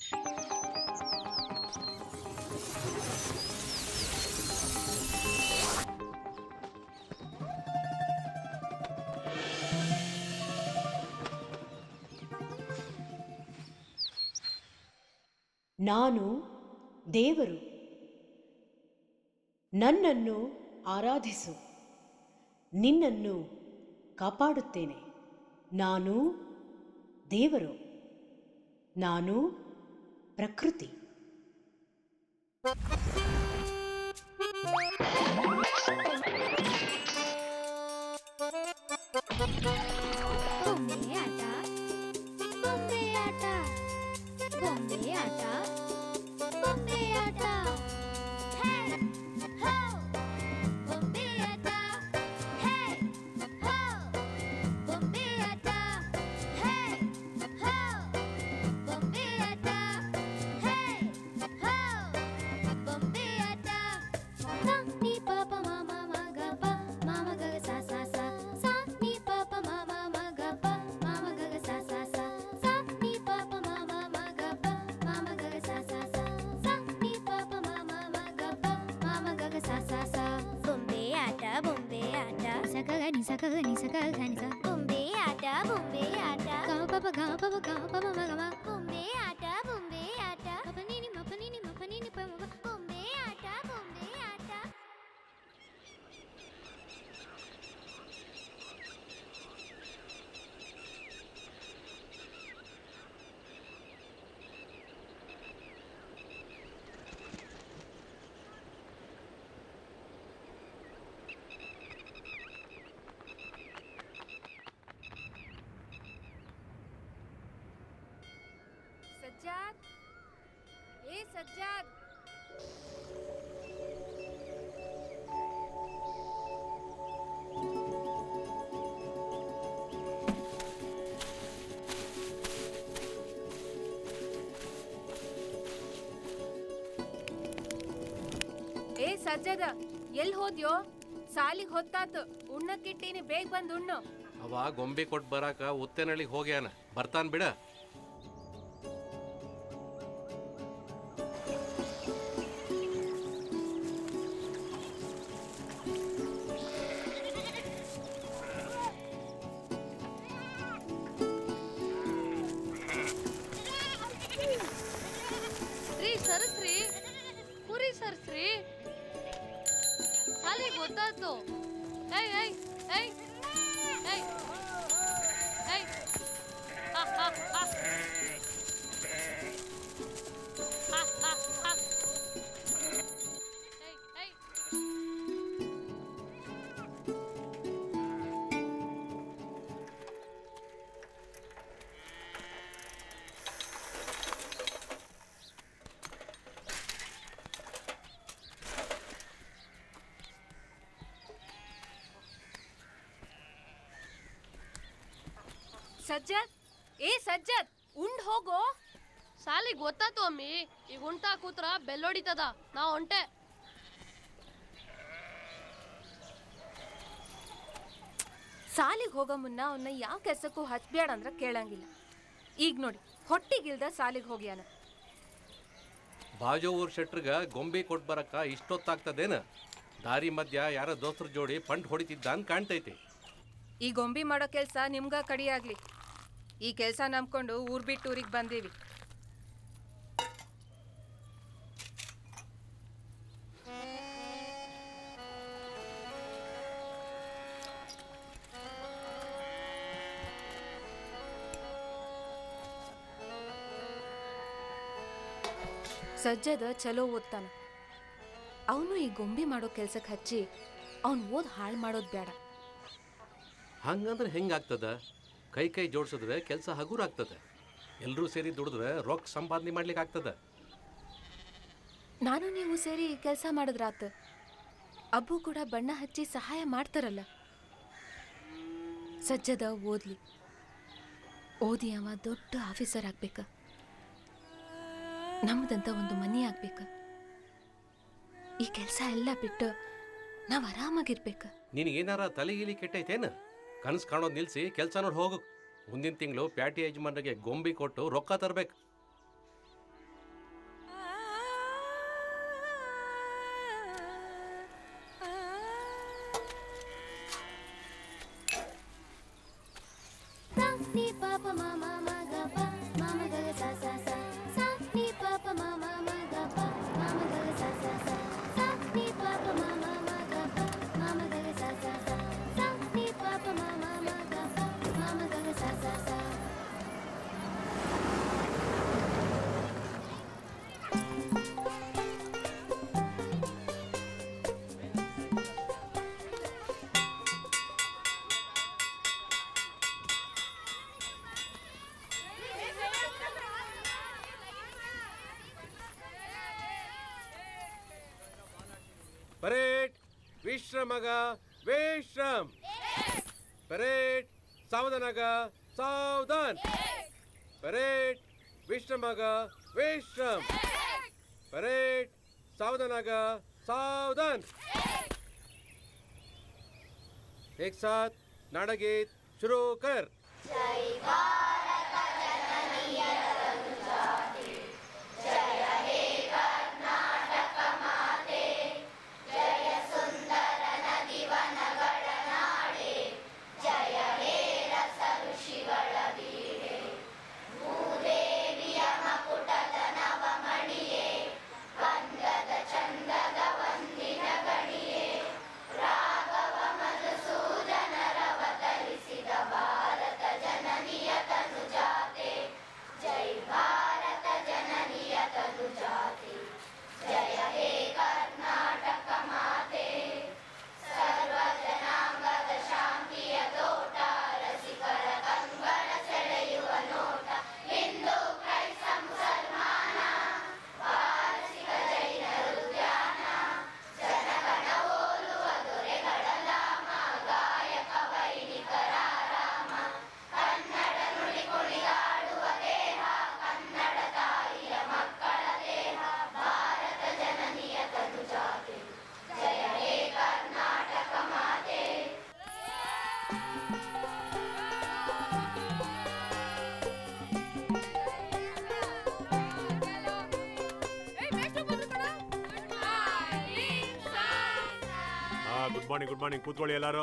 ನಾನು ದೇವರು ನನ್ನನ್ನು ಆರಾಧಿಸು ನಿನ್ನನ್ನು ಕಾಪಾಡುತ್ತೇನೆ ನಾನು ದೇವರು ನಾನು ಪ್ರಕೃತಿ ಬೊಂಬೆ ಆಟ ಬೊಂಬೆ ಆಟ ಬೊಂಬೆ ಆಟ ಬೊಂಬೆ ಆಟ ಹೇ ಹೋ ಬೊಂಬೆ ಆಟ ಹೇ ಹೋ ಬೊಂಬೆ ಆಟ ಹೇ ಹೋ ಬೊಂಬೆ ಆಟ ಹೇ ಹೋ ಬೊಂಬೆ ಆಟ ಸಾ ನೀ ಪಾಪ ಮಾಮ ಮಗ ಪ ಮಾಮ ಗಗ ಸಾ ಸಾ ಸಾ ಸಾ ನೀ ಪಾಪ ಮಾಮ ಮಗ ಪ ಮಾಮ ಗಗ ಸಾ ಸಾ ಸಾ ಸಾ ನೀ ಪಾಪ ಮಾಮ ಮಗ ಪ ಮಾಮ ಗಗ ಸಾ ಸಾ ಸಾ ಸಾ ನೀ ಪಾಪ ಮಾಮ ಮಗ ಪ ಮಾಮ ಗಗ ಸಾ ಸಾ ಸಾ ಬೊಂಬೆ ಆಟ ಬೊಂಬೆ ಆಟ ಸಕಗ ನಿ ಸಕಗ ನಿ ಸಕಗ ನಿ ಸ ಬೊಂಬೆ ಆಟ ಬೊಂಬೆ ಆಟ ಗ ಪಪ ಗ ಪಪ ಗ ಪಪ ಮಗ ಮ ಬೊಂಬೆ ಆಟ ಬೊಂಬೆ ಆಟ ಪಪ ನಿ ನಿ ಮಪ ನಿ ನಿ ಮಪ ನಿ ನಿ ಪ ಮ ಬೊಂಬೆ ಆಟ ಬೊಂಬೆ ಆಟ ಸಜ್ಜಾದ್ ಏ ಸಜ್ಜಾದ್ ಏ ಸಜ್ಜದ ಎಲ್ ಹೋದ್ಯೋ ಸಾಲಿಗ್ ಹೊತ್ತಾತು ಉಣ್ಣಕ್ಕಿಟ್ಟೀನಿ ಬೇಗ ಬಂದ್ ಉಣ್ಣು ಅವ ಗೊಂಬೆ ಕೊಟ್ಟು ಬರಾಕ ಉತ್ತೇನಳ್ಳಿಗೆ ಹೋಗ್ಯಾನ ಬರ್ತಾನ್ ಬಿಡ ರೀ ಸರಸ್ರಿ ಕುರಿ ಸರ್ಸ್ರಿ ಸಾಲಿಗೆ ಗೊತ್ತಾಯ್ತು ಏಯ್ ಏಯ್ ಏಯ್ ಏಯ್ ಏಯ್ ಹಾ ಹಾ ಹಾ ಹಾ ಹಾ ಹಾ ಏಯ್ ಏಯ್ ಸಜ್ಜಾದ್ ಏ ಸಜ್ಜಾದ್ ಉಂಡ್ ಹೋಗೋ ಸಾಲಿಗೆ ಗೊತ್ತಾಯ್ತು ಅಮ್ಮಿ ಈಗ ಉಂಟಾ ಕೂತ್ರ ಬೆಲ್ಲೊಡಿತದ ನಾ ಹೊಂಟೆ ಸಾಲಿಗೆ ಹೋಗೋ ಮುನ್ನ ಅವನ್ನ ಯಾವ ಕೆಲ್ಸಕ್ಕೂ ಹಚ್ಬೇಡ ಅಂದ್ರ ಕೇಳಂಗಿಲ್ಲ ಈಗ ನೋಡಿ ಹೊಟ್ಟಿಗಿಲ್ದ ಸಾಲಿಗೆ ಹೋಗ್ಯಾನ ಬಾಜು ಊರ್ ಶೆಟ್ರಗ ಗೊಂಬೆ ಕೊಟ್ಟು ಬರಕ ಇಷ್ಟೊತ್ತಾಗ್ತದೇನ ದಾರಿ ಮಧ್ಯ ಯಾರ ದೋಸ್ತರ ಜೋಡಿ ಪಂಟ್ ಹೊಡಿತಿದ್ದ ಅಂತ ಕಾಣ್ತೈತಿ ಈ ಗೊಂಬಿ ಮಾಡೋ ಕೆಲ್ಸ ನಿಮ್ಗ ಕಡಿಯಾಗ್ಲಿ ಈ ಕೆಲ್ಸ ನಂಬ್ಕೊಂಡು ಊರ್ ಬಿಟ್ಟು ಊರಿಗೆ ಬಂದೀವಿ ಸಜ್ಜದ ಚಲೋ ಓದ್ತಾನ ಅವನು ಈ ಗೊಂಬಿ ಮಾಡೋ ಕೆಲ್ಸಕ್ಕೆ ಹಚ್ಚಿ ಅವ್ನ್ ಓದ್ ಹಾಳು ಮಾಡೋದು ಬೇಡ ಹಂಗಂದ್ರೆ ಹೆಂಗಾಗ್ತದ ಕೈ ಕೈ ಜೋಡಿಸಿದ್ರೆ ಕೆಲಸ ಹಗುರ ಆಗ್ತದೆ ಎಲ್ಲರೂ ಸೇರಿ ದುಡಿದ್ರೆ ರೊಕ್ಕ ಸಂಪಾದನೆ ಮಾಡ್ಲಿಕ್ಕೆ ಆಗ್ತದ ನಾನು ನೀವು ಸೇರಿ ಕೆಲಸ ಮಾಡಿದ್ರಾತ ಅಬ್ಬು ಕೂಡ ಬಣ್ಣ ಹಚ್ಚಿ ಸಹಾಯ ಮಾಡ್ತಾರಲ್ಲ ಸಜ್ಜದ ಓದ್ಲಿ ಓದಿ ಅವ ದೊಡ್ಡ ಆಫೀಸರ್ ಆಗ್ಬೇಕ ನಮ್ದಂತ ಒಂದು ಮನೆ ಆಗ್ಬೇಕ ಈ ಕೆಲಸ ಎಲ್ಲ ಬಿಟ್ಟು ನಾವು ಆರಾಮಾಗಿರ್ಬೇಕ ನಿನಗೇನಾರ ತಲೆಗಿಲಿ ಕೆಟ್ಟೈತೇನ ಕನಸು ಕಾಣೋದು ನಿಲ್ಸಿ ಕೆಲಸ ನೋಡಿ ಹೋಗು ಮುಂದಿನ ತಿಂಗಳು ಪ್ಯಾಟಿ ಯಜಮಾನರಿಗೆ ಗೊಂಬಿ ಕೊಟ್ಟು ರೊಕ್ಕ ತರ್ಬೇಕು ni pa pa ma ma ma ga pa ma ma ga ga sa sa sa sa ni pa pa ma ma ma ga pa ma ma ga ga sa sa sa sa ni pa pa ma ma ma ga pa ma ma ga ga sa sa sa sa ni pa pa ma ma ma ga pa ma ma ga ga sa sa sa parade ವಿಶ್ರಮಗ ವಿಶ್ರಮ್ parade ಸಾವಧಾನಗ ಸಾವಧಾನ್ parade ವಿಶ್ರಮಗ ವಿಶ್ರಮ್ parade ಸಾವಧಾನಗ सावधान एक साथ नाटक गीत शुरू कर ಹಾ ಗುಡ್ ಮಾರ್ನಿಂಗ್ ಗುಡ್ ಮಾರ್ನಿಂಗ್ ಕೂತ್ಕೊಳ್ಳಿ ಎಲ್ಲಾರು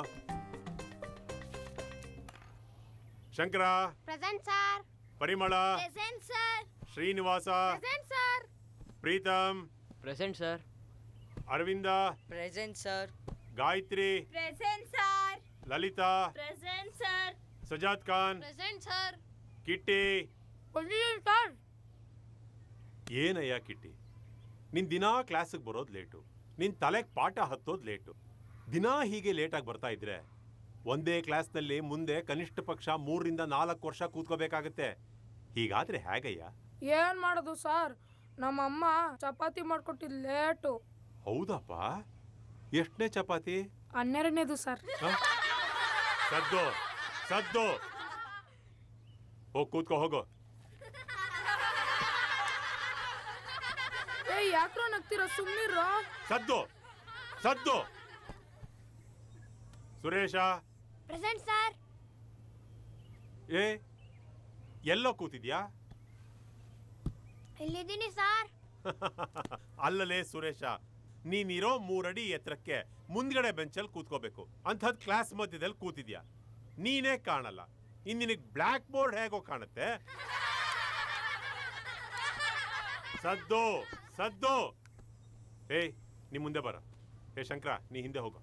Shankara present sir Parimala present sir Srinivasa present sir Preetam present sir Aravinda present sir Gayatri present sir Lalitha present sir Sajad Khan present sir Kitty sir ಏನಯ್ಯ ಕಿಟ್ಟಿ ನಿನ್ ದಿನಾ ಕ್ಲಾಸಿಗೆ ಬರೋದು ಲೇಟು ನಿನ್ ತಲೆಗೆ ಪಾಠ ಹತ್ತೋದು ಲೇಟು ದಿನಾ ಹೀಗೆ ಲೇಟಾಗಿ ಬರ್ತಾ ಇದ್ರೆ ಒಂದೇ ಕ್ಲಾಸ್ನಲ್ಲಿ ಮುಂದೆ ಕನಿಷ್ಠ ಪಕ್ಷ ಮೂರರಿಂದ ನಾಲ್ಕು ವರ್ಷ ಕೂತ್ಕೋಬೇಕಾಗತ್ತೆ ಹೀಗಾದ್ರೆ ಹೇಗಯ್ಯ ಏನ್ ಮಾಡೋದು ಸರ್ ನಮ್ಮಮ್ಮ ಚಪಾತಿ ಮಾಡ್ಕೊಟ್ಟಿದ್ ಲೇಟು ಹೌದಪ್ಪ ಎಷ್ಟನೇ ಚಪಾತಿ ಹನ್ನೆರಡನೇದು ಸರ್ ಹ? ಸದ್ದು ಸದ್ದು ಹೋಗ್ ಕೂತ್ಕೋ ಹೋಗು ಏ ಯಾಕ್ರೋ ನಗ್ತೀರ ಸುಮ್ಮನಿರೋ ಸದ್ದು ಸದ್ದು ಸುರೇಶ ಪ್ರೆಸೆಂಟ್ ಸರ್ ಏ ಎಲ್ಲೋ ಕೂತಿದ್ಯಾ ಇಲ್ಲಿದ್ದೀನಿ ಸರ್ ಅಲ್ಲಲೇ ಸುರೇಶ ನೀನಿರೋ ಮೂರಡಿ ಎತ್ತರಕ್ಕೆ ಮುಂದ್ಗಡೆ ಬೆಂಚಲ್ಲಿ ಕೂತ್ಕೋಬೇಕು ಅಂಥದ್ ಕ್ಲಾಸ್ ಮಧ್ಯದಲ್ಲಿ ಕೂತಿದ್ಯಾ ನೀನೇ ಕಾಣಲ್ಲ ಇನ್ ನಿನಗ್ ಬ್ಲ್ಯಾಕ್ ಬೋರ್ಡ್ ಹೇಗೋ ಕಾಣುತ್ತೆ ಸದ್ದು ಸದ್ದು ಏಯ್ ನೀ ಮುಂದೆ ಬರ ಏ ಶಂಕರ ನೀ ಹಿಂದೆ ಹೋಗು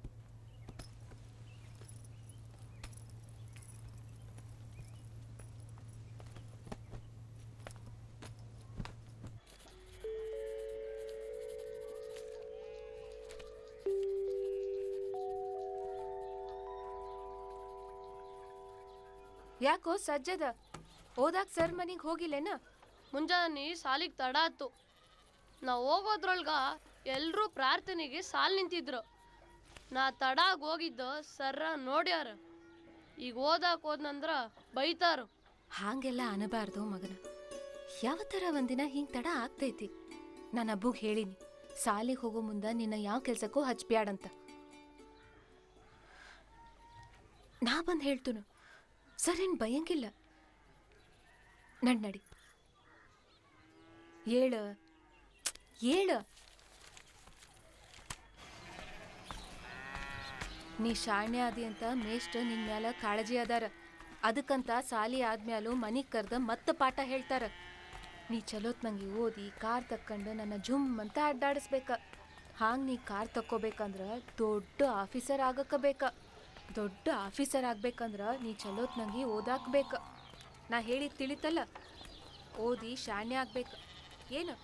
ಯಾಕೋ ಸಜ್ಜದ ಓದಾಕ್ ಸರ್ ಮನಿಗ್ ಹೋಗಿಲ್ಲೇನ ಮುಂಜಾನೆ ಸಾಲಿಗೆ ತಡ ಆತು ನಾ ಹೋಗೋದ್ರೊಳ್ಗ ಎಲ್ರೂ ಪ್ರಾರ್ಥನೆಗೆ ಸಾಲ್ ನಿಂತಿದ್ರು ನಾ ತಡ ಆಗ್ ಹೋಗಿದ್ದ ಸರ್ರ ನೋಡ್ಯಾರ ಈಗ ಓದಾಕ್ ಹೋದ್ನಂದ್ರ ಬೈತಾರ ಹಾಂಗೆಲ್ಲ ಅನಬಾರ್ದು ಮಗನ ಯಾವತ್ತರ ಒಂದಿನ ಹಿಂಗ್ ತಡ ಆಗ್ತೈತಿ ನಾನು ಅಬ್ಬುಗ್ ಹೇಳಿನಿ ಸಾಲಿಗೆ ಹೋಗೋ ಮುಂದ ನಿನ್ನ ಯಾವ ಕೆಲ್ಸಕ್ಕೂ ಹಚ್ಬ್ಯಾಡಂತ ನಾ ಬಂದ್ ಹೇಳ್ತುನು ಸರ್ ಏನ್ ಭಯಂಗಿಲ್ಲ ನಡ್ ನಡಿ ಏಳ ಏಳ ನೀ ಶಾಣೆ ಆದಿ ಅಂತ ಮೇಷ್ಟ ನಿನ್ ಮ್ಯಾಲ ಕಾಳಜಿ ಅದಾರ ಅದಕ್ಕಂತ ಸಾಲಿ ಆದ್ಮ್ಯಾಲು ಮನಿಗೆ ಕರೆದ ಮತ್ತೆ ಪಾಠ ಹೇಳ್ತಾರ ನೀ ಚಲೋತ್ನಂಗೆ ಓದಿ ಕಾರ್ ತಕ್ಕೊಂಡು ನನ್ನ ಜುಮ್ ಅಂತ ಅಡ್ಡಾಡಿಸ್ಬೇಕ ಹಾಂಗೆ ನೀ ಕಾರ್ ತಕ್ಕೋಬೇಕಂದ್ರ ದೊಡ್ಡ ಆಫೀಸರ್ ಆಗಕ್ಕ ಬೇಕ ದೊಡ್ಡ ಆಫೀಸರ್ ಆಗ್ಬೇಕಂದ್ರ ನೀ ಚಲೋತ್ನಂಗೆ ಓದಾಕ್ಬೇಕ ನಾ ಹೇಳಿದ್ ತಿಳಿತಲ್ಲ ಓದಿ ಶಾಣ್ಯ ಆಗ್ಬೇಕು ಏನು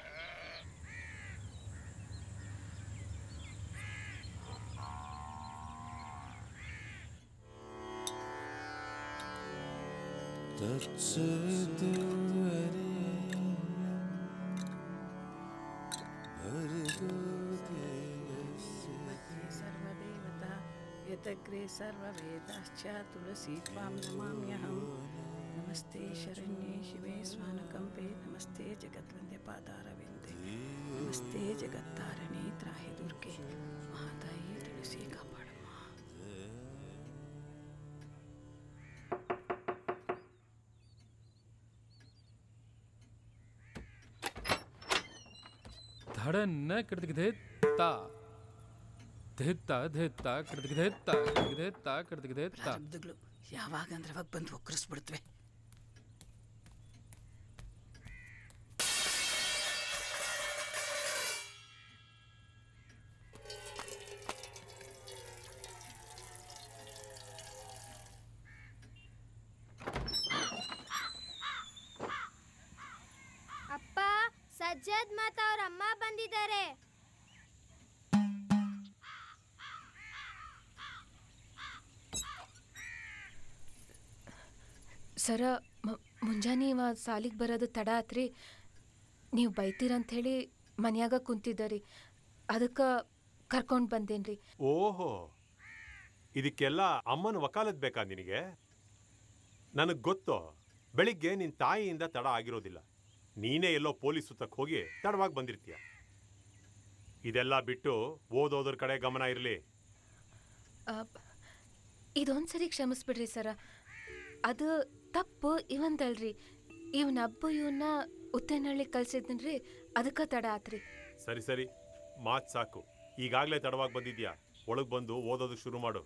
सर्वदेवता यतग्रे सर्ववेदाश्च तुलसी त्वां नमाम्यहं नमस्ते शरण्ये शिवे स्वानकम्पे नमस्ते जगद्वन्द्य पादारविन्दे नमस्ते जगत्तारिणे त्राहि दुर्गे महाताಯಿ ತುಳಸಿ ಕಾಪಾಡಮ್ಮ ಧಡನ್ನ ಕಿಡ್ದಿಗಿದೇತ್ತ ಧೆತ್ತ ಧೆತ್ತ ಕಿಡ್ದಿಗಿದೇತ್ತ ಕಿಡ್ದಿಗಿದೇತ್ತ ಕಿಡ್ದಿಗಿದೇತ್ತ ಪ್ರಾರಬ್ಧಗಳು ಯಾವಾಗ ಅಂದ್ರೆ ಅವಾಗ ಬಂದು ಒಕ್ಕರಿಸ್ಬಿಡ್ತವೆ ಅಪ್ಪ ಸಜ್ಜದ್ ಮತ್ತು ಅವ್ರ ಅಮ್ಮ ಬಂದಿದ್ದಾರೆ ಸರ ಮ- ಮುಂಜಾನೆ ಇವ ಸಾಲಿಗೆ ಬರೋದು ತಡ ಆತ್ರಿ ನೀವು ಬೈತೀರಂಥೇಳಿ ಮನ್ಯಾಗ ಕುಂತಿದ್ದರಿ ಅದಕ್ಕೆ ಕರ್ಕೊಂಡು ಬಂದೇನ್ರಿ ಓಹೋ ಇದಕ್ಕೆಲ್ಲ ಅಮ್ಮನ ವಕಾಲತ್ ಬೇಕಾ ನಿನಗೆ ನನಗೆ ಗೊತ್ತು ಬೆಳಿಗ್ಗೆ ನಿನ್ನ ತಾಯಿಯಿಂದ ತಡ ಆಗಿರೋದಿಲ್ಲ ನೀನೇ ಎಲ್ಲೋ ಪೊಲೀಸ್ ಸುತ್ತಕ್ಕೆ ಹೋಗಿ ತಡವಾಗಿ ಬಂದಿರ್ತೀಯ ಇದೆಲ್ಲ ಬಿಟ್ಟು ಓದೋದ್ರ ಕಡೆ ಗಮನ ಇರಲಿ ಇದೊಂದು ಸರಿ ಕ್ಷಮಿಸ್ಬಿಡ್ರಿ ಸರ ಅದು ತಪ್ಪು ಇವಂದಲ್ರಿ ಇವನ ಅಬ್ಬು ಇವನ್ನ ಉತ್ತೇನಹಳ್ಳಿ ಕಳ್ಸಿದ್ನ್ರಿ ಅದಕ್ಕೆ ತಡ ಆತ್ರಿ ಸರಿ ಸರಿ ಮಾತು ಸಾಕು ಈಗಾಗಲೇ ತಡವಾಗಿ ಬಂದಿದ್ಯಾ ಒಳಗೆ ಬಂದು ಓದೋದಕ್ಕೆ ಶುರು ಮಾಡು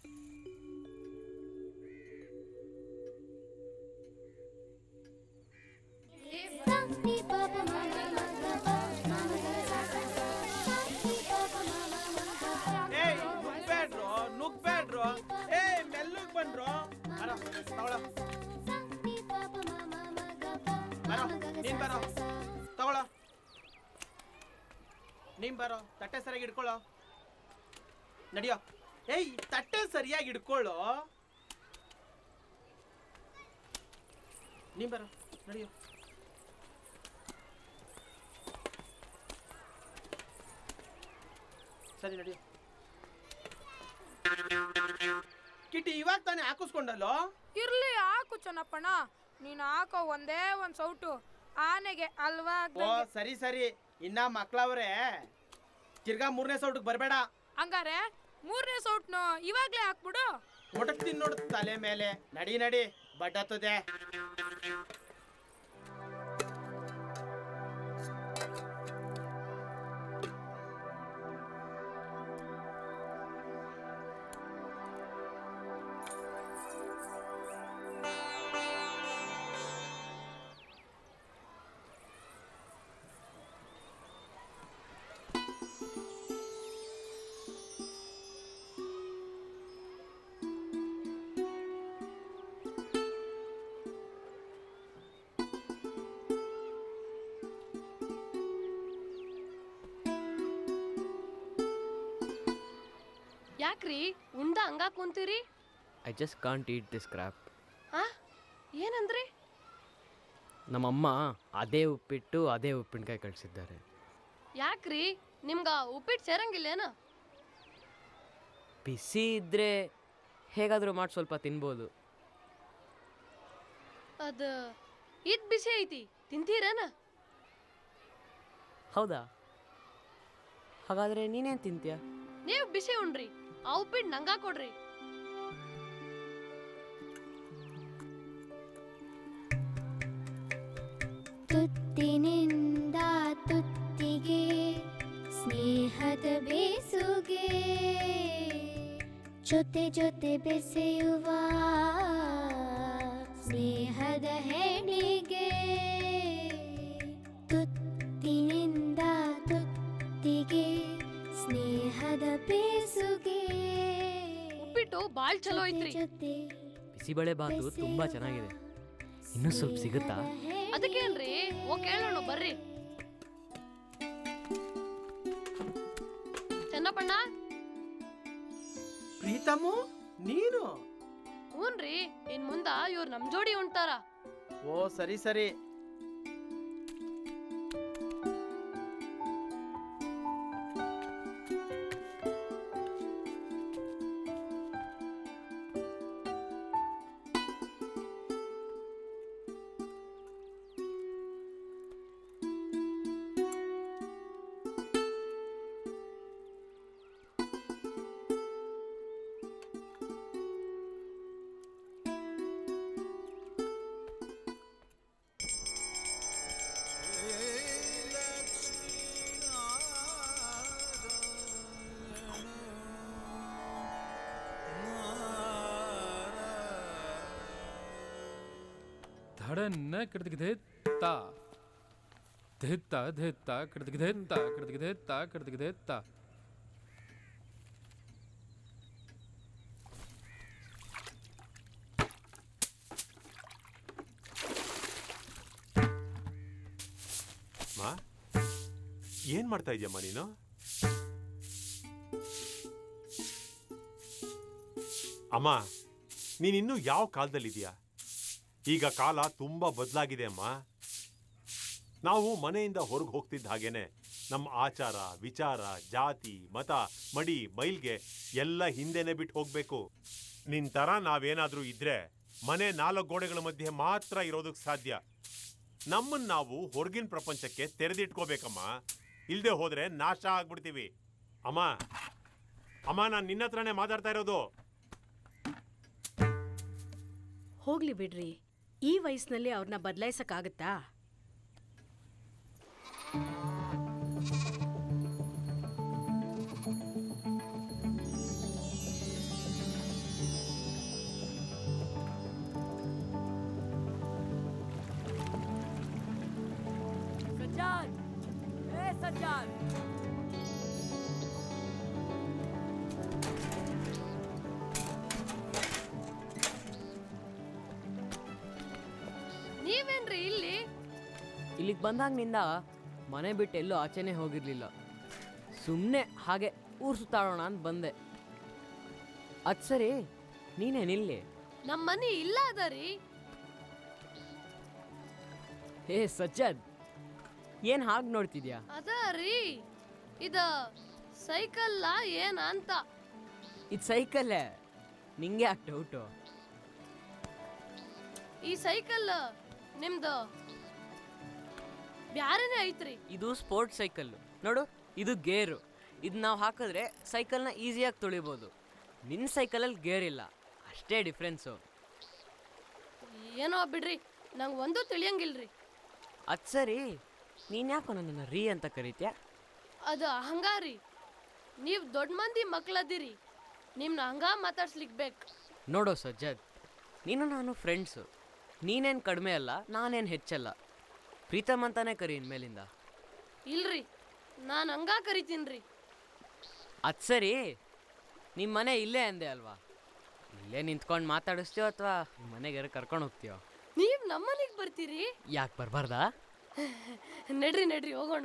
ಏಯ್ ನುಗ್ಬೇಡ್ರೋ ನುಗ್ಬೇಡ್ರೋ ಏಯ್ ಮೆಲ್ಲಗ್ ಬನ್ರೋ ಬರೋ ತಗೊಳ ಬರೋ ನೀನ್ ಬರೋ ತಗೊಳ ನೀನ್ ಬರೋ ತಟ್ಟೆ ಸರಿಯಾಗಿ ಹಿಡ್ಕೊಳ್ಳೋ ನಡಿಯೋ ಏಯ್ ತಟ್ಟೆ ಸರಿಯಾಗಿ ಹಿಡ್ಕೊಳ್ಳೋ ನೀನ್ ಬರೋ ನಡಿಯೋ ಸರಿ ನಡಿಯೋ ಕಿಟಿ ಇವಾಗ ತಾನೇ ಹಾಕಿಸ್ಕೊಂಡಲ್ಲೋ ಇರ್ಲಿ ಹಾಕು ಚೆನ್ನಪ್ಪಣ್ಣ ನೀನು ಹಾಕೋ ಒಂದೇ ಒಂದು ಸೌಟು ಆನೆಗೆ ಅಲ್ವಾ ಓ ಆಗ್ದಂಗೆ. ಸರಿ ಸರಿ ಇನ್ನ ಮಕ್ಳವ್ರೆ ತಿರ್ಗಾ ಮೂರನೇ ಸೌಟಿಗೆ ಬರಬೇಡ ಹಂಗಾರೆ ಮೂರನೇ ಸೌಟ್ನು ಇವಾಗ್ಲೇ ಹಾಕ್ಬಿಡು ಮುಟಕ್ತೀನಿ ನೋಡು ತಲೆ ಮೇಲೆ ನಡಿ ನಡಿ ಬಡ್ಡತ್ತದೆ ಯಾಕ್ರಿ ಉಂಡ ಹಂಗ ಕುಂತೀರಿ I just can't eat this crap ಆ ಏನಂದ್ರಿ ನಮ್ಮಮ್ಮ ಅದೇ ಉಪ್ಪಿಟ್ಟು ಅದೇ ಉಪ್ಪಿನಕಾಯಿ ಕಳಿಸಿದ್ದಾರೆ ಯಾಕ್ರಿ ನಿಮ್ಗ ಉಪ್ಪಿಟ್ಟು ಸೇರಂಗಿಲ್ಲೇನ ಬಿಸಿ ಇದ್ದರೆ ಹೇಗಾದರೂ ಮಾಡಿ ಸ್ವಲ್ಪ ತಿನ್ಬೋದು ಅದ ಇದ್ ಬಿಸಿ ಐತಿ ತಿಂತೀರೇನ ಹೌದಾ ಹಾಗಾದರೆ ನೀನೇನು ತಿಂತೀಯ ನೀವು ಬಿಸಿ ಉಣ್ರಿ ಆ ಉಪ್ಪಿಟ್ಟು ನಂಗ ಕೊಡ್ರಿ ತುತ್ತಿನಿಂದ ತುತ್ತಿಗೆ ಸ್ನೇಹದ ಬೇಸುಗೆ ಜೊತೆ ಜೊತೆ ಬೆಸೆಯುವ ಸ್ನೇಹದ ಹೆಣಿಗೆ ತುತ್ತಿನಿಂದ ತುತ್ತಿಗೆ ಸ್ನೇಹದ ಬೇಸುಗೆ ಉಪ್ಪಿಟ್ಟು ಬಾಳ್ ಚಲೋ ಐತ್ರಿ ಜೊತೆ ಬಿಸಿಬೇಳೆ ಬಾತು ತುಂಬಾ ಚೆನ್ನಾಗಿದೆ ಇನ್ನೂ ಸ್ವಲ್ಪ ಸಿಗುತ್ತಾ ಅದಕ್ಕೇನ್ರಿ ಓ ಕೇಳೋಣ ಬರ್ರಿ ಚೆನ್ನಪ್ಪಣ್ಣ ಪ್ರೀತಮು ನೀನು ಹ್ಞೂನ್ರಿ ಇನ್ ಮುಂದ ಇವ್ರು ನಮ್ ಜೋಡಿ ಉಣ್ತಾರ ಓ ಸರಿ ಸರಿ ಧಡನ್ನ ಕಿಡ್ದಿಗಿದೇತ್ತ ಧೆತ್ತ ಧೆತ್ತ ಕಿಡ್ದಿಗಿದೇತ್ತ ಕಿಡ್ದಿಗಿದೇತ್ತ ಕಿಡ್ದಿಗಿದೇತ್ತ ಮಾ ಏನ್ ಮಾಡ್ತಾ ಇದೀಯಮ್ಮ ನೀನು ಅಮ್ಮ ನೀನಿನ್ನೂ ಯಾವ ಕಾಲದಲ್ಲಿದೀಯಾ ಈಗ ಕಾಲ ತುಂಬಾ ಬದಲಾಗಿದೆ ಅಮ್ಮ ನಾವು ಮನೆಯಿಂದ ಹೊರಗೆ ಹೋಗ್ತಿದ್ದ ಹಾಗೇನೆ ನಮ್ಮ ಆಚಾರ ವಿಚಾರ ಜಾತಿ ಮತ ಮಡಿ ಮೈಲ್ಗೆ ಎಲ್ಲ ಹಿಂದೆನೆ ಬಿಟ್ಟು ಹೋಗ್ಬೇಕು ನಿನ್ ತರ ನಾವೇನಾದ್ರೂ ಇದ್ರೆ ಮನೆ ನಾಲ್ಕು ಗೋಡೆಗಳ ಮಧ್ಯೆ ಮಾತ್ರ ಇರೋದಕ್ಕೆ ಸಾಧ್ಯ ನಮ್ಮನ್ನ ನಾವು ಹೊರಗಿನ ಪ್ರಪಂಚಕ್ಕೆ ತೆರೆದಿಟ್ಕೋಬೇಕಮ್ಮ ಇಲ್ದೆ ಹೋದ್ರೆ ನಾಶ ಆಗ್ಬಿಡ್ತೀವಿ ಅಮ್ಮ ಅಮ್ಮ ನಾನು ನಿನ್ನ ಹತ್ರನೇ ಮಾತಾಡ್ತಾ ಇರೋದು ಹೋಗ್ಲಿ ಬಿಡ್ರಿ ಈ ವಯಸ್ಸಿನಲ್ಲಿ ಅವ್ರನ್ನ ಬದಲಾಯಿಸಕ್ಕಾಗತ್ತಾ ಸಜ್ಜಾದ್ ಏ ಸಜ್ಜಾದ್ ನೀವೇನ್ರಿ ಇಲ್ಲಿ ಇಲ್ಲಿಗೆ ಬಂದಾಗಿನಿಂದ ಮನೆ ಬಿಟ್ಟು ಎಲ್ಲೂ ಆಚೆನೇ ಹೋಗಿರ್ಲಿಲ್ಲ ಸುಮ್ಮನೆ ಹಾಗೆ ಊರು ಸುತ್ತಾಡೋಣ ಅಂತ ಬಂದೆ ಅದು ಸರಿ ನೀನೇನಿಲ್ಲಿ ನಮ್ ಮನಿ ಇಲ್ಲ ಅದರಿ ಹೇ ಸಜ್ಜದ್ ಏನು ಹಾಗೆ ನೋಡ್ತಿದ್ಯಾ ಅದ ರೀ ಇದ ಸೈಕಲ್ಲ ಏನ ಅಂತ ಇದು ಸೈಕಲ್ಲೇ ನಿಂಗೆ ಯಾಕೆ ಡೌಟು ಈ ಸೈಕಲ್ ನಿಮ್ದು ಬ್ಯಾರೆನೇ ಐತ್ರಿ ಇದು ಸ್ಪೋರ್ಟ್ಸ್ ಸೈಕಲ್ಲು ನೋಡು ಇದು ಗೇರು ಇದು ನಾವು ಹಾಕಿದ್ರೆ ಸೈಕಲ್ನ ಈಸಿಯಾಗಿ ತುಳಿಬೋದು ನಿನ್ನ ಸೈಕಲಲ್ಲಿ ಗೇರ್ ಇಲ್ಲ ಅಷ್ಟೇ ಡಿಫ್ರೆನ್ಸು ಏನೋ ಬಿಡ್ರಿ ನಂಗೆ ಒಂದು ತಿಳಿಯಂಗಿಲ್ರಿ ಅದು ಸರಿ ನೀನು ಯಾಕೋ ನನ್ನನ್ನು ರೀ ಅಂತ ಕರಿತ್ಯಾ ಅದು ಹಂಗಾರಿ ನೀವು ದೊಡ್ಡ ಮಂದಿ ಮಕ್ಳದಿರಿ ನಿಮ್ನ ಹಂಗ ಮಾತಾಡ್ಸ್ಲಿಕ್ ಬೇಕು ನೋಡೋ ಸಜ್ಜದ್ ನೀನು ನಾನು ಫ್ರೆಂಡ್ಸು ನೀನೇನು ಕಡಿಮೆ ಅಲ್ಲ ನಾನೇನು ಹೆಚ್ಚಲ್ಲ ಪ್ರೀತಮ್ ಅಂತಾನೆ ಕರಿ ಇನ್ಮೇಲಿಂದ ಇಲ್ರಿ ನಾನು ಹಂಗ ಕರಿತೀನ್ರಿ ಅದು ಸರಿ ನಿಮ್ಮ ಮನೆ ಇಲ್ಲೇ ಅಂದೆ ಅಲ್ವಾ ಇಲ್ಲೇ ನಿಂತ್ಕೊಂಡು ಮಾತಾಡಿಸ್ತೀಯೋ ಅಥವಾ ನಿಮ್ಮ ಮನೆಗೆ ಕರ್ಕೊಂಡು ಹೋಗ್ತೀಯೋ ನೀವು ನಮ್ಮನಿಗೆ ಬರ್ತೀರಿ ಯಾಕೆ ಬರಬಾರ್ದಾ ನಡ್ರಿ ನಡ್ರಿ ಹೋಗೋಣ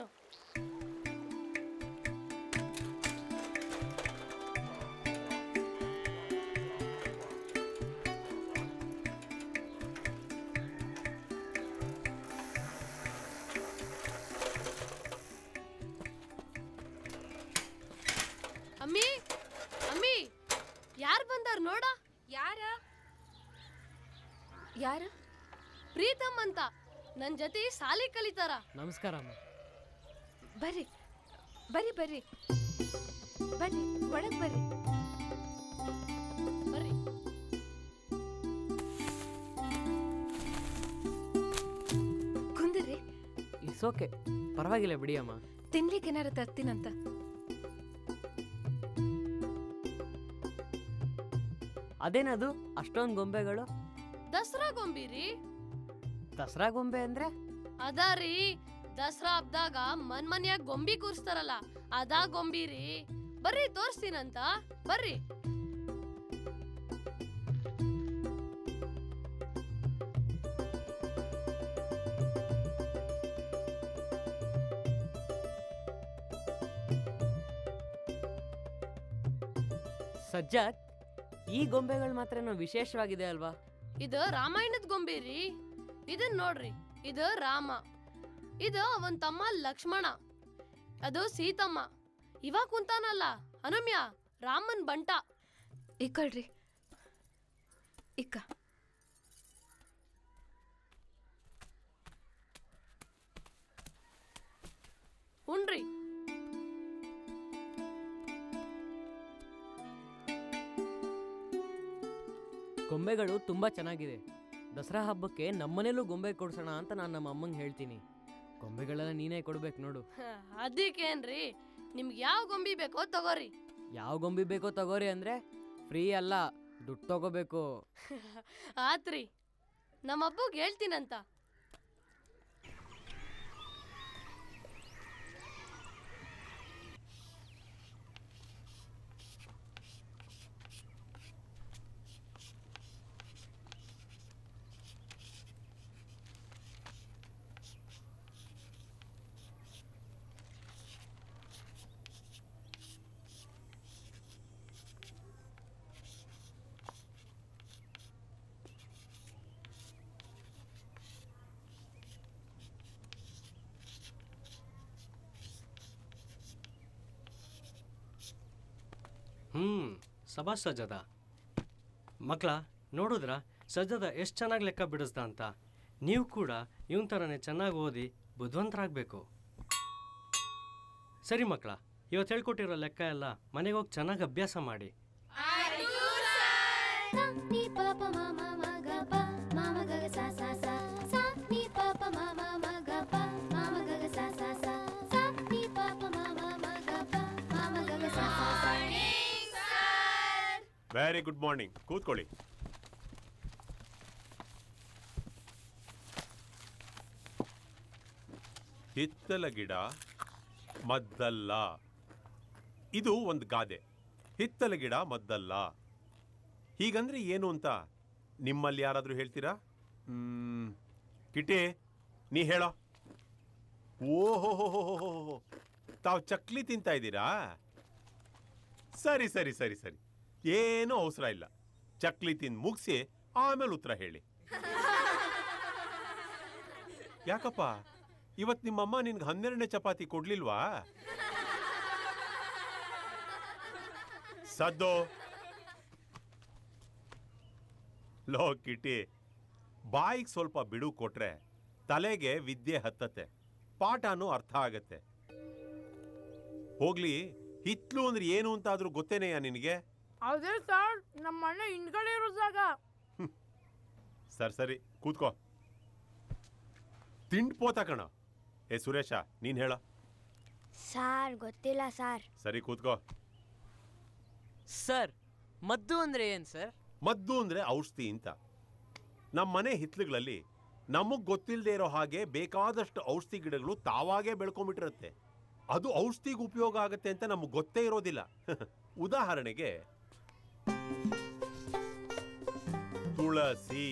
ಅಮ್ಮಿ ಅಮ್ಮಿ ಯಾರು ಬಂದಾರ ನೋಡ ಯಾರ ಯಾರ ಪ್ರೀತಮ್ ಅಂತ ನನ್ ಜೊತೆ ಸಾಲಿ ಕಲಿತಾರ ನಮಸ್ಕಾರ ಅಮ್ಮ ಬರ್ರಿ ಬರ್ರಿ ಬರ್ರಿ ಬರ್ರಿ ಒಳಗ್ ಬರ್ರಿ ಬರ್ರಿ ಕುಂದ್ರಿ ಇಟ್ಸ್ ಓಕೆ ಪರವಾಗಿಲ್ಲ ಬಿಡಿ ಅಮ್ಮ ತಿನ್ಲಿಕ್ಕೆ ಏನಾರ ತರ್ತೀನಂತ ಅದೇನದು ಅಷ್ಟೊಂದು ಗೊಂಬೆಗಳು ದಸರಾ ಗೊಂಬಿ ರೀ ದಸರಾ ಗೊಂಬೆ ಅಂದ್ರೆ ಅದಾ ರೀ ದಸರಾ ಹಬ್ದಾಗ ಮನ್ ಮನ್ಯಾಗ ಗೊಂಬಿ ಕೂರ್ಸ್ತಾರಲ್ಲ ಅದಾ ಗೊಂಬಿ ರೀ ಬರ್ರಿ ತೋರ್ಸ್ತೀನಂತ ಬರ್ರಿ ಸಜ್ಜಾದ್ ಈ ಗೊಂಬೆಗಳು ಮಾತ್ರ ವಿಶೇಷವಾಗಿದೆ ಅಲ್ವಾ ಇದು ರಾಮಾಯಣದ ಗೊಂಬಿ ರೀ ಇದನ್ ನೋಡ್ರಿ ಇದು ರಾಮ ಇದು ಅವನ್ ತಮ್ಮ ಲಕ್ಷ್ಮಣ ಅದು ಸೀತಮ್ಮ ಇವಾಗ ಕುಂತಾನಲ್ಲ ಹನುಮ್ಯ ರಾಮನ್ ಬಂಟ ಇಕ್ಕಳ್ರಿ ಇಕ್ಕ ಹುಣ್ರಿ ಗೊಂಬೆಗಳು ತುಂಬಾ ಚೆನ್ನಾಗಿದೆ ದಸರಾ ಹಬ್ಬಕ್ಕೆ ನಮ್ಮನೇಲೂ ಗೊಂಬೆ ಕೊಡ್ಸೋಣ ಅಂತ ನಾನು ನಮ್ಮ ಅಮ್ಮಂಗೆ ಹೇಳ್ತೀನಿ ಗೊಂಬೆಗಳೆಲ್ಲ ನೀನೇ ಕೊಡ್ಬೇಕು ನೋಡು ಅದಕ್ಕೇನ್ರಿ ನಿಮ್ಗೆ ಯಾವ ಗೊಂಬಿ ಬೇಕೋ ತಗೋರಿ ಯಾವ ಗೊಂಬೆ ಬೇಕೋ ತಗೋರಿ ಅಂದ್ರೆ ಫ್ರೀ ಅಲ್ಲ ದುಡ್ಡು ತಗೋಬೇಕು ಆತ್ರಿ ನಮ್ಮ ಅಪ್ಪಗೆ ಹೇಳ್ತೀನಂತ ಹ್ಞೂ ಸಭಾ ಸಜ್ಜದ ಮಕ್ಕಳ ನೋಡಿದ್ರ ಸಜ್ಜದ ಎಷ್ಟು ಚೆನ್ನಾಗಿ ಲೆಕ್ಕ ಬಿಡಿಸ್ದ ಅಂತ ನೀವು ಕೂಡ ಇವನ್ ಥರನೇ ಚೆನ್ನಾಗಿ ಓದಿ ಬುದ್ಧಿವಂತರಾಗಬೇಕು ಸರಿ ಮಕ್ಕಳ ಇವತ್ತು ಹೇಳ್ಕೊಟ್ಟಿರೋ ಲೆಕ್ಕ ಎಲ್ಲ ಮನೆಗೆ ಹೋಗಿ ಚೆನ್ನಾಗಿ ಅಭ್ಯಾಸ ಮಾಡಿ ni pa pa ma ma ma ga pa ma ma ga ga sa sa sa sa ni pa pa ma ma ma ga pa ma ma ga ga sa sa sa sa ni pa pa ma ma ma ga pa ma ma ga ga sa sa sa very good morning ಕೂತ್ಕೊಳ್ಳಿ ಹಿತ್ತಲ ಗಿಡ ಮದ್ದಲ್ಲ ಇದು ಒಂದು ಗಾದೆ ಹಿತ್ತಲ ಗಿಡ ಮದ್ದಲ್ಲ ಹೀಗಂದ್ರೆ ಏನು ಅಂತ ನಿಮ್ಮಲ್ಲಿ ಯಾರಾದರೂ ಹೇಳ್ತೀರಾ ಹ್ಮ್, ಕಿಟಿ ನೀ ಹೇಳೋ ಓಹೋ ತಾವು ಚಕ್ಲಿ ತಿಂತಾ ಇದ್ದೀರಾ ಸರಿ ಸರಿ ಸರಿ ಸರಿ ಏನೂ ಅವಸರ ಇಲ್ಲ ಚಕ್ಲಿ ತಿಂದು ಮುಗಿಸಿ ಆಮೇಲೆ ಉತ್ತರ ಹೇಳಿ ಯಾಕಪ್ಪ ಇವತ್ತು ನಿಮ್ಮಮ್ಮ ನಿನ್ಗೆ ಹನ್ನೆರಡನೇ ಚಪಾತಿ ಕೊಡ್ಲಿಲ್ವಾ ಸದ್ದು ಲೋ ಕಿಟಿ ಬಾಯಿಗೆ ಸ್ವಲ್ಪ ಬಿಡು ಕೊಟ್ರೆ ತಲೆಗೆ ವಿದ್ಯೆ ಹತ್ತತ್ತೆ ಪಾಠನೂ ಅರ್ಥ ಆಗತ್ತೆ ಹೋಗ್ಲಿ ಹಿತ್ಲು ಅಂದ್ರೆ ಏನು ಅಂತಾದ್ರೂ ಗೊತ್ತೇನೆಯಾ ನಿನಗೆ ಅದೇ ಸರ್ ನಮ್ಮ ಮನೆ ಹಿಂದ್ಗಡೆ ಇರೋ ಜಾಗ ಸರಿ ಸರಿ ಕೂತ್ಕೋ ತಿಂಡ್ ಪೋತ ಕಣ ಏ ಸುರೇಶ ನೀನ್ ಹೇಳ ಸಾರ್ ಗೊತ್ತಿಲ್ಲ ಸಾರ್ ಸರಿ ಕೂತ್ಕೋ ಸರ್ ಮದ್ದು ಅಂದ್ರೆ ಏನ್ ಸರ್ ಮದ್ದು ಅಂದ್ರೆ ಔಷಧಿ ಅಂತ ನಮ್ಮ ಮನೆ ಹಿತ್ಲುಗಳಲ್ಲಿ ನಮಗ್ ಗೊತ್ತಿಲ್ಲದೆ ಇರೋ ಹಾಗೆ ಬೇಕಾದಷ್ಟು ಔಷಧಿ ಗಿಡಗಳು ತಾವಾಗೇ ಬೆಳ್ಕೊಂಬಿಟ್ಟಿರುತ್ತೆ ಅದು ಔಷಧಿಗೆ ಉಪಯೋಗ ಆಗುತ್ತೆ ಅಂತ ನಮಗೆ ಗೊತ್ತೇ ಇರೋದಿಲ್ಲ ಉದಾಹರಣೆಗೆ ತುಳಸಿ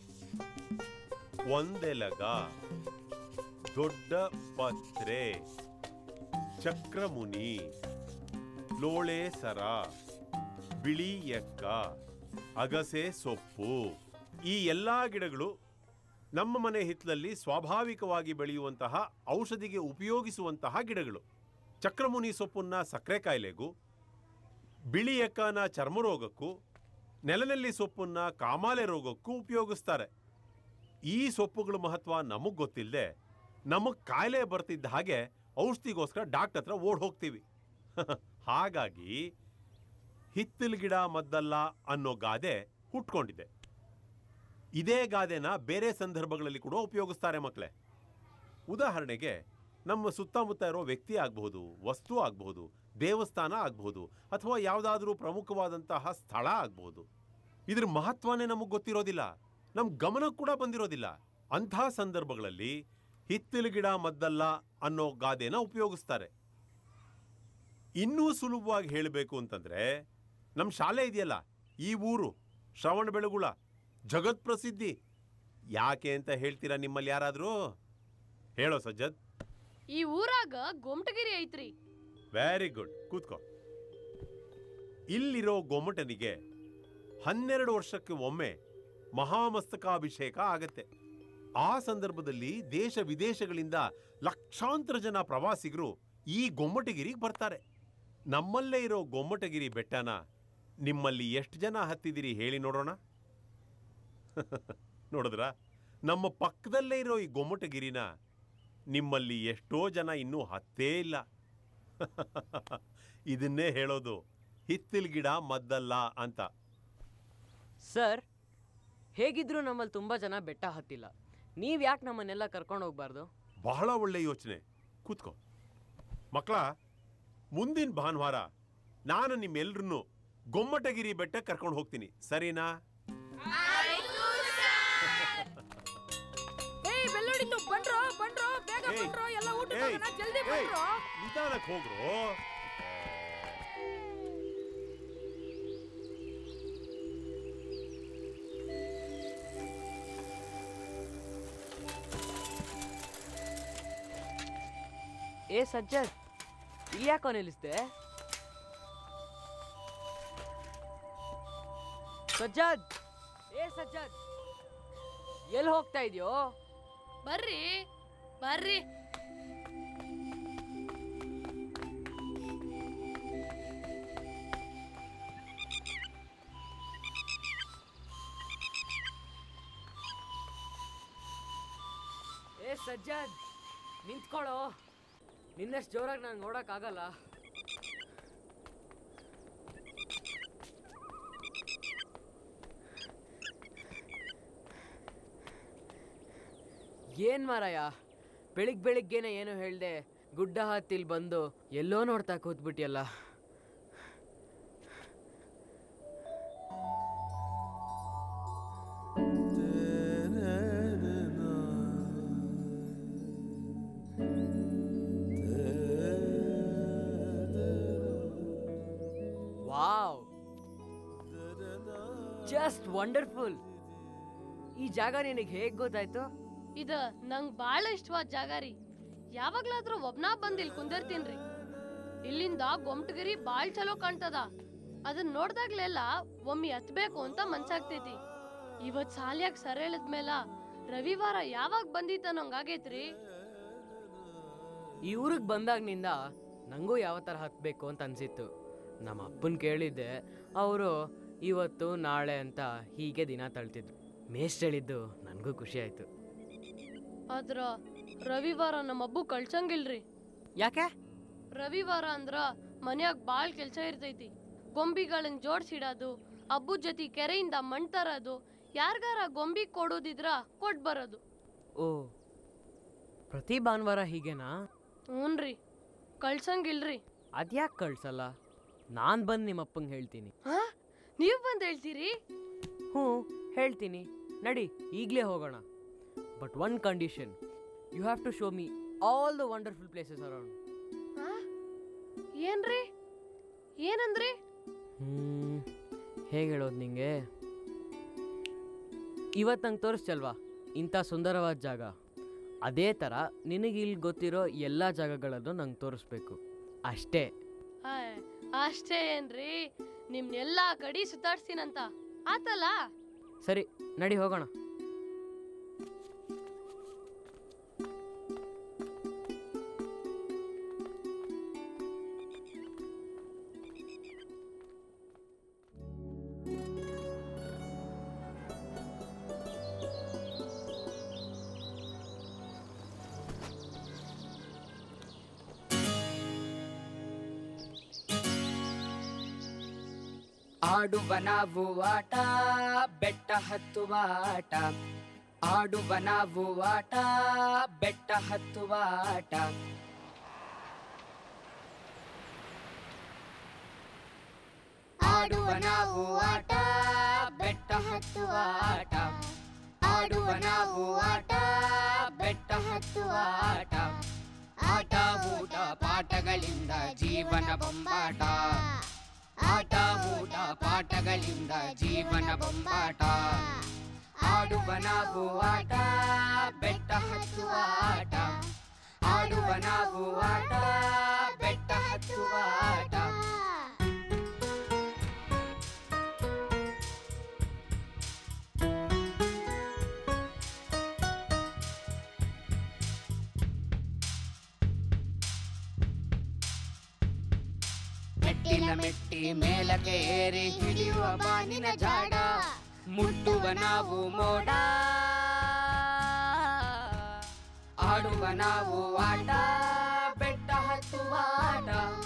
ಒಂದೆಲಗ ದೊಡ್ಡ ಪತ್ರೆ ಚಕ್ರಮುನಿ ಲೋಳೆ ಸರ ಬಿಳಿ ಎಕ್ಕ ಅಗಸೆ ಸೊಪ್ಪು ಈ ಎಲ್ಲಾ ಗಿಡಗಳು ನಮ್ಮ ಮನೆ ಹಿತ್ತಲಲ್ಲಿ ಸ್ವಾಭಾವಿಕವಾಗಿ ಬೆಳೆಯುವಂತಹ ಔಷಧಿಗೆ ಉಪಯೋಗಿಸುವಂತಹ ಗಿಡಗಳು ಚಕ್ರಮುನಿ ಸೊಪ್ಪನ್ನ ಸಕ್ಕರೆ ಕಾಯಿಲೆಗೂ ಬಿಳಿ ಎಕ್ಕನ ಚರ್ಮರೋಗಕ್ಕೂ ನೆಲನೆಲ್ಲಿ ಸೊಪ್ಪನ್ನ ಕಾಮಾಲೆ ರೋಗಕ್ಕೂ ಉಪಯೋಗಿಸ್ತಾರೆ ಈ ಸೊಪ್ಪುಗಳ ಮಹತ್ವ ನಮಗ್ ಗೊತ್ತಿಲ್ಲದೆ ನಮಗ್ ಕಾಯಿಲೆ ಬರ್ತಿದ್ದ ಹಾಗೆ ಔಷಧಿಗೋಸ್ಕರ ಡಾಕ್ಟರ್ ಹತ್ರ ಓಡ್ ಹೋಗ್ತೀವಿ ಹಾಗಾಗಿ ಹಿತ್ತಲ ಗಿಡ ಮದ್ದಲ್ಲ ಅನ್ನೋ ಗಾದೆ ಹುಟ್ಕೊಂಡಿದೆ ಇದೇ ಗಾದೆನ ಬೇರೆ ಸಂದರ್ಭಗಳಲ್ಲಿ ಕೂಡ ಉಪಯೋಗಿಸ್ತಾರೆ ಮಕ್ಕಳೇ ಉದಾಹರಣೆಗೆ ನಮ್ಮ ಸುತ್ತಮುತ್ತ ಇರೋ ವ್ಯಕ್ತಿ ಆಗಬಹುದು ವಸ್ತು ಆಗಬಹುದು ದೇವಸ್ಥಾನ ಆಗಬಹುದು ಅಥವಾ ಯಾವುದಾದ್ರೂ ಪ್ರಮುಖವಾದಂತಹ ಸ್ಥಳ ಆಗಬಹುದು ಇದ್ರ ಮಹತ್ವನೇ ನಮಗೆ ಗೊತ್ತಿರೋದಿಲ್ಲ ನಮ್ಮ ಗಮನಕ್ಕೆ ಕೂಡ ಬಂದಿರೋದಿಲ್ಲ ಅಂಥ ಸಂದರ್ಭಗಳಲ್ಲಿ ಹಿತ್ತಲು ಗಿಡ ಮದ್ದಲ್ಲ ಅನ್ನೋ ಗಾದೆನ ಉಪಯೋಗಿಸ್ತಾರೆ ಇನ್ನೂ ಸುಲಭವಾಗಿ ಹೇಳಬೇಕು ಅಂತಂದ್ರೆ ನಮ್ಮ ಶಾಲೆ ಇದೆಯಲ್ಲ ಈ ಊರು ಶ್ರವಣ ಬೆಳಗುಳ ಜಗತ್ ಪ್ರಸಿದ್ಧಿ ಯಾಕೆ ಅಂತ ಹೇಳ್ತೀರಾ ನಿಮ್ಮಲ್ಲಿ ಯಾರಾದರೂ ಹೇಳೋ ಸಜ್ಜದ್ ಈ ಊರಾಗ ಗೊಮ್ಟಗಿರಿ ಐತ್ರಿ ವೆರಿ ಗುಡ್ ಕೂತ್ಕೋ ಇಲ್ಲಿರೋ ಗೊಮ್ಮಟನಿಗೆ ಹನ್ನೆರಡು ವರ್ಷಕ್ಕೆ ಒಮ್ಮೆ ಮಹಾಮಸ್ತಕಾಭಿಷೇಕ ಆಗತ್ತೆ ಆ ಸಂದರ್ಭದಲ್ಲಿ ದೇಶ ವಿದೇಶಗಳಿಂದ ಲಕ್ಷಾಂತರ ಜನ ಪ್ರವಾಸಿಗರು ಈ ಗೊಮ್ಮಟಗಿರಿಗೆ ಬರ್ತಾರೆ ನಮ್ಮಲ್ಲೇ ಇರೋ ಗೊಮ್ಮಟಗಿರಿ ಬೆಟ್ಟನ ನಿಮ್ಮಲ್ಲಿ ಎಷ್ಟು ಜನ ಹತ್ತಿದಿರಿ ಹೇಳಿ ನೋಡೋಣ ನೋಡಿದ್ರಾ ನಮ್ಮ ಪಕ್ಕದಲ್ಲೇ ಇರೋ ಈ ಗೊಮ್ಮಟಗಿರಿನ ನಿಮ್ಮಲ್ಲಿ ಎಷ್ಟೋ ಜನ ಇನ್ನೂ ಹತ್ತೇ ಇಲ್ಲ ಇದನ್ನೇ ಹೇಳೋದು ಹಿತ್ತಿಲ್ ಗಿಡ ಮದ್ದಲ್ಲ ಅಂತ ಸರ್ ಹೇಗಿದ್ರೂ ನಮ್ಮಲ್ಲಿ ತುಂಬ ಜನ ಬೆಟ್ಟ ಹತ್ತಿಲ್ಲ ನೀವು ಯಾಕೆ ನಮ್ಮನ್ನೆಲ್ಲ ಕರ್ಕೊಂಡು ಹೋಗ್ಬಾರ್ದು ಬಹಳ ಒಳ್ಳೆ ಯೋಚನೆ ಕೂತ್ಕೋ ಮಕ್ಕಳ ಮುಂದಿನ ಭಾನುವಾರ ನಾನು ನಿಮ್ಮೆಲ್ರನ್ನೂ ಗೊಮ್ಮಟಗಿರಿ ಬೆಟ್ಟ ಕರ್ಕೊಂಡು ಹೋಗ್ತೀನಿ ಸರಿನಾ ಏಯ್ ಬೆಲ್ಲುಡಿತು ಬಂಡ್ರೋ ಬಂಡ್ರೋ ಬೇಗ ಏಯ್, ಬಂಡ್ರೋ ಎಲ್ಲ ಊಟ ಏಯ್, ಜಲ್ದಿ ಏಯ್, ಬಂಡ್ರೋ ನಿಧಾನಕ್ಕೆ ಹೋಗ್ರು ಏ ಸಜ್ಜದ್ ಇಲ್ಲಿ ಯಾಕೋ ನಿಲ್ಲಿಸ್ದೆ ಸಜ್ಜದ್ ಏ ಸಜ್ಜದ್ ಎಲ್ಲಿ ಹೋಗ್ತಾ ಇದೆಯೋ ಬರ್ರಿ ಬರ್ರಿ ಏ ಸಜ್ಜದ್ ನಿಂತ್ಕೊಳ್ಳೋ ನಿನ್ನಷ್ಟು ಜೋರಾಗಿ ನಾನು ನೋಡೋಕ್ಕಾಗಲ್ಲ ಏನ್ ಮಾರಾಯ ಬೆಳಿಗ್ ಬೆಳಿಗ್ಗೆನೆ ಏನು ಹೇಳ್ದೆ ಗುಡ್ಡ ಹತ್ತಿಲ್ ಬಂದು ಎಲ್ಲೋ ನೋಡ್ತಾ ಕೂತ್ಬಿಟ್ಟಿಯಲ್ಲ ವಾವ್ ಜಸ್ಟ್ ವಂಡರ್ಫುಲ್ ಈ ಜಾಗ ನಿನಗೆ ಹೇಗೆ ಗೊತ್ತಾಯ್ತು ಇದ ನಂಗ್ ಬಾಳ ಇಷ್ಟವಾದ ಜಾಗ ರೀ ಯಾವಾಗ್ಲಾದ್ರೂ ಒಬ್ನಾ ಬಂದ್ ಇಲ್ಲಿ ಕುಂದಿರ್ತೀನ್ರಿ ಇಲ್ಲಿಂದ ಗೊಮ್ಟಗಿರಿ ಬಾಳ್ ಚಲೋ ಕಾಣ್ತದ ಅದನ್ನ ನೋಡ್ದಾಗ್ಲೆಲ್ಲ ಒಮ್ಮೆ ಹತ್ಬೇಕು ಅಂತ ಮನ್ಸಾಗ್ತೈತಿ ಇವತ್ ಸಾಲ್ಯಾಗ ಸರ ಮೇಲ ರವಿವಾರ ಯಾವಾಗ ಬಂದಿತ್ತ ನಂಗಾಗೈತ್ರಿ ಈ ಊರಿಗೆ ಬಂದಾಗ್ನಿಂದ ನನಗೂ ಯಾವ ಥರ ಹತ್ತಬೇಕು ಅಂತ ಅನಿಸಿತ್ತು ನಮ್ಮ ಅಪ್ಪನ ಕೇಳಿದ್ದೆ ಅವರು ಇವತ್ತು ನಾಳೆ ಅಂತ ಹೀಗೆ ದಿನ ತಳ್ತಿದ್ರು ಮೇಸ್ಟ್ ಹೇಳಿದ್ದು ನನಗೂ ಖುಷಿ ಆಯಿತು ಆದ್ರ ರವಿವಾರ ನಮ್ಮ ಅಬ್ಬು ಕಳ್ಸಂಗಿಲ್ರಿ ಯಾಕೆ ರವಿವಾರ ಅಂದ್ರ ಮನ್ಯಾಗ ಬಾಳ್ ಕೆಲ್ಸ ಇರ್ತೈತಿ ಗೊಂಬಿಗಳನ್ನ ಜೋಡ್ಸಿಡೋದು ಹಬ್ಬದ ಜೊತೆ ಕೆರೆಯಿಂದ ಮಣ್ ತರೋದು ಯಾರ್ಗಾರ ಗೊಂಬಿ ಕೊಡೋದಿದ್ರ ಕೊಟ್ ಬರೋದು ಓ ಪ್ರತಿ ಭಾನುವಾರ ಹೀಗೇನಾ ಹ್ಞೂನ್ರಿ ಕಳ್ಸಂಗಿಲ್ರಿ ಅದ್ಯಾಕೆ ಕಳ್ಸಲ್ಲ ನಾನು ಬಂದು ನಿಮ್ಮ ಅಪ್ಪಂಗೆ ಹೇಳ್ತೀನಿ ಹಾ ನೀವ್ ಬಂದ್ ಹೇಳ್ತೀರಿ ಹ್ಞೂ ಹೇಳ್ತೀನಿ ನಡಿ ಈಗಲೇ ಹೋಗೋಣ but one condition you have to show me all the wonderful places around ಹಾ? ಏನ್ರಿ ಏನಂದ್ರಿ ಹ್ಮ್ ಹೇಗೆ ಹೇಳೋದು ನಿಂಗೆ ಇವತ್ತು ನಂಗೆ ತೋರಿಸ್ಚಲ್ವಾ ಇಂಥ ಸುಂದರವಾದ ಜಾಗ ಅದೇ ಥರ ನಿನಗೆ ಇಲ್ಲಿ ಗೊತ್ತಿರೋ ಎಲ್ಲ ಜಾಗಗಳನ್ನು ನಂಗೆ ತೋರಿಸ್ಬೇಕು ಅಷ್ಟೇ ಆಯ್, ಅಷ್ಟೇ ಏನ್ರಿ ನಿಮ್ನೆಲ್ಲಾ ಕಡಿ ಸುತ್ತಾಡ್ಸ್ತೀನಂತ ಆತಲ್ಲ ಸರಿ ನಡಿ ಹೋಗೋಣ ಆಡುವ ನಾವು ಆಟ ಬೆಟ್ಟ ಹತ್ತುವ ಆಟ ಆಡುವ ನಾವು ಆಟ ಬೆಟ್ಟ ಹತ್ತುವ ಆಟ ಆಡುವ ನಾವು ಆಟ ಬೆಟ್ಟ ಹತ್ತುವ ಆಟ ಆಡುವ ನಾವು ಆಟ ಬೆಟ್ಟ ಹತ್ತುವ ಆಟ ಆಟ ಊಟ ಪಾಠಗಳಿಂದ ಜೀವನ ಬೊಂಬಾಟ ಆಟ ಊಟ ಪಾಠಗಳಿಂದ ಜೀವನ ಬೊಂಬಾಟ ಆಡುವ ನಾವು ಆಟ ಬೆಟ್ಟ ಹತ್ತುವ ಆಟ ಆಡುವ ನಾವು ಆಟ ಬೆಟ್ಟ ಹತ್ತುವ ಆಟ ಮೆಟ್ಟಿಲ ಮೆಟ್ಟಿ ಮೇಲಕ್ಕೆ ಏರಿ ಹಿಡಿಯುವ ಬಾನಿನ ಜಾಡ ಮುಟ್ಟುವ ನಾವು ಮೋಡ ಆಡುವ ನಾವು ಆಟ ಬೆಟ್ಟ ಹತ್ತುವ ಆಟ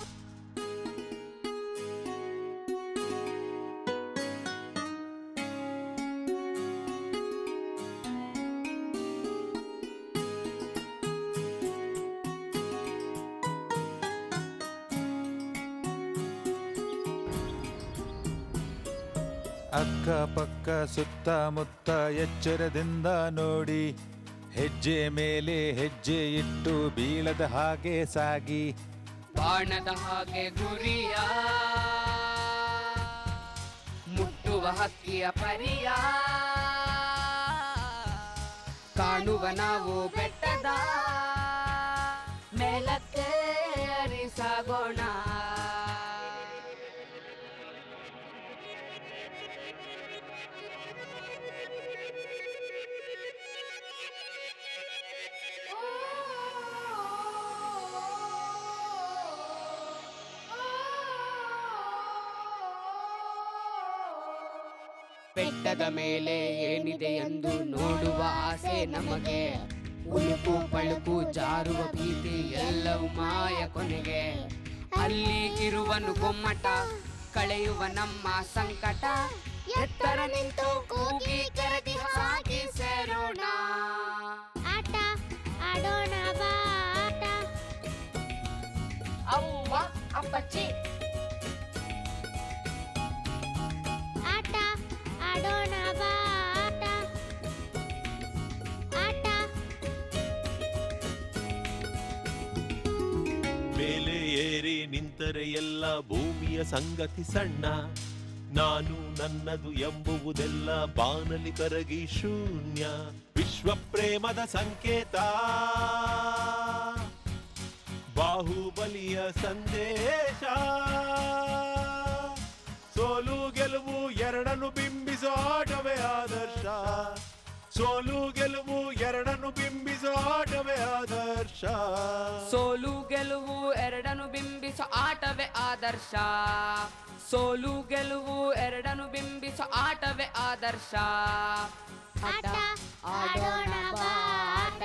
ಅಕ್ಕಪಕ್ಕ ಸುತ್ತಮುತ್ತ ಎಚ್ಚರದಿಂದ ನೋಡಿ ಹೆಜ್ಜೆ ಮೇಲೆ ಹೆಜ್ಜೆ ಇಟ್ಟು ಬೀಳದ ಹಾಗೆ ಸಾಗಿ ಬಾಣದ ಹಾಗೆ ಗುರಿಯ ಮುಟ್ಟುವ ಹಕ್ಕಿಯ ಪರಿಯ ಕಾಣುವ ನಾವು ಬೆಟ್ಟದ ಮೇಲಕ್ಕೆ ಅರಿಸಾಗೋಣ ಬೆಟ್ಟದ ಮೇಲೆ ಏನಿದೆ ಎಂದು ನೋಡುವ ಆಸೆ ನಮಗೆ ಉಳುಕು ಪಳುಕು ಜಾರುವ ಭೀತಿ ಎಲ್ಲವೂ ಮಾಯ ಕೊನೆಗೆ ಅಲ್ಲಿಗಿರುವನು ಗೊಮ್ಮಟ ಕಳೆಯುವ ನಮ್ಮ ಸಂಕಟ ಎತ್ತರ ನಿಂತು ಕೂಗಿ ಕರೆದಿ ಸಾಗಿ ಸೇರೋಣ ಆಟ ಆಡೋಣ ಬಾ ಆಟ ಅವ್ವ ಅಪ್ಪಚ್ಚಿ ಆಟ ಆಡೋಣ ಬಾ ಆಟ ಆಟ ಮೇಲೆ ಏರಿ ನಿಂತರೆ ಎಲ್ಲ ಭೂಮಿಯ ಸಂಗತಿ ಸಣ್ಣ ನಾನು ನನ್ನದು ಎಂಬುವುದೆಲ್ಲ ಬಾನಲಿ ಕರಗಿ ಶೂನ್ಯ ವಿಶ್ವ ಪ್ರೇಮದ ಸಂಕೇತ ಬಾಹುಬಲಿಯ ಸಂದೇಶ ಸೋಲು ಗೆಲುವು ಎರಡನ್ನು ಬಿಂಬಿಸೋ ಆಟವೇ ಆದರ್ಶ ಸೋಲು ಗೆಲುವು ಎರಡನ್ನು ಬಿಂಬಿಸೋ ಆಟವೇ ಆದರ್ಶ ಸೋಲು ಗೆಲುವು ಎರಡನ್ನು ಬಿಂಬಿಸೋ ಆಟವೇ ಆದರ್ಶ ಸೋಲು ಗೆಲುವು ಎರಡನ್ನು ಬಿಂಬಿಸೋ ಆಟವೇ ಆದರ್ಶ ಆಟ ಆಡೋಣ ಬಾ ಆಟ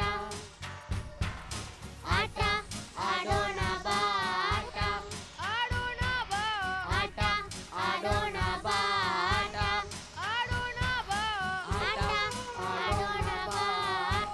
ಆಟ ಆಡೋಣ ಬಾ ಆಟ ಆಡೋಣ ಬಾ ಆಟ ಆಡೋಣ ಬಾ ಆಟ ಆಡೋಣ ಬಾ ಆಟ ಆಡೋಣ ಬಾ ಆಟ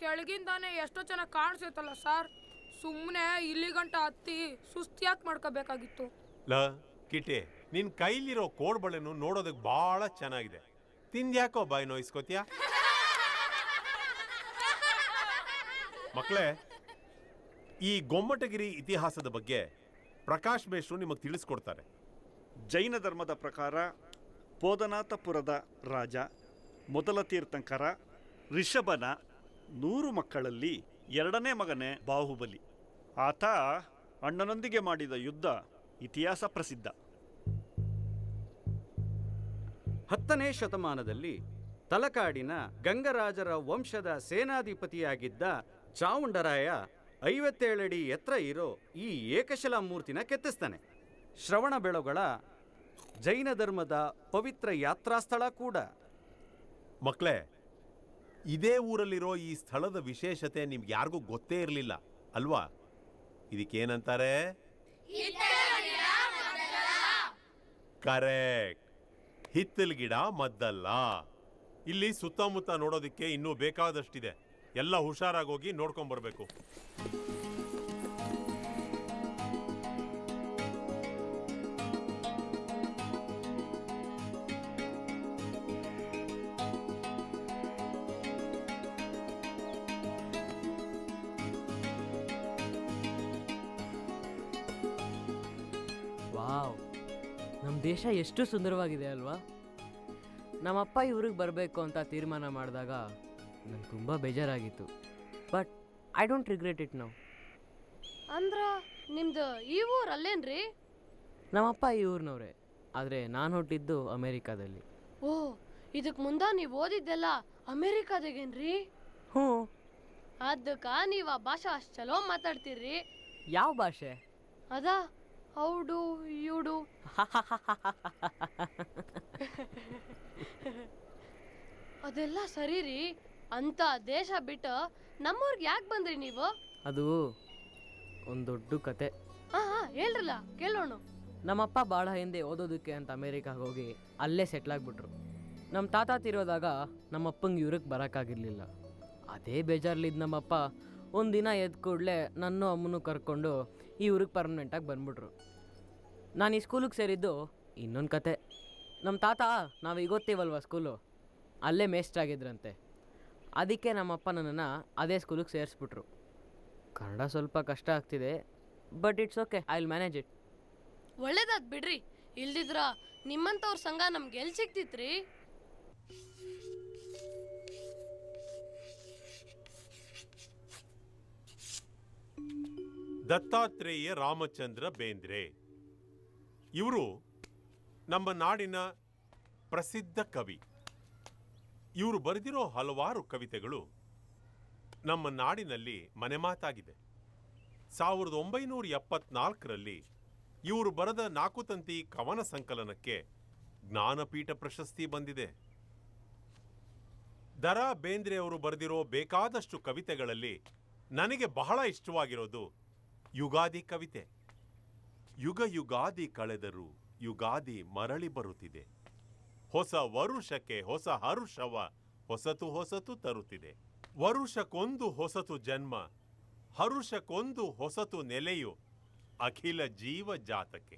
ಕೆಳಗಿಂದಾನೆ ಎಷ್ಟೋ ಚೆನ್ನಾಗಿ ಕಾಣಿಸುತ್ತಲ್ಲ ಸರ್ ಸುಮ್ಮನೆ ಇಲ್ಲಿ ಗಂಟ ಹತ್ತಿ ಸುಸ್ತಿಯಾಗಿ ಮಾಡ್ಕೋಬೇಕಾಗಿತ್ತು ಲ ಕಿಟೆ ನಿನ್ ಕೈಲಿರೋ ಕೋಡ್ಬಳೆನು ನೋಡೋದಕ್ಕೆ ಬಹಳ ಚೆನ್ನಾಗಿದೆ ತಿಂದ್ಯಾಕೋ ಬಾಯಿ ನೋಯಿಸ್ಕೋತ್ಯಾ ಮಕ್ಕಳೇ ಈ ಗೊಮ್ಮಟಗಿರಿ ಇತಿಹಾಸದ ಬಗ್ಗೆ ಪ್ರಕಾಶ್ ಮೇಷ್ರು ನಿಮಗೆ ತಿಳಿಸ್ಕೊಡ್ತಾರೆ ಜೈನ ಧರ್ಮದ ಪ್ರಕಾರ ಪೋದನಾಥಪುರದ ರಾಜ ಮೊದಲ ತೀರ್ಥಂಕರ ರಿಷಭನ ನೂರು ಮಕ್ಕಳಲ್ಲಿ ಎರಡನೇ ಮಗನೇ ಬಾಹುಬಲಿ ಆತ ಅಣ್ಣನೊಂದಿಗೆ ಮಾಡಿದ ಯುದ್ಧ ಇತಿಹಾಸ ಪ್ರಸಿದ್ಧ ಹತ್ತನೇ ಶತಮಾನದಲ್ಲಿ ತಲಕಾಡಿನ ಗಂಗರಾಜರ ವಂಶದ ಸೇನಾಧಿಪತಿಯಾಗಿದ್ದ ಚಾವುಂಡರಾಯ ಐವತ್ತೇಳಡಿ ಎತ್ತರ ಇರೋ ಈ ಏಕಶಿಲಾ ಮೂರ್ತಿನ ಕೆತ್ತಿಸ್ತಾನೆ ಶ್ರವಣ ಬೆಳಗೊಳ ಜೈನ ಧರ್ಮದ ಪವಿತ್ರ ಯಾತ್ರಾಸ್ಥಳ ಕೂಡ ಮಕ್ಕಳೇ ಇದೇ ಊರಲ್ಲಿರೋ ಈ ಸ್ಥಳದ ವಿಶೇಷತೆ ನಿಮ್ಗೆ ಯಾರಿಗೂ ಗೊತ್ತೇ ಇರಲಿಲ್ಲ ಅಲ್ವಾ ಇದಕ್ಕೇನಂತಾರೆ ಕರೆಕ್ಟ್ ಹಿತ್ತಲ್ ಗಿಡ ಮದ್ದಲ್ಲ ಇಲ್ಲಿ ಸುತ್ತಮುತ್ತ ನೋಡೋದಕ್ಕೆ ಇನ್ನೂ ಬೇಕಾದಷ್ಟಿದೆ ಎಲ್ಲ ಹುಷಾರಾಗೋಗಿ ನೋಡ್ಕೊಂಬರ್ಬೇಕು ವಾವ್ ನಮ್ಮ ದೇಶ ಎಷ್ಟು ಸುಂದರವಾಗಿದೆ ಅಲ್ವಾ ನಮ್ಮಪ್ಪ ಇವ್ರಿಗೆ ಬರಬೇಕು ಅಂತ ತೀರ್ಮಾನ ಮಾಡಿದಾಗ ನಂಗೆ ತುಂಬ ಬೇಜಾರಾಗಿತ್ತು but I don't regret it ನಾವು ಅಂದ್ರ ನಿಮ್ದು ಈ ಊರ್ ಅಲ್ಲೇನ್ರಿ ನಮ್ಮಪ್ಪ ಈ ಊರಿನವ್ರೆ ಆದರೆ ನಾನು ಹುಟ್ಟಿದ್ದು ಅಮೇರಿಕಾದಲ್ಲಿ ಓ ಇದಕ್ ಮುಂದ ನೀವ್ ಓದಿದ್ದೆಲ್ಲ ಅಮೇರಿಕಾದಾಗೇನ್ರಿ ಹ್ಞೂ ಅದಕ್ಕ ನೀವ್ ಆ ಭಾಷೆ ಅಷ್ಟ್ ಚಲೋ ಮಾತಾಡ್ತೀರಿ ಯಾವ ಭಾಷೆ ಅದ ಔಡು ಇವ್ಡು ಅದೆಲ್ಲ ಸರಿ ರೀ ಅಂತ ದೇಶ ಬಿಟ್ಟು ನಮ್ಮೂರ್ಗೆ ಯಾಕೆ ಬಂದ್ರಿ ನೀವು ಅದು ಒಂದು ದೊಡ್ಡ ಕತೆ ಹಾ ಹಾ ಹೇಳ್ರಲ್ಲ ಕೇಳೋಣ ನಮ್ಮಪ್ಪ ಭಾಳ ಹಿಂದೆ ಓದೋದಕ್ಕೆ ಅಂತ ಅಮೇರಿಕಾಗೆ ಹೋಗಿ ಅಲ್ಲೇ ಸೆಟ್ಲ್ ಆಗಿಬಿಟ್ರು ನಮ್ಮ ತಾತ ತೀರೋದಾಗ ನಮ್ಮಪ್ಪಂಗೆ ಇವ್ರಿಗೆ ಬರೋಕ್ಕಾಗಿರ್ಲಿಲ್ಲ ಅದೇ ಬೇಜಾರ್ಲಿದ್ದು ನಮ್ಮಪ್ಪ ಒಂದಿನ ಎದ್ದು ಕೂಡಲೇ ನನ್ನ ಅಮ್ಮನೂ ಕರ್ಕೊಂಡು ಈ ಊರಿಗೆ ಪರ್ಮನೆಂಟಾಗಿ ಬಂದ್ಬಿಟ್ರು ನಾನು ಈ ಸ್ಕೂಲಿಗೆ ಸೇರಿದ್ದು ಇನ್ನೊಂದು ಕತೆ ನಮ್ಮ ತಾತ ನಾವು ಈಗ ಓದ್ತೀವಲ್ವ ಸ್ಕೂಲು ಅಲ್ಲೇ ಮೇಸ್ಟ್ರಾಗಿದ್ರಂತೆ ಅದಕ್ಕೆ ನಮ್ಮಪ್ಪ ನನ್ನನ್ನು ಅದೇ ಸ್ಕೂಲಿಗೆ ಸೇರಿಸ್ಬಿಟ್ರು ಕನ್ನಡ ಸ್ವಲ್ಪ ಕಷ್ಟ ಆಗ್ತಿದೆ but it's okay I will manage it ಒಳ್ಳೇದಾದ್ ಬಿಡ್ರಿ ಇಲ್ದಿದ್ರ ನಿಮ್ಮಂತವ್ರ ಸಂಘ ನಮ್ಗೆ ಎಲ್ ಸಿಕ್ತಿತ್ರಿ ದತ್ತಾತ್ರೇಯ ರಾಮಚಂದ್ರ ಬೇಂದ್ರೆ ಇವರು ನಮ್ಮ ನಾಡಿನ ಪ್ರಸಿದ್ಧ ಕವಿ ಇವರು ಬರೆದಿರೋ ಹಲವಾರು ಕವಿತೆಗಳು ನಮ್ಮ ನಾಡಿನಲ್ಲಿ ಮನೆಮಾತಾಗಿದೆ ಸಾವಿರದ ಒಂಬೈನೂರ ಎಪ್ಪತ್ನಾಲ್ಕರಲ್ಲಿ ಇವರು ಬರೆದ ನಾಲ್ಕು ತಂತಿ ಕವನ ಸಂಕಲನಕ್ಕೆ ಜ್ಞಾನಪೀಠ ಪ್ರಶಸ್ತಿ ಬಂದಿದೆ ದರಾ ಬೇಂದ್ರೆ ಅವರು ಬರೆದಿರೋ ಬೇಕಾದಷ್ಟು ಕವಿತೆಗಳಲ್ಲಿ ನನಗೆ ಬಹಳ ಇಷ್ಟವಾಗಿರೋದು ಯುಗಾದಿ ಕವಿತೆ ಯುಗ ಯುಗಾದಿ ಕಳೆದರೂ ಯುಗಾದಿ ಮರಳಿ ಬರುತ್ತಿದೆ ಹೊಸ ವರುಷಕ್ಕೆ ಹೊಸ ಹರುಷವ ಹೊಸತು ಹೊಸತು ತರುತ್ತಿದೆ ವರುಷಕ್ಕೊಂದು ಹೊಸತು ಜನ್ಮ ಹರುಷಕ್ಕೊಂದು ಹೊಸತು ನೆಲೆಯು ಅಖಿಲ ಜೀವ ಜಾತಕ್ಕೆ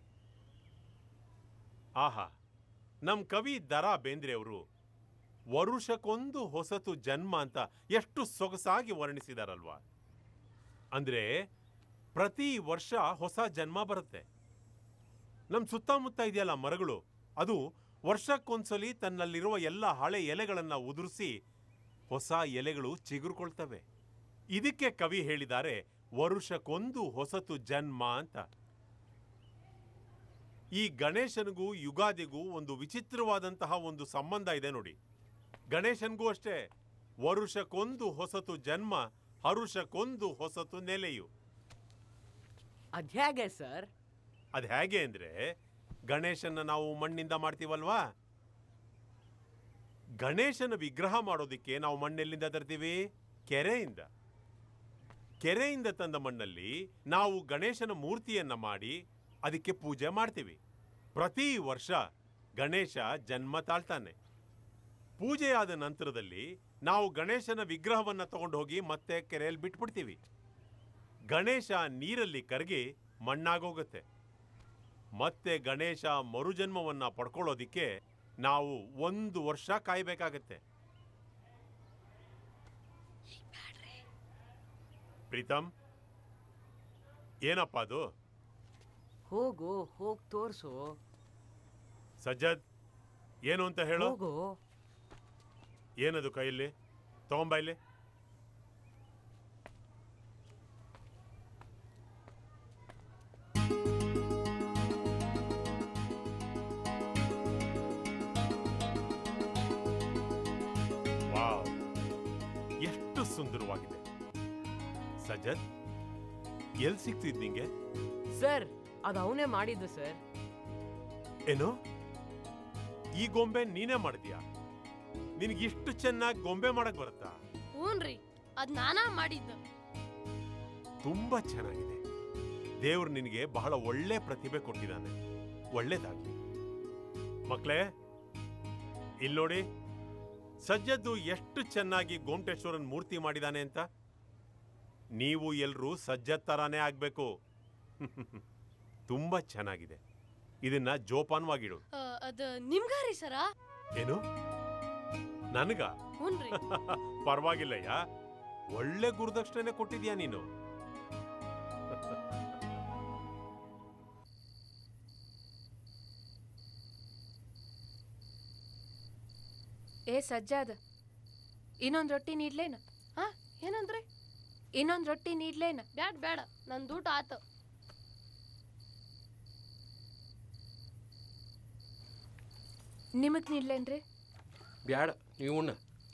ಆಹಾ ನಮ್ ಕವಿ ದರಾ ಬೇಂದ್ರೆ ಅವರು ವರುಷಕ್ಕೊಂದು ಹೊಸತು ಜನ್ಮ ಅಂತ ಎಷ್ಟು ಸೊಗಸಾಗಿ ವರ್ಣಿಸಿದಾರಲ್ವಾ ಅಂದ್ರೆ ಪ್ರತಿ ವರ್ಷ ಹೊಸ ಜನ್ಮ ಬರುತ್ತೆ ನಮ್ಮ ಸುತ್ತಮುತ್ತ ಇದೆಯಲ್ಲ ಮರಗಳು ಅದು ವರ್ಷಕ್ಕೊಂದ್ಸಲಿ ತನ್ನಲ್ಲಿರುವ ಎಲ್ಲ ಹಳೆ ಎಲೆಗಳನ್ನ ಉದುರಿಸಿ ಹೊಸ ಎಲೆಗಳು ಚಿಗುರುಕೊಳ್ತವೆ ಇದಕ್ಕೆ ಕವಿ ಹೇಳಿದ್ದಾರೆ ವರುಷಕ್ಕೊಂದು ಹೊಸತು ಜನ್ಮ ಅಂತ ಈ ಗಣೇಶನಿಗೂ ಯುಗಾದಿಗೂ ಒಂದು ವಿಚಿತ್ರವಾದಂತಹ ಒಂದು ಸಂಬಂಧ ಇದೆ ನೋಡಿ ಗಣೇಶನ್ಗೂ ಅಷ್ಟೇ ವರುಷಕ್ಕೊಂದು ಹೊಸತು ಜನ್ಮ ಹರುಷಕ್ಕೊಂದು ಹೊಸತು ನೆಲೆಯು ಅದ್ಹೇಗೆ ಸರ್ ಅದು ಹೇಗೆ ಅಂದ್ರೆ ಗಣೇಶನ ನಾವು ಮಣ್ಣಿಂದ ಮಾಡ್ತೀವಲ್ವಾ ಗಣೇಶನ ವಿಗ್ರಹ ಮಾಡೋದಿಕ್ಕೆ ನಾವು ಮಣ್ಣೆಲ್ಲಿಂದ ತರ್ತೀವಿ ಕೆರೆಯಿಂದ ಕೆರೆಯಿಂದ ತಂದ ಮಣ್ಣಲ್ಲಿ ನಾವು ಗಣೇಶನ ಮೂರ್ತಿಯನ್ನ ಮಾಡಿ ಅದಕ್ಕೆ ಪೂಜೆ ಮಾಡ್ತೀವಿ ಪ್ರತಿ ವರ್ಷ ಗಣೇಶ ಜನ್ಮ ತಾಳ್ತಾನೆ ಪೂಜೆಯಾದ ನಂತರದಲ್ಲಿ ನಾವು ಗಣೇಶನ ವಿಗ್ರಹವನ್ನ ತಗೊಂಡು ಹೋಗಿ ಮತ್ತೆ ಕೆರೆಯಲ್ಲಿ ಬಿಟ್ಬಿಡ್ತೀವಿ ಗಣೇಶ ನೀರಲ್ಲಿ ಕರಗಿ ಮಣ್ಣಾಗೋಗುತ್ತೆ ಮತ್ತೆ ಗಣೇಶ ಮರುಜನ್ಮವನ್ನ ಪಡ್ಕೊಳ್ಳೋದಿಕ್ಕೆ ನಾವು ಒಂದು ವರ್ಷ ಕಾಯ್ಬೇಕಾಗತ್ತೆ ಪ್ರೀತಮ್ ಏನಪ್ಪ ಅದು ಹೋಗು ಹೋಗ್ ತೋರ್ಸು ಸಜ್ಜದ್ ಏನು ಅಂತ ಹೇಳು ಹೋಗು ಏನದು ಕೈಯಲ್ಲಿ ತಗೊಂಬ ಇಲ್ಲಿ ವಾವ್ ಎಷ್ಟು ಸುಂದರವಾಗಿದೆ ಸಜ್ಜದ್ ಎಲ್ಲಿ ಸಿಕ್ತಿದ್ ನಿಂಗೆ ಸರ್ ಅದು ಅವನೇ ಮಾಡಿದ್ದು ಸರ್ ಏನು ಈ ಗೊಂಬೆ ನೀನೇ ಮಾಡಿದ್ಯಾ ನಿನಗೆ ಇಷ್ಟು ಚೆನ್ನಾಗಿ ಗೊಂಬೆ ಮಾಡಕ್ ಬರುತ್ತಾ ಹ್ಞೂನ್ರಿ ಅದ್ ನಾನಾ ಮಾಡಿದ್ದು ತುಂಬಾ ಚೆನ್ನಾಗಿದೆ ದೇವ್ರು ನಿನಗೆ ಬಹಳ ಒಳ್ಳೆ ಪ್ರತಿಭೆ ಕೊಟ್ಟಿದ್ದಾನೆ ಒಳ್ಳೇದಾಗ್ಲಿ ಮಕ್ಳೇ ಇಲ್ಲಿ ನೋಡಿ ಸಜ್ಜದ್ದು ಎಷ್ಟು ಚೆನ್ನಾಗಿ ಗೋಮಟೇಶ್ವರನ್ ಮೂರ್ತಿ ಮಾಡಿದಾನೆ ಅಂತ ನೀವು ಎಲ್ರೂ ಸಜ್ಜದ್ ತರಾನೇ ಆಗ್ಬೇಕು ತುಂಬಾ ಚೆನ್ನಾಗಿದೆ ಇದನ್ನ ಜೋಪಾನವಾಗಿಡು ಆ, ಅದ್ ನಿಮ್ಗಾರಿ ಸರ ಏನು ನನಗ ಹ್ಞೂನ್ರಿ ಪರವಾಗಿಲ್ಲಯ್ಯ ಒಳ್ಳೆ ಗುರುದಕ್ಷಿಣೆ ಕೊಟ್ಟಿದ್ಯಾ ನೀನು ಏ ಸಜ್ಜಾದ ಇನ್ನೊಂದು ರೊಟ್ಟಿ ನೀಡ್ಲೇನ ಹಾ ಏನಂದ್ರಿ ಇನ್ನೊಂದು ರೊಟ್ಟಿ ನೀಡ್ಲೇನ ಬ್ಯಾಡ್ ಬೇಡ ನನ್ ಊಟ ಆತು ನಿಮಗ್ ನೀಡ್ಲೇನ್ರಿ ಬ್ಯಾಡ ನೀವು ಉಣ್ಣ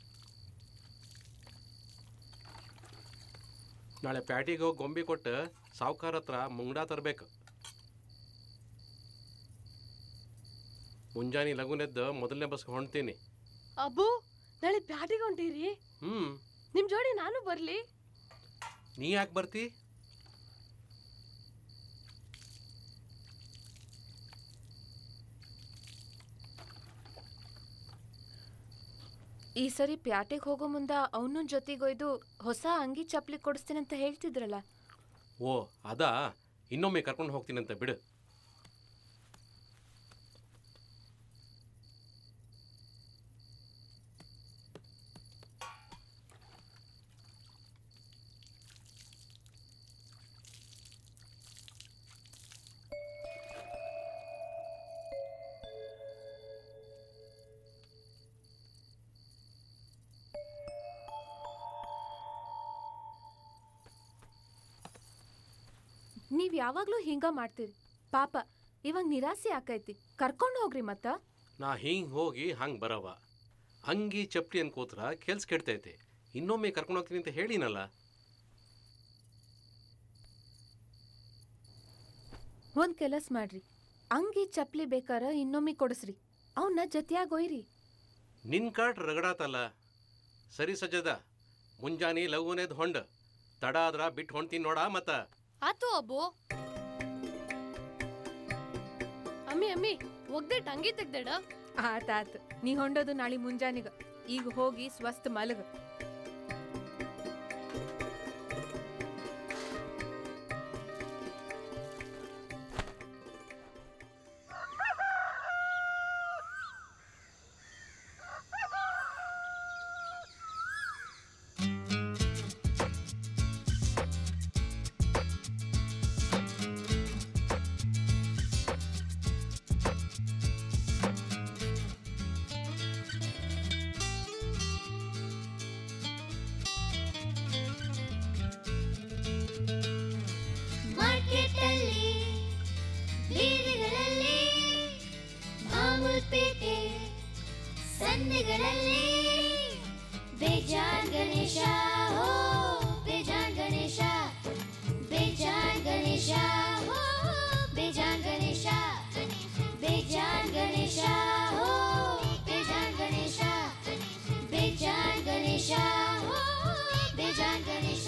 ನಾಳೆ ಪ್ಯಾಟಿಗೆ ಹೋಗಿ ಗೊಂಬೆ ಕೊಟ್ಟು ಸಾವ್ಕಾರ ಹತ್ರ ಮುಂಗಡ ತರಬೇಕು ಮುಂಜಾನೆ ಲಗುನೆದ್ದು ಮೊದಲನೇ ಬಸ್ಗೆ ಹೊಣ್ತೀನಿ ಅಬ್ಬು ನಾಳೆ ಪ್ಯಾಟಿಗೆ ಹೊಂಟೀರಿ ಹ್ಞೂ ನಿಮ್ ಜೋಡಿ ನಾನು ಬರ್ಲಿ ನೀ ಯಾಕೆ ಬರ್ತಿ ಈ ಸರಿ ಪ್ಯಾಟೆಗೆ ಹೋಗೋ ಮುಂದ ಅವನ ಜೊತೆಗೊಯ್ದು ಹೊಸ ಅಂಗಿ ಚಪ್ಲಿ ಕೊಡಿಸ್ತೀನಂತ ಹೇಳ್ತಿದ್ರಲ್ಲ ಓ ಅದಾ ಇನ್ನೊಮ್ಮೆ ಕರ್ಕೊಂಡು ಹೋಗ್ತೀನಂತ ಬಿಡು ನೀವ್ ಯಾವಾಗ್ಲೂ ಹಿಂಗ ಮಾಡ್ತೀರಿ ಪಾಪ ಇವಾಗ ನಿರಾಸೆ ಆಕೈತಿ ಕರ್ಕೊಂಡು ಹೋಗ್ರಿ ಮತ್ತ ನಾ ಹಿಂಗೆ ಹೋಗಿ ಹಂಗೆ ಬರವ ಅಂಗಿ ಚಪ್ಲಿ ಅನ್ಕೋತ್ರ ಕೆಲ್ಸ ಕೆಡ್ತೈತೆ ಇನ್ನೊಮ್ಮೆ ಕರ್ಕೊಂಡು ಹೋಗ್ತೀನಿ ಅಂತ ಹೇಳಿನಲ್ಲ ಒಂದ್ ಕೆಲಸ ಮಾಡ್ರಿ ಅಂಗಿ ಚಪ್ಲಿ ಬೇಕಾರ ಇನ್ನೊಮ್ಮೆ ಕೊಡಿಸ್ರಿ ಅವನ್ನ ಜೊತೆಯಾಗಿ ಒಯ್ರಿ ನಿನ್ ಕಾಟ್ ರಗಡಾತಲ್ಲ ಸರಿ ಸಜ್ಜದ ಮುಂಜಾನೆ ಲಘುನೇದ್ ಹೊಂಡ ತಡ ಆದ್ರ ಬಿಟ್ಟು ಹೊಣ್ತೀನಿ ನೋಡ ಮತ್ತ ಆತು ಅಬ್ಬು ಅಮ್ಮಿ ಅಮ್ಮಿ ಒಗ್ದೆ ಟಂಗಿ ತೆಗ್ದೇಡ ಆತಾತ್ ನೀ ಹೊಂಡೋದು ನಾಳೆ ಮುಂಜಾನಿಗ ಈಗ ಹೋಗಿ ಸ್ವಸ್ಥ ಮಲಗ ಮಾರ್ಕೆಟಲ್ಲಿ ಬೀದಿಗಳಲ್ಲಿ ಮಾಮೂಲ್ ಪೇಟೆ ಸಂಧಿಗಳಲ್ಲಿ ಬೇಜಾನ್ ಗಣೇಶ ಹೋ ಬೇಜಾನ್ ಗಣೇಶ ಬೇಜಾನ್ ಗಣೇಶ ಹೋ ಬೇಜಾನ್ ಗಣೇಶ ಬೇಜಾನ್ ಗಣೇಶ ಹೋ ಬೇಜಾನ್ ಗಣೇಶ ಬೇಜಾನ್ ಗಣೇಶ ಹೋ ಬೇಜಾನ್ ಗಣೇಶ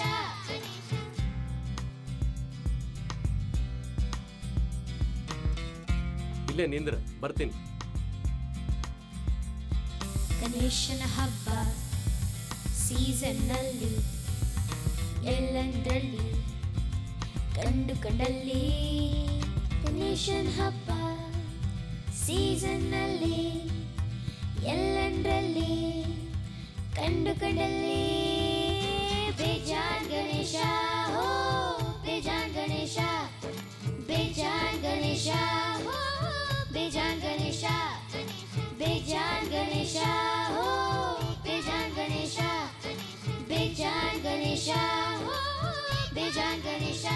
ಇಲ್ಲೇ ನಿಂದ್ರ ಬರ್ತೀನಿ ಗಣೇಶನ ಹಬ್ಬ ಸೀಸನ್ನಲ್ಲಿ ಎಲ್ಲಂದ್ರಲ್ಲಿ ಕಂಡು ಕಂಡಲ್ಲಿ ಗಣೇಶನ್ ಹಬ್ಬ ಸೀಸನ್ನಲ್ಲಿ ಎಲ್ಲಂದ್ರಲ್ಲಿ ಕಂಡು ಕಂಡಲ್ಲಿ ಬೇಜಾನ್ ಗಣೇಶ ಹೋ ಬೇಜಾನ್ ಗಣೇಶ ಬೇಜಾನ್ ಗಣೇಶ ಹೋ ಬೇಜಾನ್ ಗಣೇಶ ಬೇಜಾನ್ ಗಣೇಶ ಹೋ ಬೇಜಾನ್ ಗಣೇಶ ಬೇಜಾನ್ ಗಣೇಶ ಹೋ ಬೇಜಾನ್ ಗಣೇಶ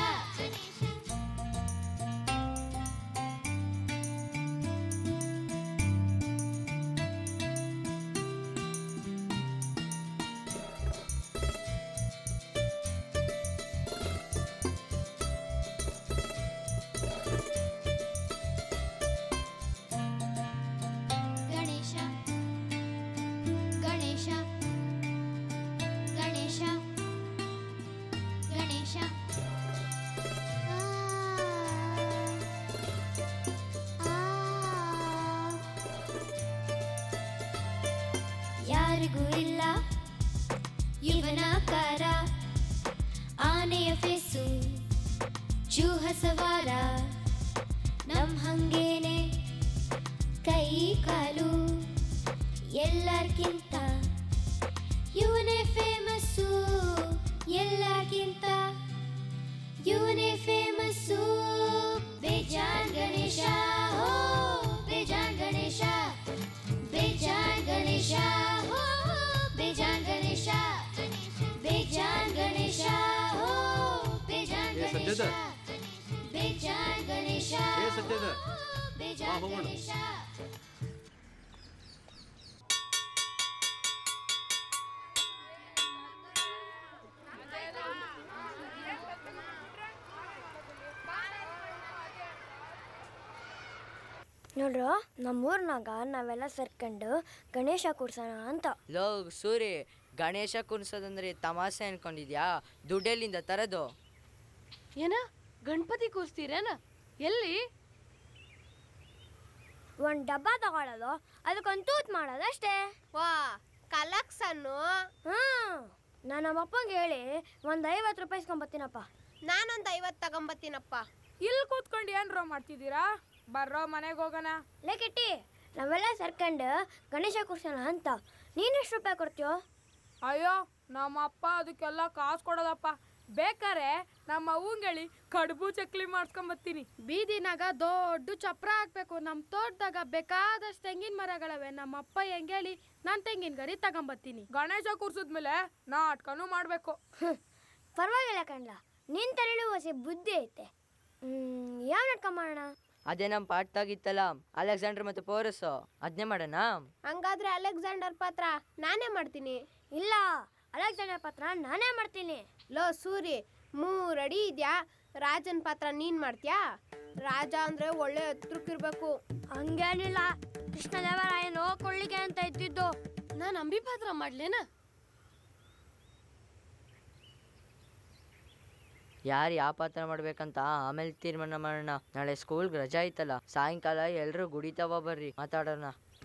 ಗಣೇಶ ಗಣೇಶ ಗಣೇಶ ಗಣೇಶ ಆ, ಆ. ಯಾರಿಗೂ ಇಲ್ಲ ಇವನ ಕಾರ ಆನೆಯ ಫೇಸು ಚೂಹ ಸವಾರ ನಮ್ ಹಂಗೇನೆ ಕೈ ಕಾಲು ಎಲ್ಲರ್ಗಿಂತ ಇವನೇ ಫೇಮಸ್ಸು ಎಲ್ಲರ್ಗಿಂತ ಇವನೇ ಫೇಮಸ್ಸು ಬೇಜಾನ್ ಗಣೇಶ ಹೋ ಬೇಜಾನ್ ಗಣೇಶ ಬೇಜಾನ್ ಗಣೇಶ ಹೋ ಬೇಜಾನ್ ಗಣೇಶ ಬೇಜಾನ್ ಗಣೇಶ ಹೋ ಬೇಜಾನ್ ಏ ಸಜ್ಜದ ಗಣೇಶ ಬೇಜಾನ್ ಗಣೇಶ ಏ ಸಜ್ಜದ ಹೋ, ಬಾ ಬೇಜಾನ್ ಹೋಗೋಣ ಗಣೇಶ ನೋಡ್ರು ನಮ್ಮೂರ್ನಾಗ ನಾವೆಲ್ಲ ಸೇರ್ಕೊಂಡು ಗಣೇಶ ಕೂರ್ಸೋಣ ಅಂತ ಲೋ ಸೂರಿ ಗಣೇಶ ಕುಣಿಸೋದಂದ್ರೆ ತಮಾಷೆ ಅನ್ಕೊಂಡಿದ್ಯಾ ದುಡ್ಡೆಲ್ಲಿಂದ ತರದು ಏನ ಗಣಪತಿ ಕೂರಿಸ್ತೀರೇನ ಎಲ್ಲಿ ಒಂದ್ ಡಬ್ಬ ತಗೊಳ್ಳೋದು ಅದಕ್ಕೊಂದು ತೂತ್ ಮಾಡೋದು ಅಷ್ಟೇ ವಾ ಕಲೆಕ್ಷನ್ನು ಹ್ಮ್ ನಾನು ನಮ್ಮ ಅಪ್ಪಂಗೆ ಹೇಳಿ ಒಂದ್ ಐವತ್ತು ರೂಪಾಯಿ ಇಸ್ಕೊಂಬತ್ತೀನಪ್ಪ ನಾನೊಂದು ಐವತ್ತು ತಗೊಂಬತ್ತೀನಪ್ಪ ಇಲ್ಲಿ ಕೂತ್ಕೊಂಡು ಏನ್ರೋ ಮಾಡ್ತಿದ್ದೀರಾ ಬರ್ರೋ ಮನೆಗೆ ಹೋಗೋಣ ಲೇ ಕಿಟ್ಟಿ ನಾವೆಲ್ಲ ಸೇರ್ಕೊಂಡು ಗಣೇಶ ಕೂರ್ಸೋಣ ಅಂತ ನೀನು ಎಷ್ಟು ರೂಪಾಯಿ ಕೊಡ್ತೀಯೋ ಅಯ್ಯೋ ನಮ್ಮ ಅಪ್ಪ ಅದಕ್ಕೆಲ್ಲ ಕಾಸು ಕೊಡೋದಪ್ಪ ಬೇಕಾರೆ ನಮ್ಮ ಅವ್ವಂಗೇಳಿ ಕಡುಬು ಚಕ್ಲಿ ಮಾಡ್ಸ್ಕೊಂಬತ್ತೀನಿ ಬೀದಿನಾಗ ದೊಡ್ಡ ಚಪ್ರ ಹಾಕ್ಬೇಕು ನಮ್ಮ ತೋಟದಾಗ ಬೇಕಾದಷ್ಟು ತೆಂಗಿನ ಮರಗಳವೆ ನಮ್ಮ ಅಪ್ಪ ಹೆಂಗೇಳಿ ನಾನು ತೆಂಗಿನ ಗರಿ ತಗೊಂಬತ್ತೀನಿ ಗಣೇಶ ಕೂರ್ಸಿದ್ಮೇಲೆ ನಾಟಕನೂ ಮಾಡಬೇಕು ಪರವಾಗಿಲ್ಲ ಕಣ್ಲ ನಿನ್ ತಲೆಲೂ ಹೊಸ ಬುದ್ಧಿ ಐತೆ ಹ್ಮ್ ಯಾವ ನಾಟಕ ಮಾಡೋಣ ಅದೇ ನಮ್ಮ ಪಾಠದಾಗಿತ್ತಲ್ಲ ಅಲೆಕ್ಸಾಂಡರ್ ಮತ್ತು ಪೋರಸ್ ಅದನ್ನೇ ಮಾಡೋಣ ಹಂಗಾದ್ರೆ ಅಲೆಕ್ಸಾಂಡರ್ ಪಾತ್ರ ನಾನೇ ಮಾಡ್ತೀನಿ ಇಲ್ಲ ಅಲೆಕ್ಸಾಂಡರ್ ಪಾತ್ರ ನಾನೇ ಮಾಡ್ತೀನಿ ಲೋ ಸೂರಿ ಮೂರಡಿ ಇದ್ಯಾ ರಾಜನ್ ಪಾತ್ರ ನೀನ್ ಮಾಡ್ತೀಯಾ ರಾಜ ಅಂದ್ರೆ ಒಳ್ಳೆ ಹತ್ರಕ್ಕಿರ್ಬೇಕು ಹಂಗೇನಿಲ್ಲ ಕೃಷ್ಣದೇವರಾಯನು ಕೊಳ್ಳಿಗೆ ಅಂತ ಇದ್ದಿದ್ದು ನಾನು ಅಂಬಿ ಪಾತ್ರ ಮಾಡ್ಲೇನ ಯಾರು ಯಾವ ಪಾತ್ರ ಮಾಡ್ಬೇಕಂತ ಆಮೇಲೆ ತೀರ್ಮಾನ ಮಾಡೋಣ ನಾಳೆ ಸ್ಕೂಲ್ಗೆ ರಜಾ ಐತಲ್ಲ ಸಾಯಂಕಾಲ ಎಲ್ಲರೂ ಗುಡಿ ತವ ಬರ್ರಿ ಮಾತಾಡೋಣ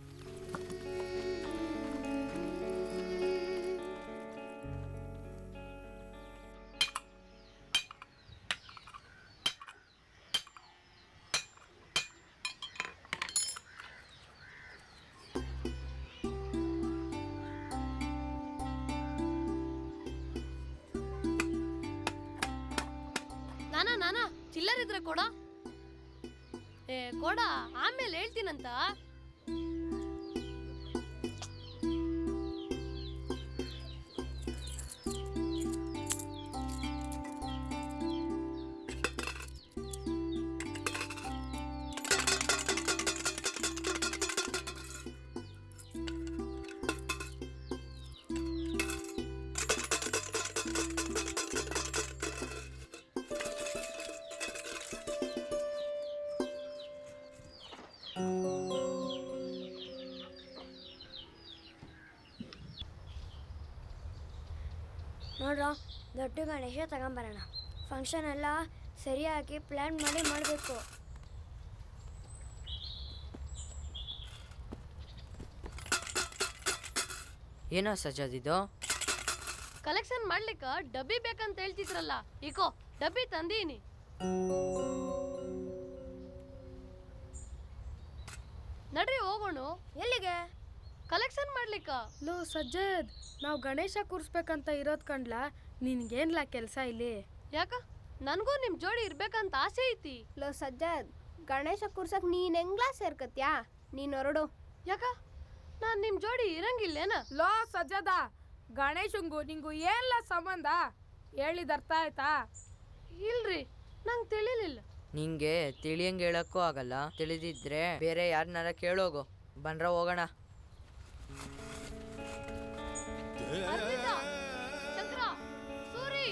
ನಾನಾ ನಾನಾ ಚಿಲ್ಲರಿದ್ರೆ ಕೊಡ ಏ ಕೊಡ ಆಮೇಲೆ ಹೇಳ್ತೀನಂತ ನೋಡ್ರ ದೊಡ್ಡ ಗಣೇಶ ತಗೊಂಬರೋಣ ಫಂಕ್ಷನ್ ಎಲ್ಲ ಸರಿಯಾಗಿ ಪ್ಲ್ಯಾನ್ ಮಾಡಿ ಮಾಡಬೇಕು ಏನೋ ಸಜ್ಜಾದಿದ್ದು ಕಲೆಕ್ಷನ್ ಮಾಡ್ಲಿಕ್ಕ ಡಬ್ಬಿ ಬೇಕಂತ ಹೇಳ್ತಿದ್ರಲ್ಲ ಇಕೋ ಡಬ್ಬಿ ತಂದೀನಿ ನಡ್ರಿ ಹೋಗೋಣ ಎಲ್ಲಿಗೆ ಕಲೆಕ್ಷನ್ ಮಾಡ್ಲಿಕ್ಕ ಲೋ ಸಜ್ಜದ್ ನಾವು ಗಣೇಶ ಕೂರ್ಸ್ಬೇಕಂತ ಇರೋದ್ ಕಂಡ್ಲ ನಿನ್ಗೇನ್ಲ ಕೆಲಸ ಇಲ್ಲಿ ಯಾಕ ನನಗೂ ನಿಮ್ ಜೋಡಿ ಇರ್ಬೇಕಂತ ಆಸೆ ಐತಿ ಲೋ ಸಜ್ಜದ್ ಗಣೇಶ ಕೂರ್ಸಕ್ ನೀನ್ ಹೆಂಗ್ಲಾ ಸೇರ್ಕತ್ಯಾ ನೀನ್ ಹೊರಡು ಯಾಕ ನಾನ್ ನಿಮ್ ಜೋಡಿ ಇರಂಗಿಲ್ಲೇನ ಲೋ ಸಜ್ಜದ ಗಣೇಶಂಗು ನಿಂಗು ಏನ್ಲ ಸಂಬಂಧ ಹೇಳಿದ ಅರ್ಥ ಆಯ್ತಾ ಇಲ್ರಿ ನಂಗೆ ತಿಳಿಲಿಲ್ಲ ನಿಂಗೆ ತಿಳಿಯಂಗೆ ಹೇಳಕ್ಕೂ ಆಗಲ್ಲ ತಿಳಿದಿದ್ರೆ ಬೇರೆ ಯಾರನ್ನಾರ ಕೇಳೋಗು ಬಂದ್ರ ಹೋಗೋಣ Arpita, Chakra Suri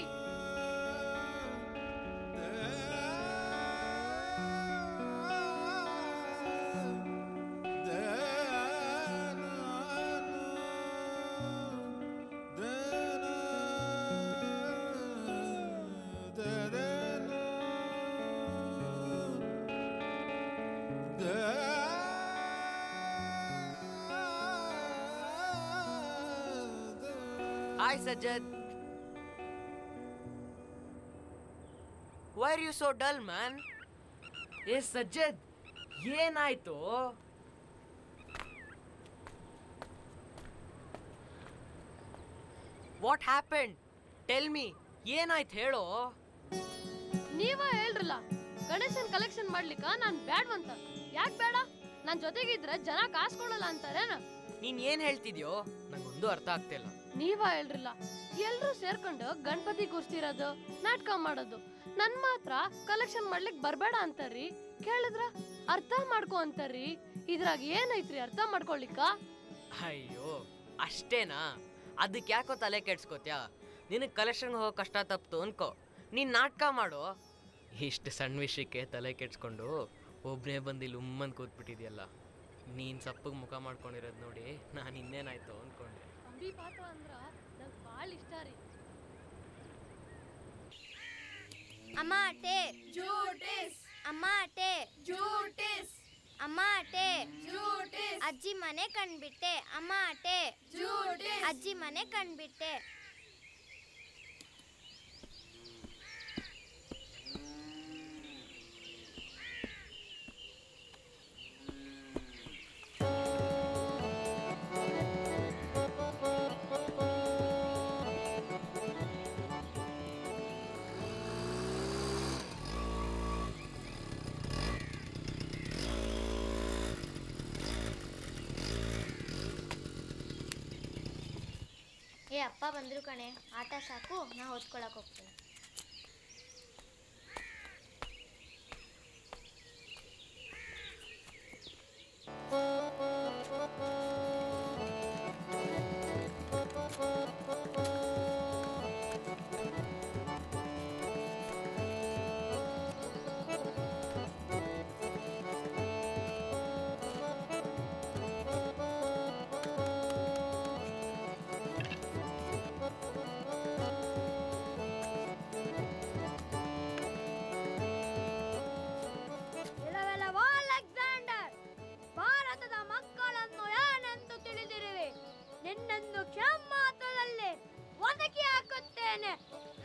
hi Sajjad why are you so dull man ಏ ಸಜ್ಜದ್ ಏನಾಯ್ತು ವಾಟ್ ಹ್ಯಾಪನ್ ಟೆಲ್ ಮಿ ಏನಾಯ್ತು ಹೇಳೋ ನೀವ ಹೇಳ್ರಲ್ಲ ಗಣೇಶನ್ ಕಲೆಕ್ಷನ್ ಮಾಡ್ಲಿಕ್ಕ ನಾನ್ ಬ್ಯಾಡ್ವಂತ ಯಾಕ್ ಬೇಡ ನನ್ ಜೊತೆಗಿದ್ರೆ ಜನ ಕಾಸ್ಕೊಳಲ್ಲ ಅಂತಾರೇನ ನೀನ್ ಏನ್ ಹೇಳ್ತಿದ್ಯೋ ನಂಗೊಂದು ಅರ್ಥ ಆಗ್ತಿಲ್ಲ ನೀವ ಹೇಳ್ರಲ್ಲ ಎಲ್ರೂ ಸೇರ್ಕೊಂಡು ಗಣಪತಿ ಕೂರ್ಸ್ತಿರೋದು ನಾಟಕ ಮಾಡೋದು ನನ್ ಮಾತ್ರ ಕಲೆಕ್ಷನ್ ಮಾಡ್ಲಿಕ್ ಬರ್ಬೇಡ ಅಂತಾರ್ರಿ ಕೇಳಿದ್ರ ಅರ್ಥ ಮಾಡ್ಕೊ ಅಂತಾರ್ರಿ ಇದ್ರಾಗ ಏನೈತ್ರಿ ಅರ್ಥ ಮಾಡ್ಕೊಳಿಕ್ಕ ಅಯ್ಯೋ ಅಷ್ಟೇನಾ ಅದಕ್ಕೆ ಯಾಕೋ ತಲೆ ಕೆಡ್ಸ್ಕೋತ್ಯಾ ನಿನಗೆ ಕಲೆಕ್ಷನ್ಗೆ ಹೋಗೋ ಕಷ್ಟ ತಪ್ತು ಅನ್ಕೋ ನೀನು ನಾಟಕ ಮಾಡು ಇಷ್ಟು ಸಣ್ಣ ವಿಷಯಕ್ಕೆ ತಲೆ ಕೆಡ್ಸ್ಕೊಂಡು ಒಬ್ಬನೇ ಬಂದು ಇಲ್ಲಿ ಉಮ್ಮನ್ ಕೂತ್ಬಿಟ್ಟಿದ್ಯಲ್ಲ ನೀನು ಸಪ್ಪಗೆ ಮುಖ ಮಾಡ್ಕೊಂಡಿರೋದು ನೋಡಿ ನಾನು ಇನ್ನೇನಾಯ್ತು ಅಂದ್ಕೊಂಡೆ ಅಂಬಿ ಪಾಠ ಅಂದ್ರ ನಂಗ್ ಬಾಳ ಇಷ್ಟ ರೀ ಅಮ್ಮ ಅಟೆ ಜೂಟಿಸ್ ಅಮ್ಮ ಅಟೆ ಜೂಟಿಸ್ ಅಮ್ಮ ಅಟೆ ಜೂಟಿಸ್ ಅಜ್ಜಿ ಮನೆ ಕಂಡ್ಬಿಟ್ಟೆ ಅಮ್ಮ ಅಟೆ ಜೂಟಿಸ್ ಅಜ್ಜಿ ಮನೆ ಕಂಡ್ಬಿಟ್ಟೆ ಏ ಅಪ್ಪ ಬಂದ್ರು ಕಣೆ ಆಟ ಸಾಕು ನಾ ಓದ್ಕೊಳಕ್ ಹೋಗ್ತೀನಿ ಇಲ್ಲವೆಲ್ಲವೋ ಅಲೆಕ್ಸಾಂಡರ್ ಭಾರತದ ಮಕ್ಕಳನ್ನು ಏನೆಂದು ತಿಳಿದಿರುವೆ ನಿನ್ನನ್ನು ಕ್ಷಮಾತ್ರದಲ್ಲಿ ಒದಗಿ ಹಾಕುತ್ತೇನೆ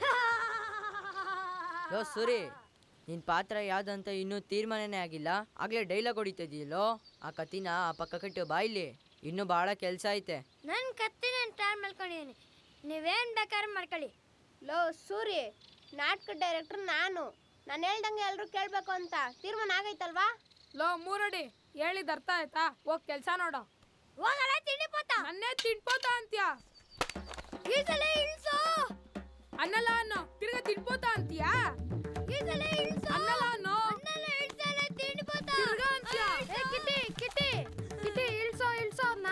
ಲೋ ಸೂರಿ ನಿನ್ ಪಾತ್ರ ಯಾವ್ದಂತ ಇನ್ನೂ ತೀರ್ಮಾನನೇ ಆಗಿಲ್ಲ ಆಗ್ಲೇ ಡೈಲಾಗ್ ಹೊಡಿತಿದ್ಯಲ್ಲೋ ಆ ಕತ್ತಿನ ಆ ಪಕ್ಕ ಕಟ್ಟು ಬಾಯ್ಲಿ ಇನ್ನೂ ಭಾಳ ಕೆಲಸ ಐತೆ ನನ್ನ ಕತ್ತಿನ ಟ್ರೈ ಮಾಡ್ಕೊಂಡಿದ್ದೀನಿ ನೀವೇನು ಬೇಕಾದ್ರೆ ಮಾಡ್ಕೊಳ್ಳಿ ಲೋ ಸೂರಿ ನಾಟಕ ಡೈರೆಕ್ಟರ್ ನಾನು ನಾನು ಹೇಳ್ದಂಗೆ ಎಲ್ರು ಕೇಳ್ಬೇಕು ಅಂತ ತೀರ್ಮಾನ ಆಗೈತಲ್ವಾ ಲೋ ಮೂರಡಿ ಹೇಳಿದ ಅರ್ಥ ಆಯ್ತಾ ಹೋಗ್ ಕೆಲ್ಸ ನೋಡು ಹೋಗಲ್ಲ ತಿಂಡಿಪೋತ ನನ್ನೇ ತಿನ್ಪೋತ ಅಂತ್ಯ ಈಸಲೇ ಇಳ್ಸು ಅನ್ನಲ್ಲ ಅನ್ನೋ ತಿರ್ಗಾ ತಿನ್ಪೋತ ಅಂತೀಯಾ ಈಸಲೇ ಇಳ್ಸು ಅನ್ನಲ್ಲ ಅನ್ನೋ ಅನ್ನಲ್ಲ ಇಳ್ಸಲ್ಲ ತಿಂಡಿಪೋತ ತಿರ್ಗಾ ಅಂತ್ಯ ಏ ಕಿಟಿ ಕಿಟಿ ಕಿಟಿ ಇಳ್ಸೋ ಇಳ್ಸೋ ಅವ್ನ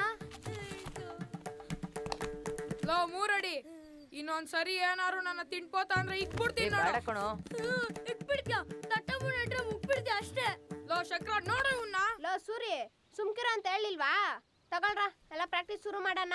ಲೋ ಮೂರಡಿ ಇನ್ನೊಂದ್ ಸರಿ ಏನಾರು ನನ್ನ ತಿನ್ಪೋತ ಅಂದ್ರೆ ಇಕ್ಬಿಡ್ತೀನಿ ಬೇಡ ನೋಡು ಕಣೋ ಇಕ್ಬಿಡ್ತೀಯ ತಟ್ಟ ಮುಟ್ರೆ ಮುಗ್ಬಿಡ್ತೀಯ ಅಷ್ಟೇ ಲೋ ಶಕ್ರ ನೋಡು ಇವ್ನ ಲೋ ಸೂರಿ ಸುಮ್ಕಿರ ಅಂತ ಹೇಳಿಲ್ವಾ ತಗೊಳ್ರ ಎಲ್ಲ ಪ್ರಾಕ್ಟೀಸ್ ಶುರು ಮಾಡೋಣ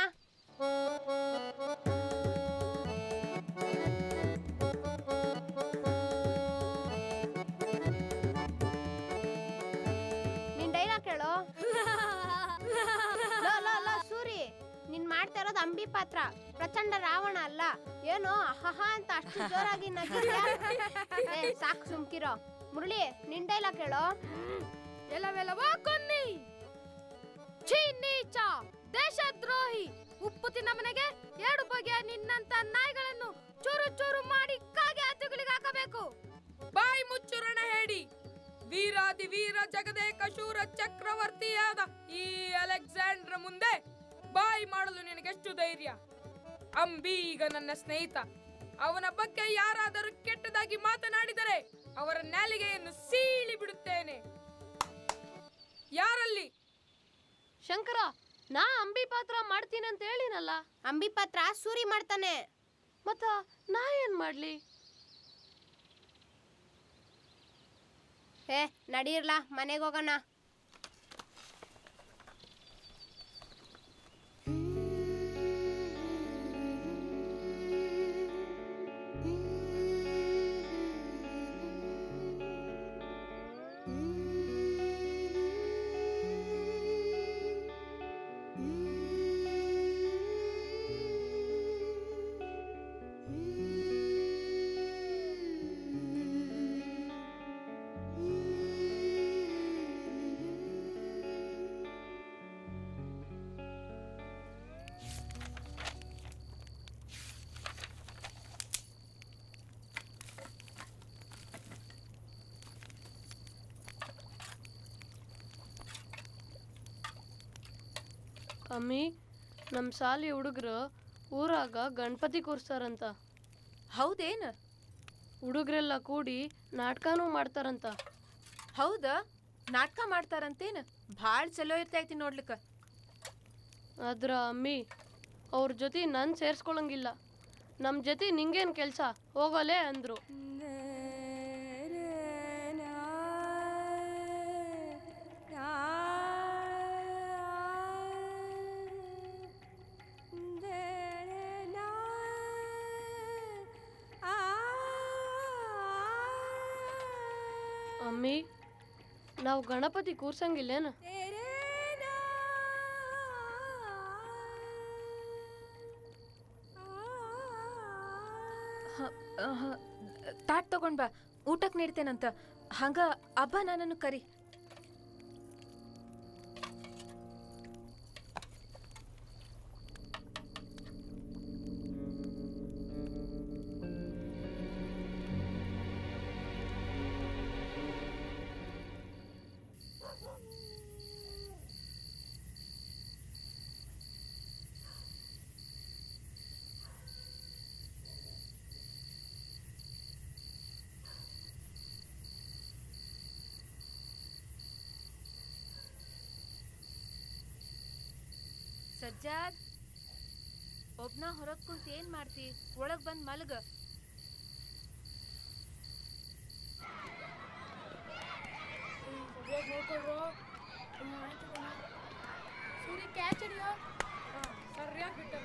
ನಿನ್ ಡೈಲಾಗ್ ಕೇಳು ಲೋ ಲೋ ಲೋ ಸೂರಿ ನೀನ್ ಮಾಡ್ತಾ ಇರೋದು ಅಂಬಿ ಪಾತ್ರ ಪ್ರಚಂಡ ರಾವಣ ಅಲ್ಲ ಏನೋ ಅಹಹ ಅಂತ ಅಷ್ಟು ಜೋರಾಗಿ ನಗಿದ್ಯಾ ಏ ಸಾಕು ಸುಮ್ಕಿರೋ ಮುರಳಿ ನಿನ್ ಡೈಲಾಗ್ ಕೇಳೋ ಎಲ್ಲವೆಲ್ಲವೋ ಕೊನ್ನಿ ಛೀ ನೀಚ ದೇಶದ್ರೋಹಿ ಉಪ್ಪು ತಿನ್ನ ಮನೆಗೆ ಎರಡು ಬಗೆಯ ನಿನ್ನಂತ ನಾಯಿಗಳನ್ನು ಚೂರು ಚೂರು ಮಾಡಿ ಕಾಗೆ ಹತ್ತುಗಳಿಗೆ ಹಾಕಬೇಕು ಬಾಯಿ ಮುಚ್ಚುರಣ ಹೇಳಿ ವೀರಾದಿ ವೀರ ಜಗದೇಕ ಶೂರ ಚಕ್ರವರ್ತಿಯಾದ ಈ ಅಲೆಕ್ಸಾಂಡ್ರ ಮುಂದೆ ಬಾಯಿ ಮಾಡಲು ನಿನಗೆಷ್ಟು ಧೈರ್ಯ ಅಂಬಿ ಈಗ ನನ್ನ ಸ್ನೇಹಿತ ಅವನ ಬಗ್ಗೆ ಯಾರಾದರೂ ಕೆಟ್ಟದಾಗಿ ಮಾತನಾಡಿದರೆ ಅವರ ನಾಲಿಗೆಯನ್ನು ಸೀಳಿ ಬಿಡುತ್ತೇನೆ ಯಾರಲ್ಲಿ ಶಂಕರ ನಾ ಅಂಬಿ ಪಾತ್ರ ಮಾಡ್ತೀನಿ ಅಂತ ಹೇಳಿನಲ್ಲ ಅಂಬಿ ಪಾತ್ರ ಸೂರಿ ಮಾಡ್ತಾನೆ ಮತ್ತ ನಾ ಏನ್ ಮಾಡ್ಲಿ ಏ ನಡೀರ್ಲಾ ಮನೆಗೆ ಹೋಗೋಣ ಅಮ್ಮಿ ನಮ್ಮ ಶಾಲಿ ಹುಡುಗರು ಊರಾಗ ಗಣಪತಿ ಕೂರ್ಸ್ತಾರಂತ ಹೌದೇನ ಹುಡುಗರೆಲ್ಲ ಕೂಡಿ ನಾಟಕನೂ ಮಾಡ್ತಾರಂತ ಹೌದಾ ನಾಟಕ ಮಾಡ್ತಾರಂತೇನ ಭಾಳ ಚಲೋ ಇರ್ತೈತಿ ನೋಡ್ಲಿಕ್ಕ ಆದ್ರ ಅಮ್ಮಿ ಅವ್ರ ಜೊತೆ ನನ್ ಸೇರ್ಸ್ಕೊಳಂಗಿಲ್ಲ ನಮ್ಮ ಜೊತೆ ನಿಂಗೇನ್ ಕೆಲ್ಸ ಹೋಗಲೇ ಅಂದ್ರು ಅಮ್ಮಿ ನಾವು ಗಣಪತಿ ಕೂರ್ಸಂಗಿಲ್ಲೇನ ತಾಟ್ ತಗೊಂಡ್ ಬಾ ಊಟಕ್ಕೆ ನೀಡ್ತೇನಂತ ಹಂಗ ಹಬ್ಬ ನನ್ನನ್ನು ಕರಿ ಸಜ್ಜಾದ್ ಒಬ್ನ ಹೊರಗ್ ಕುಂತ ಏನ್ ಮಾಡ್ತಿ ಒಳಗ್ ಬಂದ್ ಮಲ್ಗ ಸೂರಿ ಕ್ಯಾಚ್ ಹಿಡಿಯೋ ಸರಿಯಾಗಿ ಬಿಟ್ಟಲ್ಲ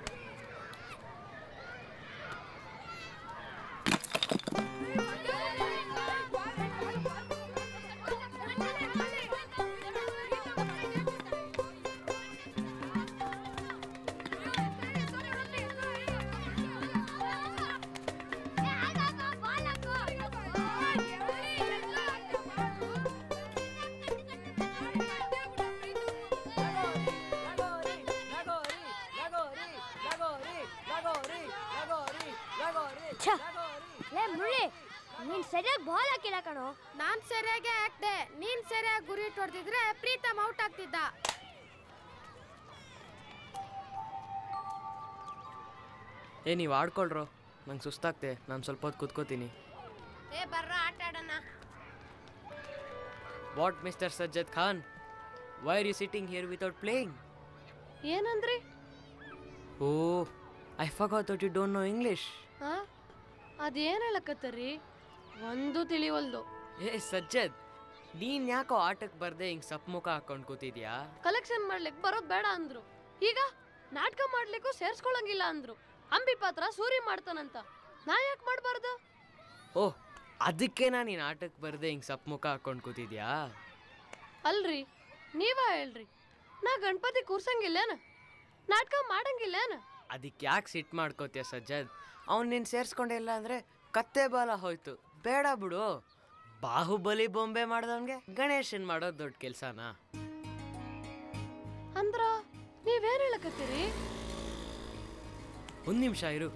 ಛ! ಲೇ ಮುಳ್ಳಿ ನೀನ್ ಸರಿಯಾಗಿ ಬಾಲ್ ಹಾಕಿಲ್ಲ ಕಣೋ ನಾನ್ ಸರಿಯಾಗಿ ಹಾಕ್ದೆ ನೀನ್ ಸರಿಯಾಗಿ ಗುರಿ ಇಟ್ಟು ಹೊಡೆದಿದ್ರೆ ಪ್ರೀತಮ್ ಔಟ್ ಆಗ್ತಿದ್ದ ಏ ನೀವು ಆಡ್ಕೊಳ್ರೋ ನಂಗೆ ಸುಸ್ತಾಗ್ತೆ ನಾನು ಸ್ವಲ್ಪ ಹೊತ್ತು ಕೂತ್ಕೋತೀನಿ ಏ ಬರ್ರ ಆಟ ಆಡೋಣ what mister Sajjad Khan why are you sitting here without playing ಏನಂದ್ರಿ oh I forgot that you don't know English ಹಾ ಅದೇನ್ ಹೇಳಕತ್ತರಿ ಒಂದು ತಿಳಿವಲ್ದು ಏ ಸಜ್ಜದ್ ನೀನ್ ಯಾಕೋ ಆಟಕ್ಕೆ ಬರ್ದೆ ಹಿಂಗ್ ಸಪ್ ಮುಖ ಹಾಕೊಂಡು ಕೂತಿದ್ಯಾ ಕಲೆಕ್ಷನ್ ಮಾಡ್ಲಿಕ್ ಬರೋದ್ ಬೇಡ ಅಂದ್ರು ಈಗ ನಾಟಕ ಮಾಡ್ಲಿಕ್ಕೂ ಸೇರ್ಸ್ಕೊಳಂಗಿಲ್ಲ ಅಂದ್ರು ಅಂಬಿ ಪಾತ್ರ ಸೂರಿ ಮಾಡ್ತಾನಂತ ನಾ ಯಾಕೆ ಮಾಡ್ಬಾರ್ದು ಓಹ್ ಅದಕ್ಕೆ ನಾನು ನೀನು ಆಟಕ್ಕೆ ಬರ್ದೆ ಹಿಂಗ್ ಸಪ್ ಮುಖ ಹಾಕೊಂಡು ಕೂತಿದ್ಯಾ ಅಲ್ರಿ ನೀವ ಹೇಳ್ರಿ ನಾ ಗಣಪತಿ ಕೂರ್ಸಂಗಿಲ್ಲೇನ ನಾಟಕ ಮಾಡಂಗಿಲ್ಲೇನು ಅದಕ್ಕೆ ಯಾಕೆ ಸಿಟ್ಟು ಮಾಡ್ಕೋತೀಯ ಸಜ್ಜದ್ ಅವ್ನು ನೀನು ಸೇರಿಸ್ಕೊಂಡಿಲ್ಲ ಅಂದರೆ ಕತ್ತೆ ಬಾಲ ಹೋಯ್ತು ಬೇಡ ಬಿಡು ಬಾಹುಬಲಿ ಬೊಂಬೆ ಮಾಡ್ದವನ್ಗೆ ಗಣೇಶನ್ ಮಾಡೋದು ದೊಡ್ಡ ಕೆಲಸನಾ ಅಂದ್ರ ನೀವೇನ್ ಹೇಳಕತ್ತೀರಿ ಒಂದು ನಿಮಿಷ ಇರು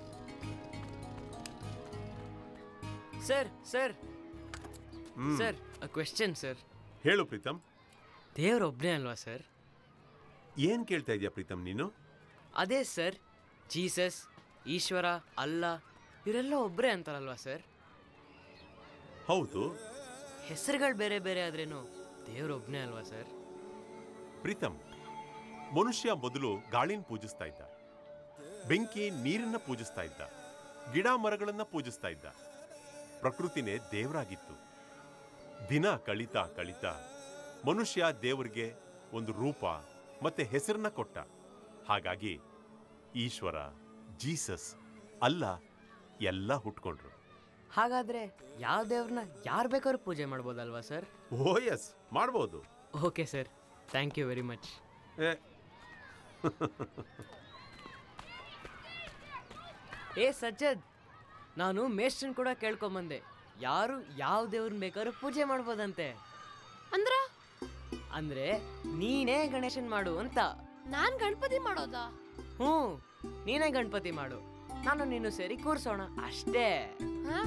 sir sir hmm. Sir question sir ಹೇಳು ಪ್ರೀತಮ್ ದೇವ್ರೊಬ್ಬನೇ ಅಲ್ವಾ ಸರ್ ಏನ್ ಕೇಳ್ತಾ ಇದೀಯ ಪ್ರೀತಮ್ ನೀನು ಅದೇ ಸರ್ ಜೀಸಸ್ ಈಶ್ವರ ಅಲ್ಲ ಇವರೆಲ್ಲ ಒಬ್ಬರೇ ಅಂತಾರಲ್ವಾ ಸರ್ ಹೌದು ಹೆಸರುಗಳು ಬೇರೆ ಬೇರೆ ಆದ್ರೇನು ದೇವ್ರೊಬ್ಬನೇ ಅಲ್ವಾ ಸರ್ ಪ್ರೀತಮ್ ಮನುಷ್ಯ ಮೊದಲು ಗಾಳಿನ ಪೂಜಿಸ್ತಾ ಇದ್ದ ಬೆಂಕಿ ನೀರನ್ನ ಪೂಜಿಸ್ತಾ ಇದ್ದ ಗಿಡ ಮರಗಳನ್ನ ಪೂಜಿಸ್ತಾ ಇದ್ದ ಪ್ರಕೃತಿನೇ ದೇವರಾಗಿತ್ತು ದಿನ ಕಳೀತಾ ಕಳೀತಾ ಮನುಷ್ಯ ದೇವರಿಗೆ ಒಂದು ರೂಪ ಮತ್ತೆ ಹೆಸರನ್ನ ಕೊಟ್ಟ ಹಾಗಾಗಿ ಈಶ್ವರ ಜೀಸಸ್ ಅಲ್ಲ ಎಲ್ಲ ಹುಟ್ಕೊಂಡ್ರು ಹಾಗಾದ್ರೆ ಯಾವ ದೇವ್ರನ್ನ ಯಾರು ಬೇಕಾದ್ರೂ ಪೂಜೆ ಮಾಡ್ಬೋದಲ್ವಾ ಸರ್ ಓ ಎಸ್ ಮಾಡ್ಬೋದು okay sir thank you very much ಏ ಏ ಸಜ್ಜದ್ ನಾನು ಮೇಸ್ಟ್ರನ್ ಕೂಡ ಕೇಳ್ಕೊಂಬಂದೆ ಯಾರು ಯಾವ ದೇವ್ರನ್ನ ಬೇಕಾದ್ರೂ ಪೂಜೆ ಮಾಡ್ಬೋದಂತೆ ಅಂದ್ರ ಅಂದ್ರೆ ನೀನೇ ಗಣೇಶನ್ ಮಾಡು ಅಂತ ನಾನ್ ಗಣಪತಿ ಮಾಡೋದಾ ಹ್ಞೂ ನೀನೇ ಗಣಪತಿ ಮಾಡು ನಾನು ನೀನು ಸೇರಿ ಕೂರ್ಸೋಣ ಅಷ್ಟೇ ಹಾ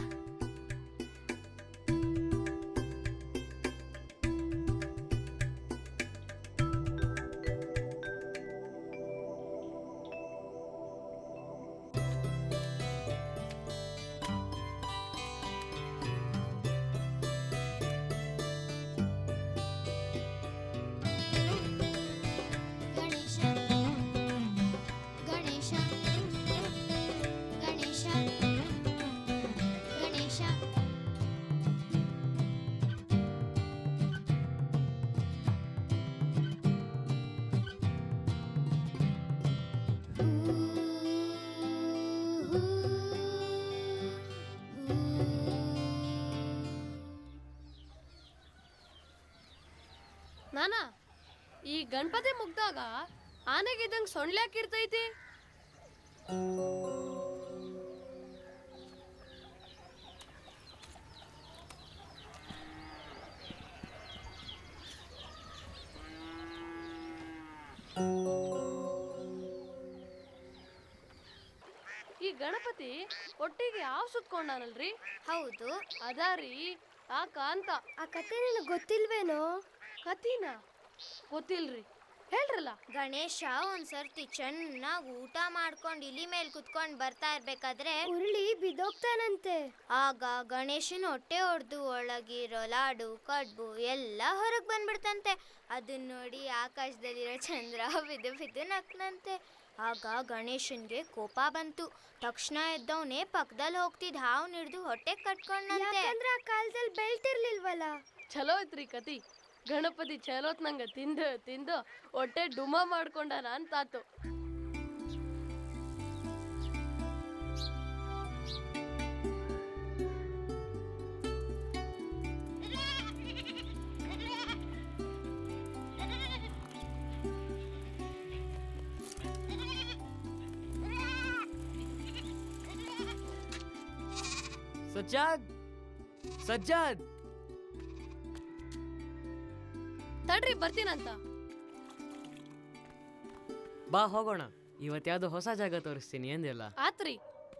ಗಣೇಶ ಗಣೇಶ ಗಣೇಶ ಗಣೇಶ ನಾನ ಈ ಗಣಪತಿ ಮುಗ್ದಾಗ ಆನೆಗಿದ್ದಂಗ್ ಸೊಂಡ್ಲಿ ಹಾಕಿರ್ತೈತಿ ಈ ಗಣಪತಿ ಒಟ್ಟಿಗೆ ಯಾವ ಸುತ್ಕೊಂಡಾನಲ್ರಿ ಹೌದು ಅದಾರಿ ಆಕ ಅಂತ ಆ ಕತೆ ನಿನಗೆ ಗೊತ್ತಿಲ್ವೇನೋ ಕತೀನ ಗೊತ್ತಿಲ್ರಿ ಹೇಳ್ರಲ್ಲ ಗಣೇಶ ಒಂದ್ಸರ್ತಿ ಚೆನ್ನಾಗಿ ಊಟ ಮಾಡ್ಕೊಂಡು ಇಲಿ ಮೇಲೆ ಕುತ್ಕೊಂಡು ಬರ್ತಾ ಇರ್ಬೇಕಾದ್ರೆ ಉರುಳಿ ಬಿದ್ದೋಗ್ತಾನಂತೆ ಆಗ ಗಣೇಶನ ಹೊಟ್ಟೆ ಹೊಡೆದು ಒಳಗಿರೋ ಲಾಡು ಕಡ್ಬು ಎಲ್ಲ ಹೊರಗೆ ಬಂದ್ಬಿಡ್ತಂತೆ ಅದನ್ನ ನೋಡಿ ಆಕಾಶದಲ್ಲಿರೋ ಚಂದ್ರ ಬಿದ್ದು ಬಿದ್ದು ನಕ್ನಂತೆ ಆಗ ಗಣೇಶನ್ಗೆ ಕೋಪ ಬಂತು ತಕ್ಷಣ ಎದ್ದವನೇ ಪಕ್ಕದಲ್ಲಿ ಹೋಗ್ತಿದ್ದ ಹಾವು ಹಿಡ್ದು ಹೊಟ್ಟೆ ಕಟ್ಕೊಂಡಂತೆ ಯಾಕಂದ್ರೆ ಆ ಕಾಲದಲ್ಲಿ ಬೆಳ್ತಿರ್ಲಿಲ್ವಲ್ಲ ಚಲೋ ಐತ್ರಿ ಕತಿ ಗಣಪತಿ ಚಲೋತ್ ನಂಗ ತಿಂದು ತಿಂದು ಹೊಟ್ಟೆ ಡುಮ ಮಾಡ್ಕೊಂಡಾನ ಅಂತಾತು ಸಜ್ಜಾದ್ ಸಜ್ಜಾದ್ ತಡ್ರಿ ಬರ್ತೀನಂತ ಬಾ ಹೋಗೋಣ ಇವತ್ತು ಯಾವ್ದೋ ಹೊಸ ಜಾಗ ತೋರಿಸ್ತೀನಿ ಎಂದಿಲ್ಲ ಆತ್ರಿ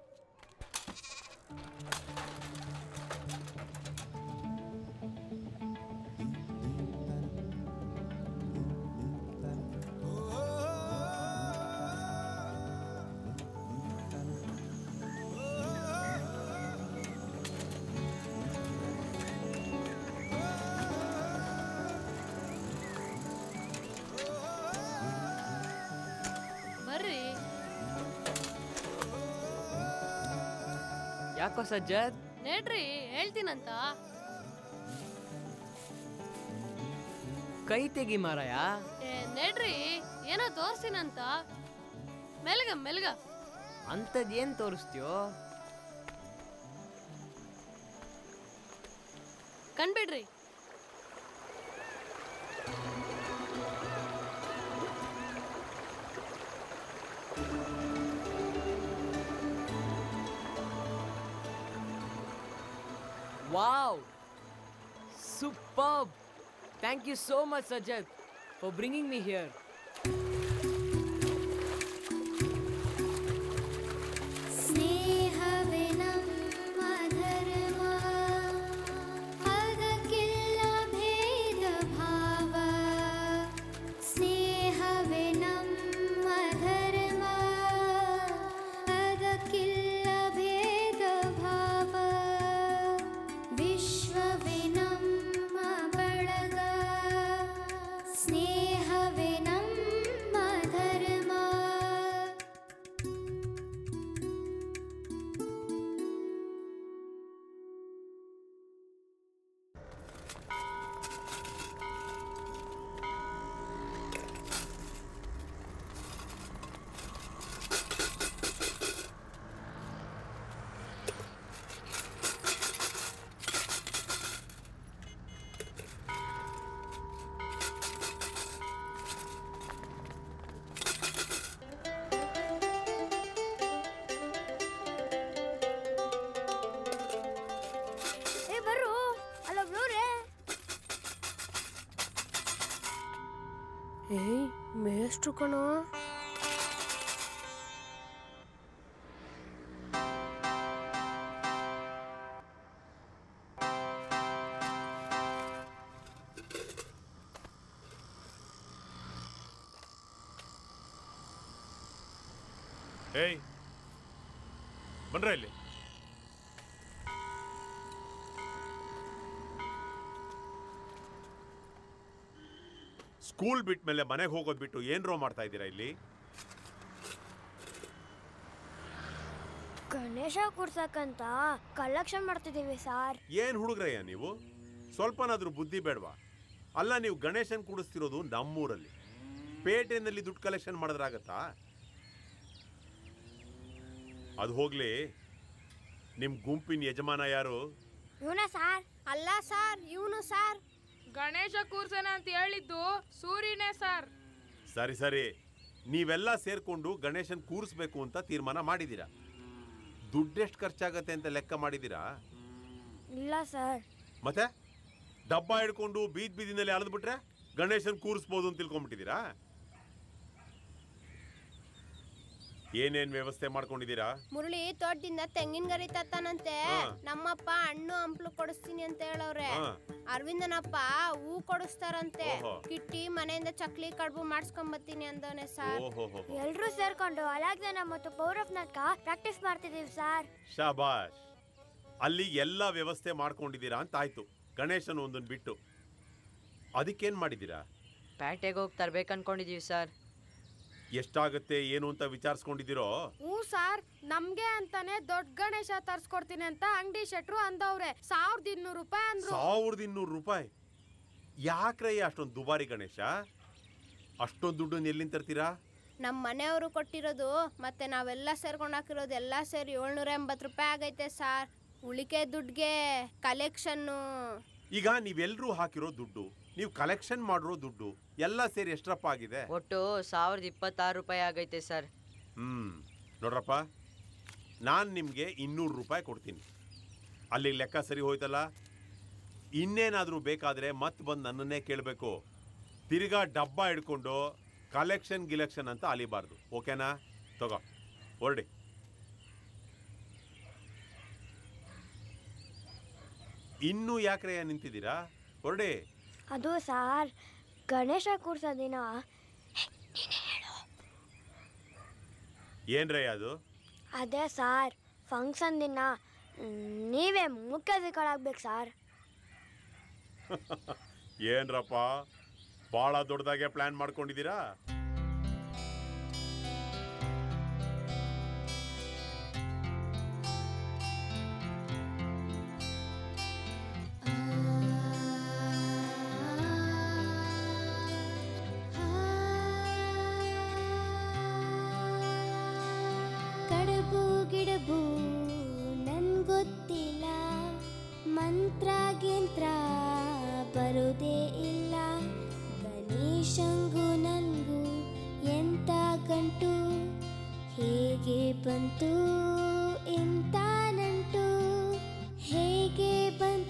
ಬರ್ರಿ ಯಾಕೋ ಸಜ್ಜಾದ್ ನೇಡ್ರಿ ಹೇಳ್ತೀನಂತ ಕೈ ತೆಗಿ ಮಾರಾಯ ಏ ನೇಡ್ರಿ ಏನೋ ತೋರ್ಸಿನಂತ ಮೆಲ್ಗ ಮೆಲ್ಗ ಅಂಥದ್ದು ಏನು ತೋರಿಸ್ತೀಯೋ ಕಣ್ಬಿಡ್ರಿ wow super thank you so much Sajjad for bringing me here ಸ್ನೇಹವೇ ನಮ್ಮ ಧರ್ಮ ಅದಕ್ಕಿಲ್ಲ ಭೇದ ಭಾವ ಸ್ನೇಹವೇ ನಮ್ಮ ಧರ್ಮ ಅದಕ್ಕಿಲ್ಲ ಭೇದ ಭಾವ ವಿಶ್ವವೇ ನಮ್ಮ ಬಳಗ ಸ್ನೇಹವೇ ನಮ್ಮ ಧರ್ಮ ಏ ಬರ್ರು ಅಲ್ಲೊಬ್ಳವ್ರೆ ಏಯ್ ಮೇಷ್ಟ್ರು ಕಣೋ ಏಯ್ ಬನ್ರ ಇಲ್ಲಿ ಸ್ಕೂಲ್ ಬಿಟ್ಟ ಮೇಲೆ ಮನೆಗೆ ಹೋಗೋದು ಬಿಟ್ಟು ಏನ್ರೋ ಮಾಡ್ತಾ ಇದ್ದೀರಾ ಇಲ್ಲಿ ಗಣೇಶ ಕೂರ್ಸಕ್ಕಂತ ಕಲೆಕ್ಷನ್ ಮಾಡ್ತಿದ್ದೀವಿ ಸಾರ್ ಏನ್ ಹುಡುಗ್ರಯ್ಯ ನೀವು ಸ್ವಲ್ಪನಾದ್ರೂ ಬುದ್ಧಿ ಬೇಡವಾ ಅಲ್ಲ ನೀವು ಗಣೇಶನ್ ಕೂಡಿಸ್ತಿರೋದು ನಮ್ಮೂರಲ್ಲಿ ಪೇಟೆನಲ್ಲಿ ದುಡ್ಡು ಕಲೆಕ್ಷನ್ ಮಾಡಿದ್ರಾಗತ್ತಾ ಅದು ಹೋಗ್ಲಿ ನಿಮ್ ಗುಂಪಿನ ಯಜಮಾನ ಯಾರು ಇವನ ಸಾರ್ ಅಲ್ಲ ಸಾರ್ ಇವನು ಸಾರ್ ಗಣೇಶ ಕೂರ್ಸನ ಅಂತ ಹೇಳಿದ್ದು ಸೂರ್ಯನೇ ಸರ್ ಸರಿ ಸರಿ ನೀವೆಲ್ಲ ಸೇರ್ಕೊಂಡು ಗಣೇಶನ್ ಕೂರಿಸ್ಬೇಕು ಅಂತ ತೀರ್ಮಾನ ಮಾಡಿದ್ದೀರಾ ದುಡ್ಡೆಷ್ಟು ಖರ್ಚಾಗತ್ತೆ ಅಂತ ಲೆಕ್ಕ ಮಾಡಿದ್ದೀರಾ ಇಲ್ಲ ಸರ್ ಮತ್ತೆ ಡಬ್ಬ ಹಿಡ್ಕೊಂಡು ಬೀದ್ ಬೀದಿನಲ್ಲಿ ಅಳೆದ್ಬಿಟ್ರೆ ಗಣೇಶನ್ ಕೂರಿಸ್ಬೋದು ಅಂತ ತಿಳ್ಕೊಂಬಿಟ್ಟಿದ್ದೀರಾ ಏನೇನ್ ವ್ಯವಸ್ಥೆ ಮಾಡ್ಕೊಂಡಿದ್ದೀರಾ ಮುರಳಿ ತೋಟದಿಂದ ತೆಂಗಿನ ಗರಿ ತತ್ತಾನಂತೆ ಹಾ. ನಮ್ಮಪ್ಪ ಹಣ್ಣು ಹಂಪ್ಲು ಕೊಡಿಸ್ತೀನಿ ಅಂತ ಹೇಳವ್ರೆ ಹಾ. ಅರವಿಂದನಪ್ಪ ಹೂ ಕೊಡಿಸ್ತಾರಂತೆ ಓಹೋ. ಕಿಟ್ಟಿ ಮನೆಯಿಂದ ಚಕ್ಲಿ ಕಡುಬು ಮಾಡ್ಸ್ಕೊಂಬತ್ತೀನಿ ಅಂದವನೆ ಸರ್ ಓಹೋ ಎಲ್ರೂ ಸೇರ್ಕೊಂಡು ಅಲಾಗ್ದಾನ ಮತ್ತು ಪೌರಫ್ ನಾಟಕ ಪ್ರಾಕ್ಟೀಸ್ ಮಾಡ್ತಿದ್ದೀವಿ ಸಾರ್ ಶಾಬಾಷ್ ಅಲ್ಲಿ ಎಲ್ಲ ವ್ಯವಸ್ಥೆ ಮಾಡ್ಕೊಂಡಿದ್ದೀರಾ ಅಂತ ಆಯ್ತು ಗಣೇಶನ್ ಒಂದನ್ನು ಬಿಟ್ಟು ಅದಕ್ಕೇನ್ ಮಾಡಿದ್ದೀರಾ ಪ್ಯಾಟೆಗೆ ಹೋಗಿ ತರ್ಬೇಕು ಅನ್ಕೊಂಡಿದೀವಿ ಸರ್ ಎಷ್ಟಾಗತ್ತೆ ಏನು ಅಂತ ವಿಚಾರಿಸ್ಕೊಂಡಿದ್ದೀರೋ ಹ್ಞೂ ಸರ್ ನಮ್ಗೆ ಅಂತಾನೆ ದೊಡ್ಡ ಗಣೇಶ ತರ್ಸ್ಕೊಡ್ತೀನಿ ಅಂತ ಅಂಗಡಿ ಶೆಟ್ರು ಅಂದವ್ರೆ ಸಾವಿರದ ಇನ್ನೂರು ರೂಪಾಯಿ ಅಂದ್ರು ಸಾವಿರದ ಇನ್ನೂರು ರೂಪಾಯಿ ಯಾಕ್ರಯ್ಯ ಅಷ್ಟೊಂದು ದುಬಾರಿ ಗಣೇಶ ಅಷ್ಟೊಂದು ದುಡ್ಡನ್ನು ಎಲ್ಲಿಂದ ತರ್ತೀರಾ ನಮ್ಮ ಮನೆಯವರು ಕೊಟ್ಟಿರೋದು ಮತ್ತೆ ನಾವೆಲ್ಲ ಸೇರ್ಕೊಂಡು ಹಾಕಿರೋದು ಎಲ್ಲ ಸೇರಿ ಏಳ್ನೂರ ಎಂಬತ್ತು ರೂಪಾಯಿ ಆಗೈತೆ ಸರ್ ಉಳಿಕೆ ದುಡ್ಗೆ ಕಲೆಕ್ಷನ್ನು ಈಗ ನೀವೆಲ್ಲರೂ ಹಾಕಿರೋ ದುಡ್ಡು ನೀವು ಕಲೆಕ್ಷನ್ ಮಾಡಿರೋ ದುಡ್ಡು ಎಲ್ಲ ಸೇರಿ ಎಷ್ಟರಪ್ಪ ಆಗಿದೆ ಒಟ್ಟು ಸಾವಿರದ ಇಪ್ಪತ್ತಾರು ರೂಪಾಯಿ ಆಗೈತೆ ಸರ್ ಹ್ಮ್ ನೋಡ್ರಪ್ಪ ನಾನು ನಿಮಗೆ ಇನ್ನೂರು ರೂಪಾಯಿ ಕೊಡ್ತೀನಿ ಅಲ್ಲಿಗೆ ಲೆಕ್ಕ ಸರಿ ಹೋಯ್ತಲ್ಲ ಇನ್ನೇನಾದರೂ ಬೇಕಾದರೆ ಮತ್ತೆ ಬಂದು ನನ್ನನ್ನೇ ಕೇಳಬೇಕು ತಿರ್ಗಾ ಡಬ್ಬ ಹಿಡ್ಕೊಂಡು ಕಲೆಕ್ಷನ್ ಗಿಲೆಕ್ಷನ್ ಅಂತ ಅಲಿಬಾರ್ದು ಓಕೆನಾ ತಗೋ ಹೊರಡಿ ಇನ್ನೂ ಯಾಕ್ರೆ ನಿಂತಿದ್ದೀರಾ ಹೊರಡಿ ಅದು ಸಾರ್ ಗಣೇಶ ಕೂರ್ಸೋ ದಿನ ಏನ್ರಯ್ಯ ಅದು ಅದೇ ಸಾರ್ ಫಂಕ್ಷನ್ ದಿನ ಮ್, ನೀವೇ ಮುಖ್ಯ ಅತಿಥಿಗಳಾಗ್ಬೇಕು ಸಾರ್ ಏನ್ರಪ್ಪ ಭಾಳ ದೊಡ್ಡದಾಗೆ ಪ್ಲಾನ್ ಮಾಡ್ಕೊಂಡಿದ್ದೀರಾ ಕಡುಬು ಗಿಡಬು ನನ್ಗೊತ್ತಿಲ್ಲ ಮಂತ್ರ ಗಿಂತ್ರ ಬರುದೇ ಇಲ್ಲ ಗಣೇಶಂಗೂ ನನ್ಗೂ ಎಂತ ಗಂಟು ಹೇಗೆ ಬಂತು ಇಂತ ನಂಟು ಹೇಗೆ ಬಂತು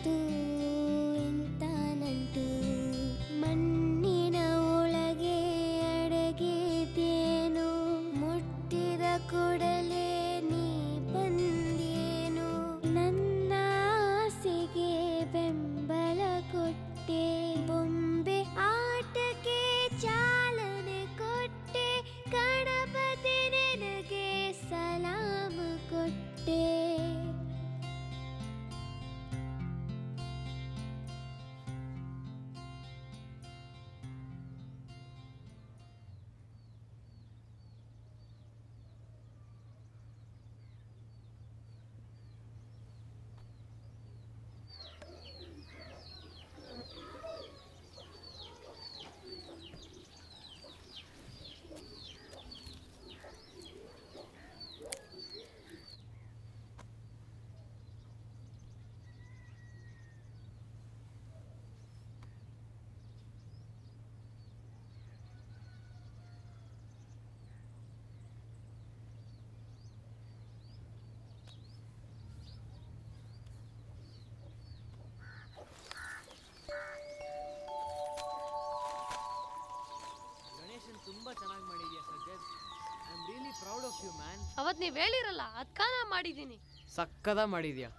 ಅವತ್ ನೀವ್ ಹೇಳಿರಲ್ಲ ಅದ್ಕ ನಾ ಮಾಡಿದೀನಿ ಸಕ್ಕದ ಮಾಡಿದ್ಯಾ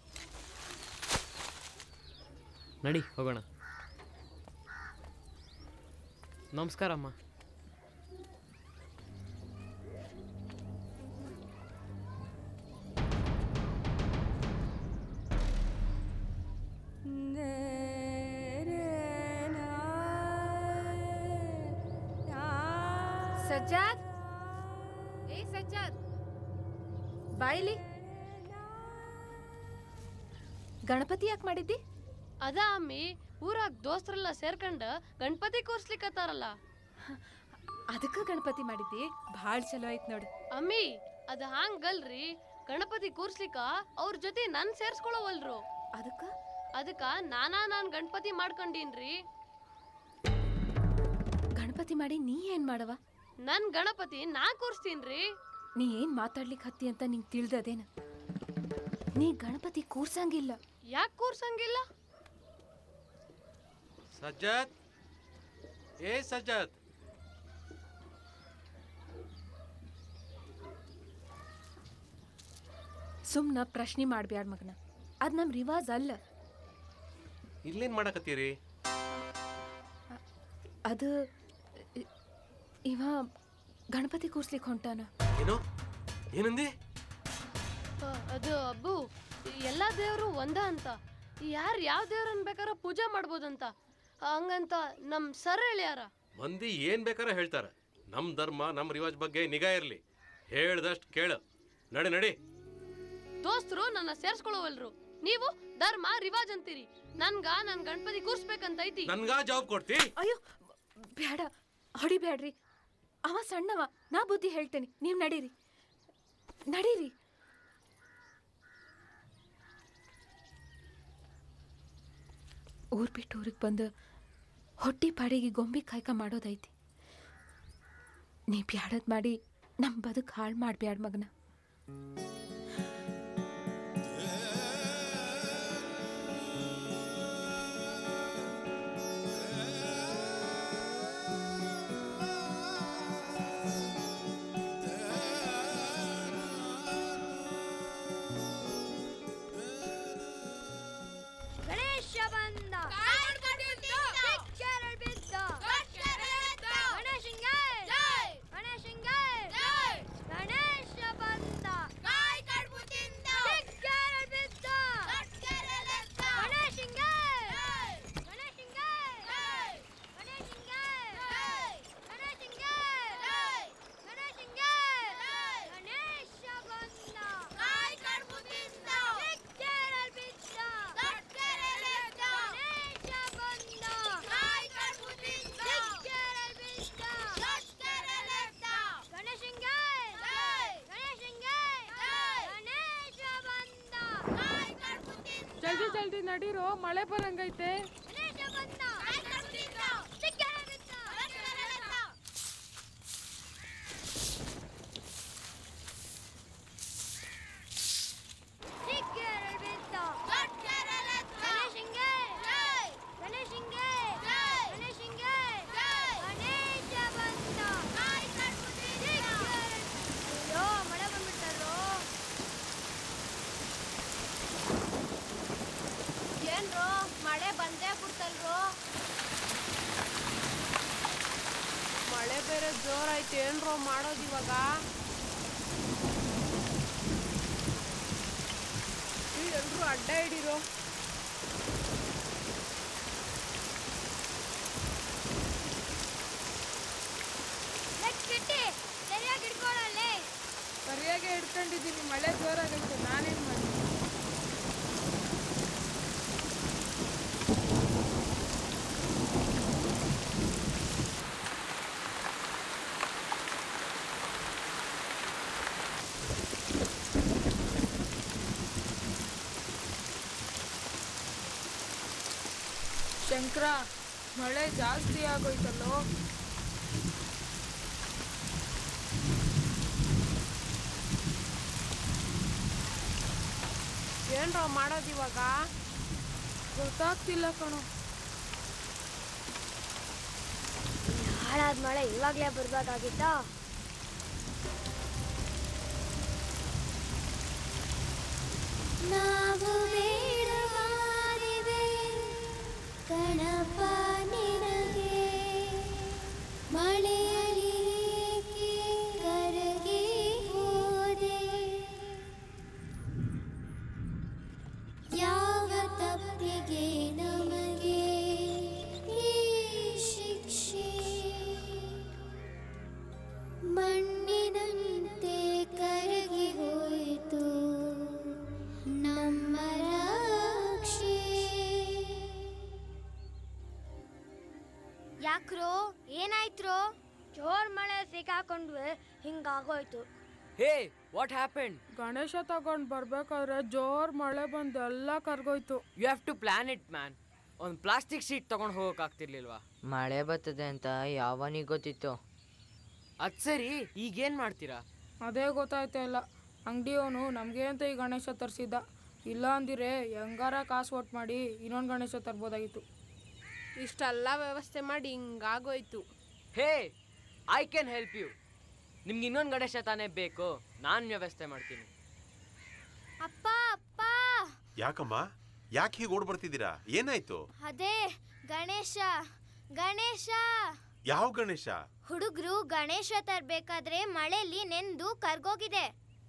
ನಡಿ ಹೋಗೋಣ ನಮಸ್ಕಾರಮ್ಮ ಸಜ್ಜಾದ್ ಏ ಸಜ್ಜಾದ್ ಬಾಯಿಲಿ ಗಣಪತಿ ಯಾಕೆ ಮಾಡಿದ್ದಿ ಅದ ಅಮ್ಮಿ ಊರಾಗ ದೋಸ್ತರೆಲ್ಲ ಸೇರ್ಕೊಂಡ ಗಣಪತಿ ಕೂರ್ಸ್ಲಿಕ್ಕತ್ತಾರಲ್ಲ ಅದಕ್ಕ ಗಣಪತಿ ಮಾಡಿದ್ದಿ ಭಾಳ ಚಲೋ ಐತ್ ನೋಡು ಅಮ್ಮಿ ಅದ ಹಾಂಗಲ್ರಿ ಗಣಪತಿ ಕೂರ್ಸ್ಲಿಕ್ಕ ಅವ್ರ ಜೊತೆ ನನ್ ಸೇರ್ಸ್ಕೊಳವಲ್ರು ಅದಕ್ಕ ಅದಕ್ಕ ನಾನಾ ನಾನ್ ಗಣಪತಿ ಮಾಡ್ಕೊಂಡೀನ್ರಿ ಗಣಪತಿ ಮಾಡಿ ನೀ ಏನ್ ಮಾಡವ ನನ್ ಗಣಪತಿ ನಾ ಕೂರ್ಸ್ತೀನ್ರಿ ನೀ ಏನ್ ಮಾತಾಡ್ಲಿಕ್ ಹತ್ತಿ ಅಂತ ನಿಂಗೆ ತಿಳಿದದೇನ ನೀ ಗಣಪತಿ ಕೂರ್ಸಂಗಿಲ್ಲ ಯಾಕೆ ಕೂರ್ಸಂಗಿಲ್ಲ ಸಜ್ಜತ್ ಏ ಸಜ್ಜತ್ ಸುಮ್ನ ಪ್ರಶ್ನೆ ಮಾಡ್ಬ್ಯಾಡ ಮಗನ ಅದ್ ನಮ್ ರಿವಾಜ್ ಅಲ್ಲ ಇಲ್ಲೇನ್ ಮಾಡಕತ್ತೀರಿ ಅದು ಇ- ಇವ ಗಣಪತಿ ಕೂರ್ಸ್ಲಿಕ್ ಹೊಂಟಾನ ಏನೋ ಏನಂದಿ ಆ, ಅದು ಅಬ್ಬು ಎಲ್ಲಾ ದೇವ್ರು ಒಂದ ಅಂತ ಯಾರು ಯಾವ ದೇವ್ರನ್ನ ಬೇಕಾದ್ರೆ ಪೂಜೆ ಮಾಡ್ಬೋದಂತ ಹಂಗಂತ ನಮ್ ಸರ್ ಹೇಳ್ಯಾರ ಮಂದಿ ಏನ್ ಬೇಕಾರ ಹೇಳ್ತಾರ ನಮ್ ಧರ್ಮ ನಮ್ ರಿವಾಜ್ ಬಗ್ಗೆ ನಿಗಾ ಇರ್ಲಿ ಹೇಳ್ದಷ್ಟ್ ಕೇಳು ನಡಿ ನಡಿ ದೋಸ್ತರು ನನ್ನ ಸೇರ್ಸ್ಕೊಳವಲ್ರು ನೀವು ಧರ್ಮ ರಿವಾಜ್ ಅಂತೀರಿ ನನ್ಗ ನನ್ ಗಣಪತಿ ಕೂರ್ಸ್ಬೇಕಂತ ಐತಿ ನನ್ಗಾ ಜಾಬ್ ಕೊಡ್ತಿ ಅಯ್ಯೋ ಬೇಡ ಹೊಡಿಬ್ಯಾಡ್ರಿ ಅವ ಸಣ್ಣವ ನಾ ಬುದ್ಧಿ ಹೇಳ್ತೇನೆ ನೀವ್ ನಡೀರಿ ನಡೀರಿ ಊರ್ ಬಿಟ್ಟು ಊರಿಗೆ ಬಂದು ಹೊಟ್ಟಿ ಪಾಡಿಗೆ ಗೊಂಬೆ ಕಾಯ್ಕ ಮಾಡೋದೈತಿ ನೀ ಬ್ಯಾಡದ್ ಮಾಡಿ ನಮ್ಮ ಬದುಕು ಹಾಳು ಮಾಡ್ಬ್ಯಾಡ ಮಗನ ಗಣೇಶ ಬಂದ ಪಿಕ್ಚರ್ ಬಿದ್ದ ಗಣೇಶಂಗೆ ಗಣೇಶಂಗೆ ಗಣೇಶ ಬಂದ ಪಿಕ್ಚರ್ ಬಿದ್ದ ಗಣೇಶಂಗೆ ಗಣೇಶಂಗೆ ಗಣೇಶಂಗೆ ಗಣೇಶಂಗೆ ಗಣೇಶಂಗೆ ಗಣೇಶ ಬಂದ ಪಿಕ್ಚರ್ ಬಿದ್ದ ಜಲ್ದಿ ಜಲ್ದಿ ನಡೀರೋ ಮಳೆ ಬರಂಗೈತೆ ಮಳೆ ಬಂದ್ಬಿಟ್ಟಾರೋ ಏನ್ರೋ ಮಳೆ ಬಂದೇ ಬಿಡ್ತಲ್ರೋ ಮಳೆ ಬೇರೆ ಜೋರಾಯ್ತು ಏನ್ರೋ ಮಾಡೋದು ಇವಾಗ ಎಲ್ರು ಅಡ್ಡ ಹಿಡೀರೋ ಸರಿಯಾಗಿ ಹಿಡ್ಕೊಳ್ಳಲ್ಲೇ ಸರಿಯಾಗಿ ಹಿಡ್ಕೊಂಡಿದ್ದೀನಿ ಮಳೆ ಜೋರಾಗೈತೆ ನಾನೇನ್ ಮಾಡಿ ಶಂಕರ ಮಳೆ ಜಾಸ್ತಿ ಆಗೋಯ್ತಲ್ಲೋ ಏನ್ರೋ ಮಾಡೋದು ಇವಾಗ ಗೊತ್ತಾಗ್ತಿಲ್ಲ ಕಣೋ ಹಾಳಾದ ಮಳೆ ಇವಾಗಲೇ ಬರ್ಬೇಕಾಗಿತ್ತಾ ನಾವು ಬೇಡವಾರಿವೆ ಗಣಪ ನಿನಗೆ ಮಳೆಯಲಿ ಏಕೆ ಕರಗಿ ಹೋದೆ ಯಾವ ತಪ್ಪಿಗೆ ನಮಗೆ ಈ ಶಿಕ್ಷೆ ಮಣ್ಣಿನಂತೆ ಕರಗಿ ಹೋಯಿತು ನಮ್ಮ ರಕ್ಷೆ ಯಾಕ್ರೋ ಏನಾಯ್ತ್ರೋ ಜೋರ್ ಮಳೆ ಸಿಕ್ಕಾಕೊಂಡ್ವಿ ಹಿಂಗಾಗೋಯ್ತು ಹೇ ವಾಟ್ ಹ್ಯಾಪನ್ ಗಣೇಶ ತಗೊಂಡ್ ಬರ್ಬೇಕಾದ್ರೆ ಜೋರ್ ಮಳೆ ಬಂದು ಎಲ್ಲ ಕರ್ಗೋಯ್ತು you have to plan it man ಒಂದು ಪ್ಲಾಸ್ಟಿಕ್ ಶೀಟ್ ತಗೊಂಡು ಹೋಗೋಕ್ಕಾಗ್ತಿರ್ಲಿಲ್ವಾ ಮಳೆ ಬರ್ತದೆ ಅಂತ ಯಾವನಿಗೆ ಗೊತ್ತಿತ್ತು ಅದು ಸರಿ ಈಗೇನು ಮಾಡ್ತೀರಾ ಅದೇ ಗೊತ್ತಾಯ್ತಾ ಇಲ್ಲ ಅಂಗಡಿಯವನು ನಮಗೆ ಅಂತ ಈ ಗಣೇಶ ತರಿಸಿದ್ದ ಇಲ್ಲ ಅಂದಿರೆ ಹೆಂಗಾರ ಕಾಸು ಒಟ್ಟು ಮಾಡಿ ಇನ್ನೊಂದು ಗಣೇಶ ತರ್ಬೋದಾಗಿತ್ತು ಇಷ್ಟೆಲ್ಲ ವ್ಯವಸ್ಥೆ ಮಾಡಿ ಹಿಂಗಾಗೋಯ್ತು hey I can help you ನಿಮ್ಗೆ ಇನ್ನೊಂದು ಗಣೇಶ ತಾನೇ ಬೇಕು ನಾನು ವ್ಯವಸ್ಥೆ ಮಾಡ್ತೀನಿ ಅಪ್ಪ ಅಪ್ಪ ಯಾಕಮ್ಮ ಯಾಕೆ ಹೀಗೆ ಓಡ್ ಬರ್ತಿದ್ದೀರಾ ಏನಾಯ್ತು ಅದೇ ಗಣೇಶ ಗಣೇಶ ಯಾವ ಗಣೇಶ ಹುಡುಗರು ಗಣೇಶ ತರ್ಬೇಕಾದ್ರೆ ಮಳೆಲಿ ನೆಂದು ಕರ್ಗೋಗಿದೆ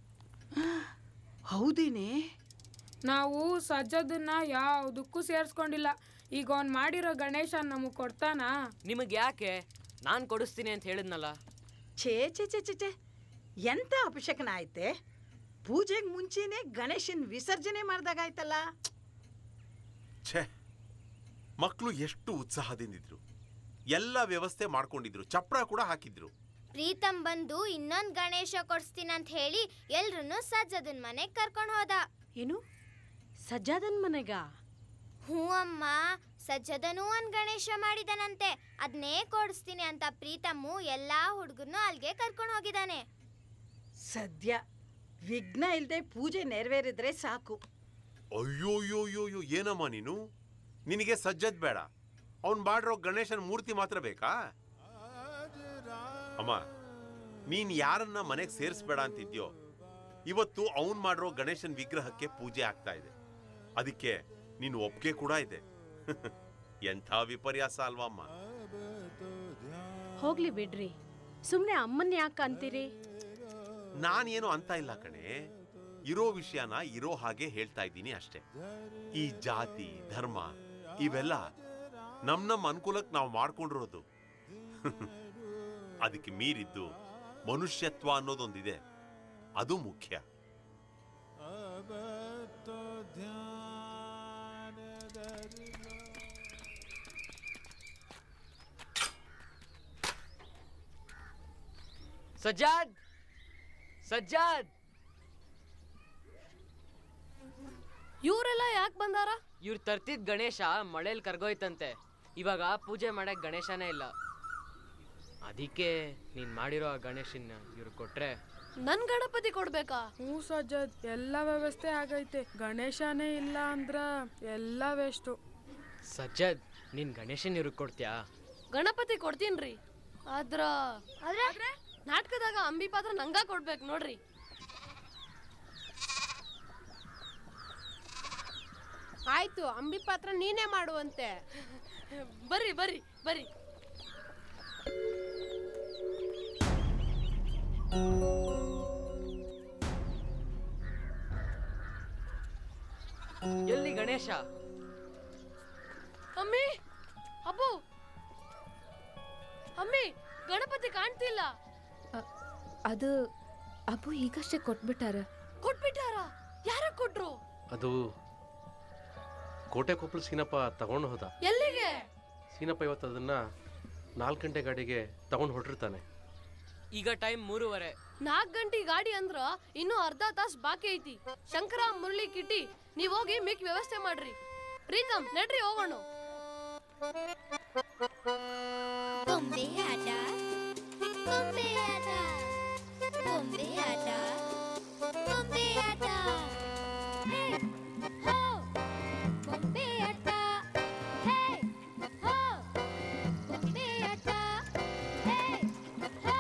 ಹೌದೇನೆ ನಾವು ಸಜ್ಜದನ್ನ ಯಾವುದಕ್ಕೂ ಸೇರಿಸ್ಕೊಂಡಿಲ್ಲ ಈಗ ಅವ್ನು ಮಾಡಿರೋ ಗಣೇಶ ನಮಗೆ ಕೊಡ್ತಾನಾ ನಿಮಗೆ ಯಾಕೆ ನಾನು ಕೊಡಿಸ್ತೀನಿ ಅಂತ ಹೇಳಿದ್ನಲ್ಲ ಛೇ ಛೇ ಛೇ ಛೇ ಛೇ ಎಂಥ ಅಪಶಕನ ಆಯ್ತೆ ಪೂಜೆಗೆ ಮುಂಚೆನೆ ಗಣೇಶನ್ ವಿಸರ್ಜನೆ ಮಾಡ್ದಾಗಾಯ್ತಲ್ಲ ಛೇ ಮಕ್ಕಳು ಎಷ್ಟು ಉತ್ಸಾಹದಿಂದಿದ್ರು ಎಲ್ಲ ವ್ಯವಸ್ಥೆ ಮಾಡ್ಕೊಂಡಿದ್ರು ಚಪ್ರ ಕೂಡ ಹಾಕಿದ್ರು ಪ್ರೀತಮ್ ಬಂದು ಇನ್ನೊಂದ್ ಗಣೇಶ ಕೊಡ್ಸ್ತೀನಂತ ಹೇಳಿ ಎಲ್ರನ್ನೂ ಸಜ್ಜದನ್ ಮನೆಗ್ ಕರ್ಕೊಂಡು ಹೋದ ಏನು ಸಜ್ಜಾದನ್ ಮನೆಗ ಹ್ಞೂ ಅಮ್ಮ ಸಜ್ಜದನೂ ಒಂದ್ ಗಣೇಶ ಮಾಡಿದನಂತೆ ಅದನ್ನೇ ಕೊಡಿಸ್ತೀನಿ ಅಂತ ಪ್ರೀತಮ್ಮು ಎಲ್ಲಾ ಹುಡುಗರ್ನು ಅಲ್ಲಿಗೆ ಕರ್ಕೊಂಡು ಹೋಗಿದ್ದಾನೆ ಸದ್ಯ ವಿಘ್ನ ಇಲ್ಲದೆ ಪೂಜೆ ನೆರವೇರಿದ್ರೆ ಸಾಕು ಅಯ್ಯೋ ಅಯ್ಯೋ ಅಯ್ಯೋ ಅಯ್ಯೋ ಏನಮ್ಮ ನೀನು ನಿನಗೆ ಸಜ್ಜದ್ ಬೇಡ ಅವ್ನ್ ಮಾಡಿರೋ ಗಣೇಶನ ಮೂರ್ತಿ ಮಾತ್ರ ಬೇಕಾ ಅಮ್ಮ ನೀನ್ ಯಾರನ್ನ ಮನೆಗೆ ಸೇರಿಸ್ಬೇಡ ಅಂತಿದ್ಯೋ ಇವತ್ತು ಅವನ್ ಮಾಡಿರೋ ಗಣೇಶನ್ ವಿಗ್ರಹಕ್ಕೆ ಪೂಜೆ ಆಗ್ತಾ ಇದೆ ಅದಕ್ಕೆ ನೀನು ಒಪ್ಪಿಗೆ ಕೂಡ ಇದೆ ಎಂಥ ವಿಪರ್ಯಾಸ ಅಲ್ವಾ ಅಮ್ಮ ಹೋಗ್ಲಿ ಬಿಡ್ರಿ ಸುಮ್ಮನೆ ಅಮ್ಮನ್ ಯಾಕೆ ಅಂತೀರಿ ನಾನೇನು ಅಂತ ಇಲ್ಲ ಕಣೆ ಇರೋ ವಿಷಯನ ಇರೋ ಹಾಗೆ ಹೇಳ್ತಾ ಇದ್ದೀನಿ ಅಷ್ಟೇ ಈ ಜಾತಿ ಧರ್ಮ ಇವೆಲ್ಲ ನಮ್ ನಮ್ ಅನುಕೂಲಕ್ಕೆ ನಾವು ಮಾಡ್ಕೊಂಡಿರೋದು ಅದಕ್ಕೆ ಮೀರಿದ್ದು ಮನುಷ್ಯತ್ವ ಅನ್ನೋದೊಂದಿದೆ ಅದು ಮುಖ್ಯ ಸಜ್ಜಾದ್ ಸಜ್ಜಾದ್ ಇವರೆಲ್ಲ ಯಾಕೆ ಬಂದಾರ ಇವ್ರು ತರ್ತಿದ್ ಗಣೇಶ ಮಳೇಲಿ ಕರ್ಗೋಯ್ತಂತೆ ಇವಾಗ ಪೂಜೆ ಮಾಡಕ್ ಗಣೇಶನೇ ಇಲ್ಲ ಅದಕ್ಕೆ ನೀನ್ ಮಾಡಿರೋ ಆ ಗಣೇಶನ್ನ ಇವ್ರು ಕೊಟ್ರೆ ನನ್ ಗಣಪತಿ ಕೊಡ್ಬೇಕಾ ಹ್ಞೂ ಸಜ್ಜದ್ ಎಲ್ಲ ವ್ಯವಸ್ಥೆ ಆಗೈತೆ ಗಣೇಶನೇ ಇಲ್ಲ ಅಂದ್ರ ಎಲ್ಲ ವೇಸ್ಟು ಸಜ್ಜದ್ ನೀನ್ ಗಣೇಶನ್ ಇವ್ರಿಗೆ ಕೊಡ್ತೀಯಾ ಗಣಪತಿ ಕೊಡ್ತೀನ್ರಿ ಆದ್ರ ಆದ್ರೆ ನಾಟಕದಾಗ ಅಂಬಿ ಪಾತ್ರ ನಂಗ ಕೊಡ್ಬೇಕು ನೋಡ್ರಿ ಆಯ್ತು ಅಂಬಿ ಪಾತ್ರ ನೀನೇ ಮಾಡುವಂತೆ ಬರ್ರಿ ಬರ್ರಿ ಬರ್ರಿ ಎಲ್ಲಿ ಗಣೇಶ ಅಮ್ಮಿ ಅಬ್ಬು ಅಮ್ಮಿ ಗಣಪತಿ ಕಾಣ್ತಿಲ್ಲ ಅದು ಅಬ್ಬು ಈಗಷ್ಟೇ ಕೊಟ್ಬಿಟ್ಟಾರ ಕೊಟ್ಬಿಟ್ಟಾರ ಯಾರ ಕೊಟ್ರು ಅದು ಕೋಟೆ ಕೊಪ್ಪಳ ಸೀನಪ್ಪ ತಗೊಂಡು ಹೋದ ಎಲ್ಲಿಗೆ ಸೀನಪ್ಪ ಇವತ್ತು ಅದನ್ನ ನಾಲ್ಕು ಗಂಟೆ ಗಾಡಿಗೆ ತಗೊಂಡು ಹೊರಟಿರ್ತಾನೆ ಈಗ ಟೈಮ್ ಮೂರುವರೆ ನಾಲ್ಕು ಗಂಟೆ ಗಾಡಿ ಅಂದ್ರ ಇನ್ನೂ ಅರ್ಧ ತಾಸ್ ಬಾಕಿ ಐತಿ ಶಂಕರ ಮುರಳಿ ಕಿಟ್ಟಿ ನೀವ್ ಹೋಗಿ ಮಿಕ್ ವ್ಯವಸ್ಥೆ ಮಾಡ್ರಿ ಪ್ರೀತಮ್ ನಡ್ರಿ ಹೋಗೋಣ ಬೊಂಬೆ ಆಟ ಬೊಂಬೆ ಆಟ ಬೊಂಬೆ ಆಟ ಬೊಂಬೆ ಆಟ ಹೇ, ಹೋ, ಬೊಂಬೆ ಆಟ ಹೇ, ಹೋ, ಬೊಂಬೆ ಆಟ ಹೇ, ಹೋ,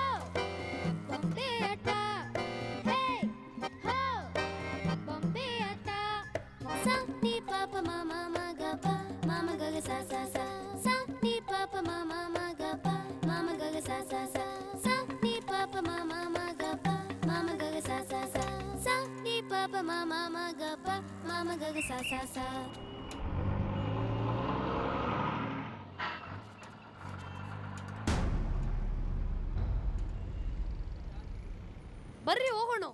ಬೊಂಬೆ ಆಟ ಹೇ, ಹೋ, ಬೊಂಬೆ ಆಟ ಮಗ ಸ ಸ ಸ ಬರ್ರಿ ಹೋಗೋಣ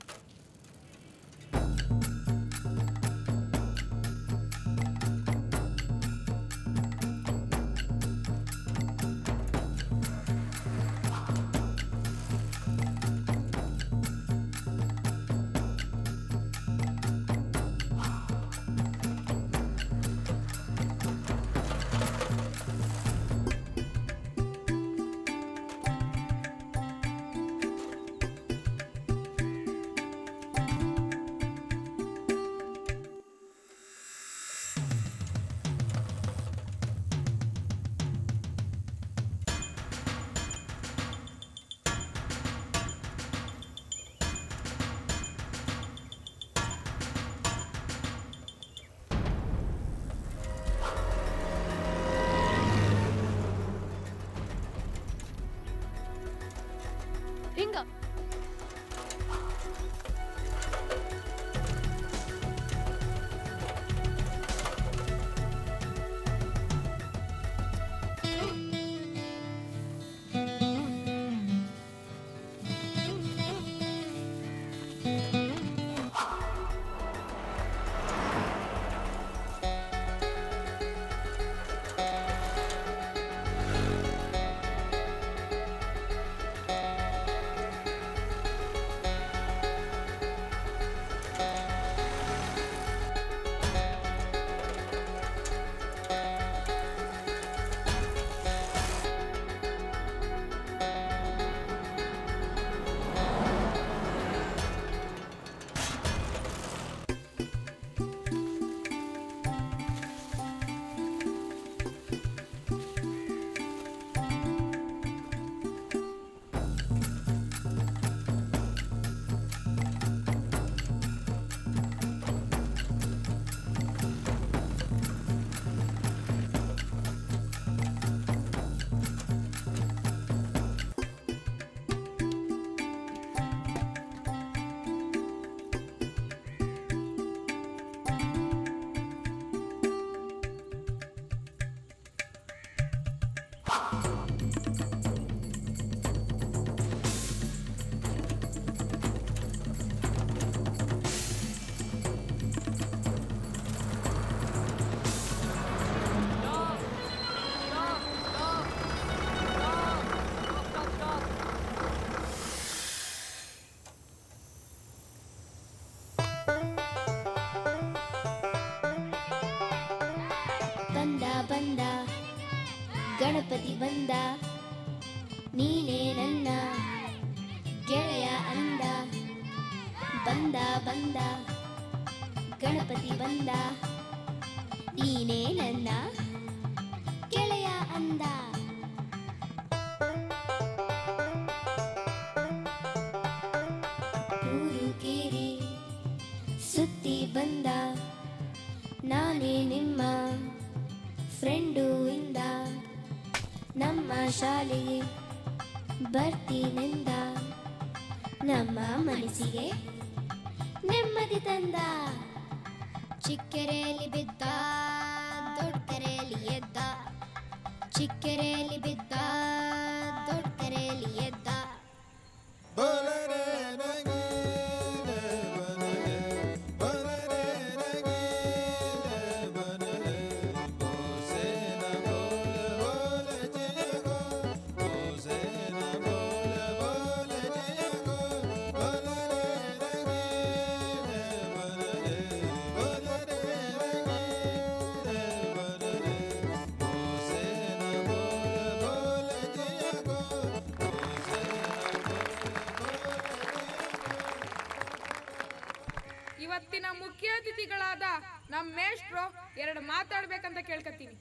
ಹಿಂಗ ಬಂದ ಬಂದ ಗಣಪತಿ ಬಂದ ನೀನೇ ನನ್ನ ಗೆಳೆಯ ಅಂದ ಬಂದ ಬಂದ ಗಣಪತಿ ಬಂದ ನೀನೇ ನನ್ನ ಗೆಳೆಯ ಅಂದ ಊರು ಕೇರಿ ಸುತ್ತಿ ಬಂದ ನಾನೇ ನಿಮ್ಮ ಫ್ರೆಂಡು ಇಂದ ನಮ್ಮ ಶಾಲೆಗೆ ಬರ್ತೀನೆಂದ ನಮ್ಮ ಮನಸ್ಸಿಗೆ ನೆಮ್ಮದಿ ತಂದ ಚಿಕ್ಕೆರೆಯಲ್ಲಿ ಬಿದ್ದ ದೊಡ್ಡ ಕೆರೆಯಲ್ಲಿ ಎದ್ದ ಚಿಕ್ಕೆರೆಯಲ್ಲಿ ಬಿದ್ದ ದೊಡ್ಡ ಕೆರೆಯಲ್ಲಿ ಎದ್ದ ಇವತ್ತಿನ ಮುಖ್ಯ ಅತಿಥಿಗಳಾದ ನಮ್ಮ ಮೇಷ್ಟ್ರು ಎರಡು ಮಾತಾಡ್ಬೇಕಂತ ಕೇಳ್ಕತ್ತೀನಿ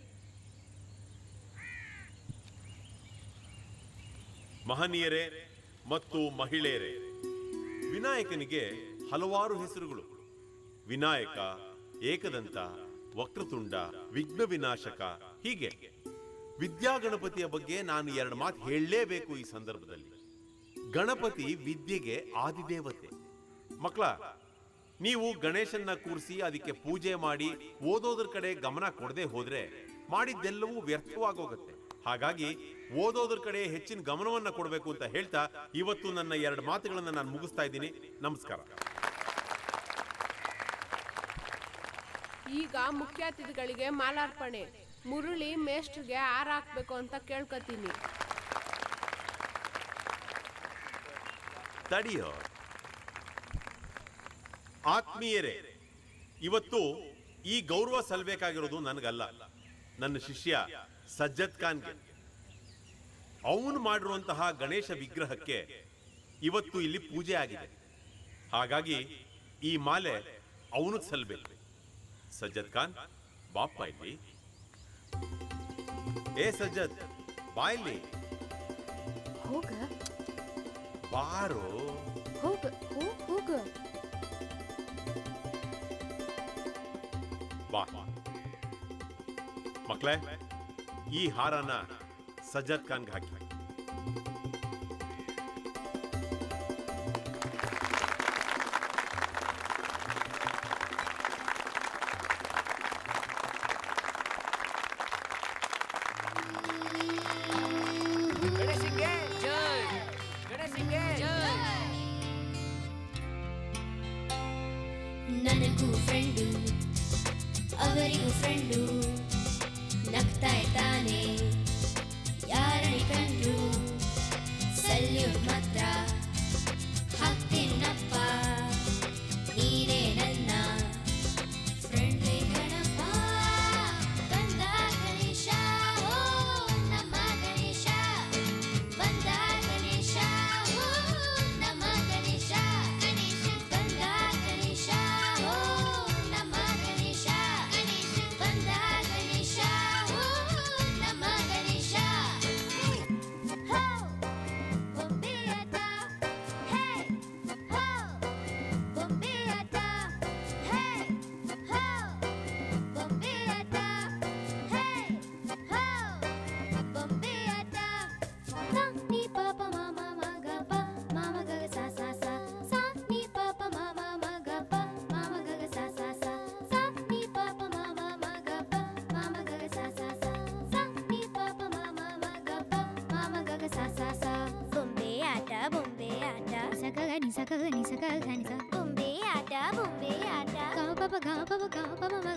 ಮಹನೀಯರೇ ಮತ್ತು ಮಹಿಳೆಯರೇ ವಿನಾಯಕನಿಗೆ ಹಲವಾರು ಹೆಸರುಗಳು ವಿನಾಯಕ ಏಕದಂತ ವಕ್ರತುಂಡ ವಿಘ್ನ ವಿನಾಶಕ ಹೀಗೆ ವಿದ್ಯಾಗಣಪತಿಯ ಬಗ್ಗೆ ನಾನು ಎರಡು ಮಾತು ಹೇಳಲೇಬೇಕು ಈ ಸಂದರ್ಭದಲ್ಲಿ ಗಣಪತಿ ವಿದ್ಯೆಗೆ ಆದಿದೇವತೆ ಮಕ್ಕಳ ನೀವು ಗಣೇಶನ್ನ ಕೂರಿಸಿ ಅದಕ್ಕೆ ಪೂಜೆ ಮಾಡಿ ಓದೋದ್ರ ಕಡೆ ಗಮನ ಕೊಡದೆ ಹೋದ್ರೆ ಮಾಡಿದ್ದೆಲ್ಲವೂ ವ್ಯರ್ಥವಾಗೋಗುತ್ತೆ ಹಾಗಾಗಿ ಓದೋದ್ರ ಕಡೆ ಹೆಚ್ಚಿನ ಗಮನವನ್ನ ಕೊಡಬೇಕು ಅಂತ ಹೇಳ್ತಾ ಇವತ್ತು ನನ್ನ ಎರಡು ಮಾತುಗಳನ್ನ ನಾನು ಮುಗಿಸ್ತಾ ಇದ್ದೀನಿ ನಮಸ್ಕಾರ ಈಗ ಮುಖ್ಯ ಅತಿಥಿಗಳಿಗೆ ಮಾಲಾರ್ಪಣೆ ಮುರುಳಿ ಮೇಷ್ಟ್ರಿಗೆ ಹಾರ ಹಾಕ್ಬೇಕು ಅಂತ ಕೇಳ್ಕೊತೀನಿ ತಡಿಯೋ ಆತ್ಮೀಯರೇ ಇವತ್ತು ಈ ಗೌರವ ಸಲ್ಬೇಕಾಗಿರೋದು ನನಗಲ್ಲ ನನ್ನ ಶಿಷ್ಯ ಸಜ್ಜದ್ ಖಾನ್ಗೆ ಅವನು ಮಾಡಿರುವಂತಹ ಗಣೇಶ ವಿಗ್ರಹಕ್ಕೆ ಇವತ್ತು ಇಲ್ಲಿ ಪೂಜೆ ಆಗಿದೆ ಹಾಗಾಗಿ ಈ ಮಾಲೆ ಅವನಿಗೆ ಸಲ್ಬೇಕು ಸಜ್ಜದ್ ಖಾನ್ ಬಾಪ್ಪ ಇಲ್ಲಿ ಏ ಸಜ್ಜದ್ ಬಾ ಇಲ್ಲಿ ಹೋಗ ಬಾರೋ ಹೋಗ ಹೋಗ್ ಹೋಗ ಬಾ ಮಕ್ಕಳೇ ಈ ಹಾರನ ಸಜ್ಜದ್ ಖಾನ್ಗೆ ಹಾಕಿ ಗಣೇಶಂಗೆ ಜೈ ಗಣೇಶಂಗೆ ಜೈ ನನಗೂ ಫ್ರೆಂಡು ಅವರಿಗೂ ಫ್ರೆಂಡು ನಗ್ತಾ ಇದ್ದಾನೆ ಯಾರನಿ ಕಂಡ್ರು ಸಲ್ಯೂಟ್ ಮಾತ್ರ ಹಾಕ್ತೀನಪ್ಪ ನೀನೇ ನನ್ನ ಫ್ರೆಂಡೇ ಗಣಪ ಬಂದ ಗಣೇಶ ಓ ನಮ್ಮ ಗಣೇಶ ಬಂದ ಗಣೇಶ ಓ ನಮ್ಮ ಗಣೇಶ ಗಣೇಶ ಬಂದ ಗಣೇಶ ಓ ನಮ್ಮ ಗಣೇಶ ಗಣೇಶ ಬಂದ ಗಣೇಶ ಓ ನಮ್ಮ ಗಣೇಶ ಹೋ ಬೊಂಬೆ ಆಟ ಹೇ ಹೋ ಬೊಂಬೆ ಆಟ ಹೇ ಹೋ ಬೊಂಬೆ ಆಟ ಹೇ ಹೋ ಬೊಂಬೆ ಆಟ ಸಾ ನೀ ಪಾಪ ಮಾಮ ಮಗ ಪ ಮಾಮ ಗಗ ಸಾ ಸಾ ಸಾ ಸಾ ನೀ ಪಾಪ ಮಾಮ ಮಗ ಪ ಮಾಮ ಗಗ ಸಾ ಸಾ ಸಾ ಸಾ ನೀ ಪಾಪ ಮಾಮ ಮಗ ಪ ಮಾಮ ಗಗ ಸಾ ಸಾ ಸಾ ಸಾ ನೀ ಪಾಪ ಮಾಮ ಮಗ ಪ ಮಾಮ ಗಗ ಸಾ ಸಾ ಸಾ ಬೊಂಬೆ ಆಟ ಬೊಂಬೆ ಆಟ ಸಕಗ ನಿ ಸಕಗ ನಿ ಸಕಗ ನಿ ಸ ಬೊಂಬೆ ಆಟ ಬೊಂಬೆ ಆಟ ಗಾವ ಪಾಪ ಗಾವ ಪಾಪ ಗಾವ ಪಾಪ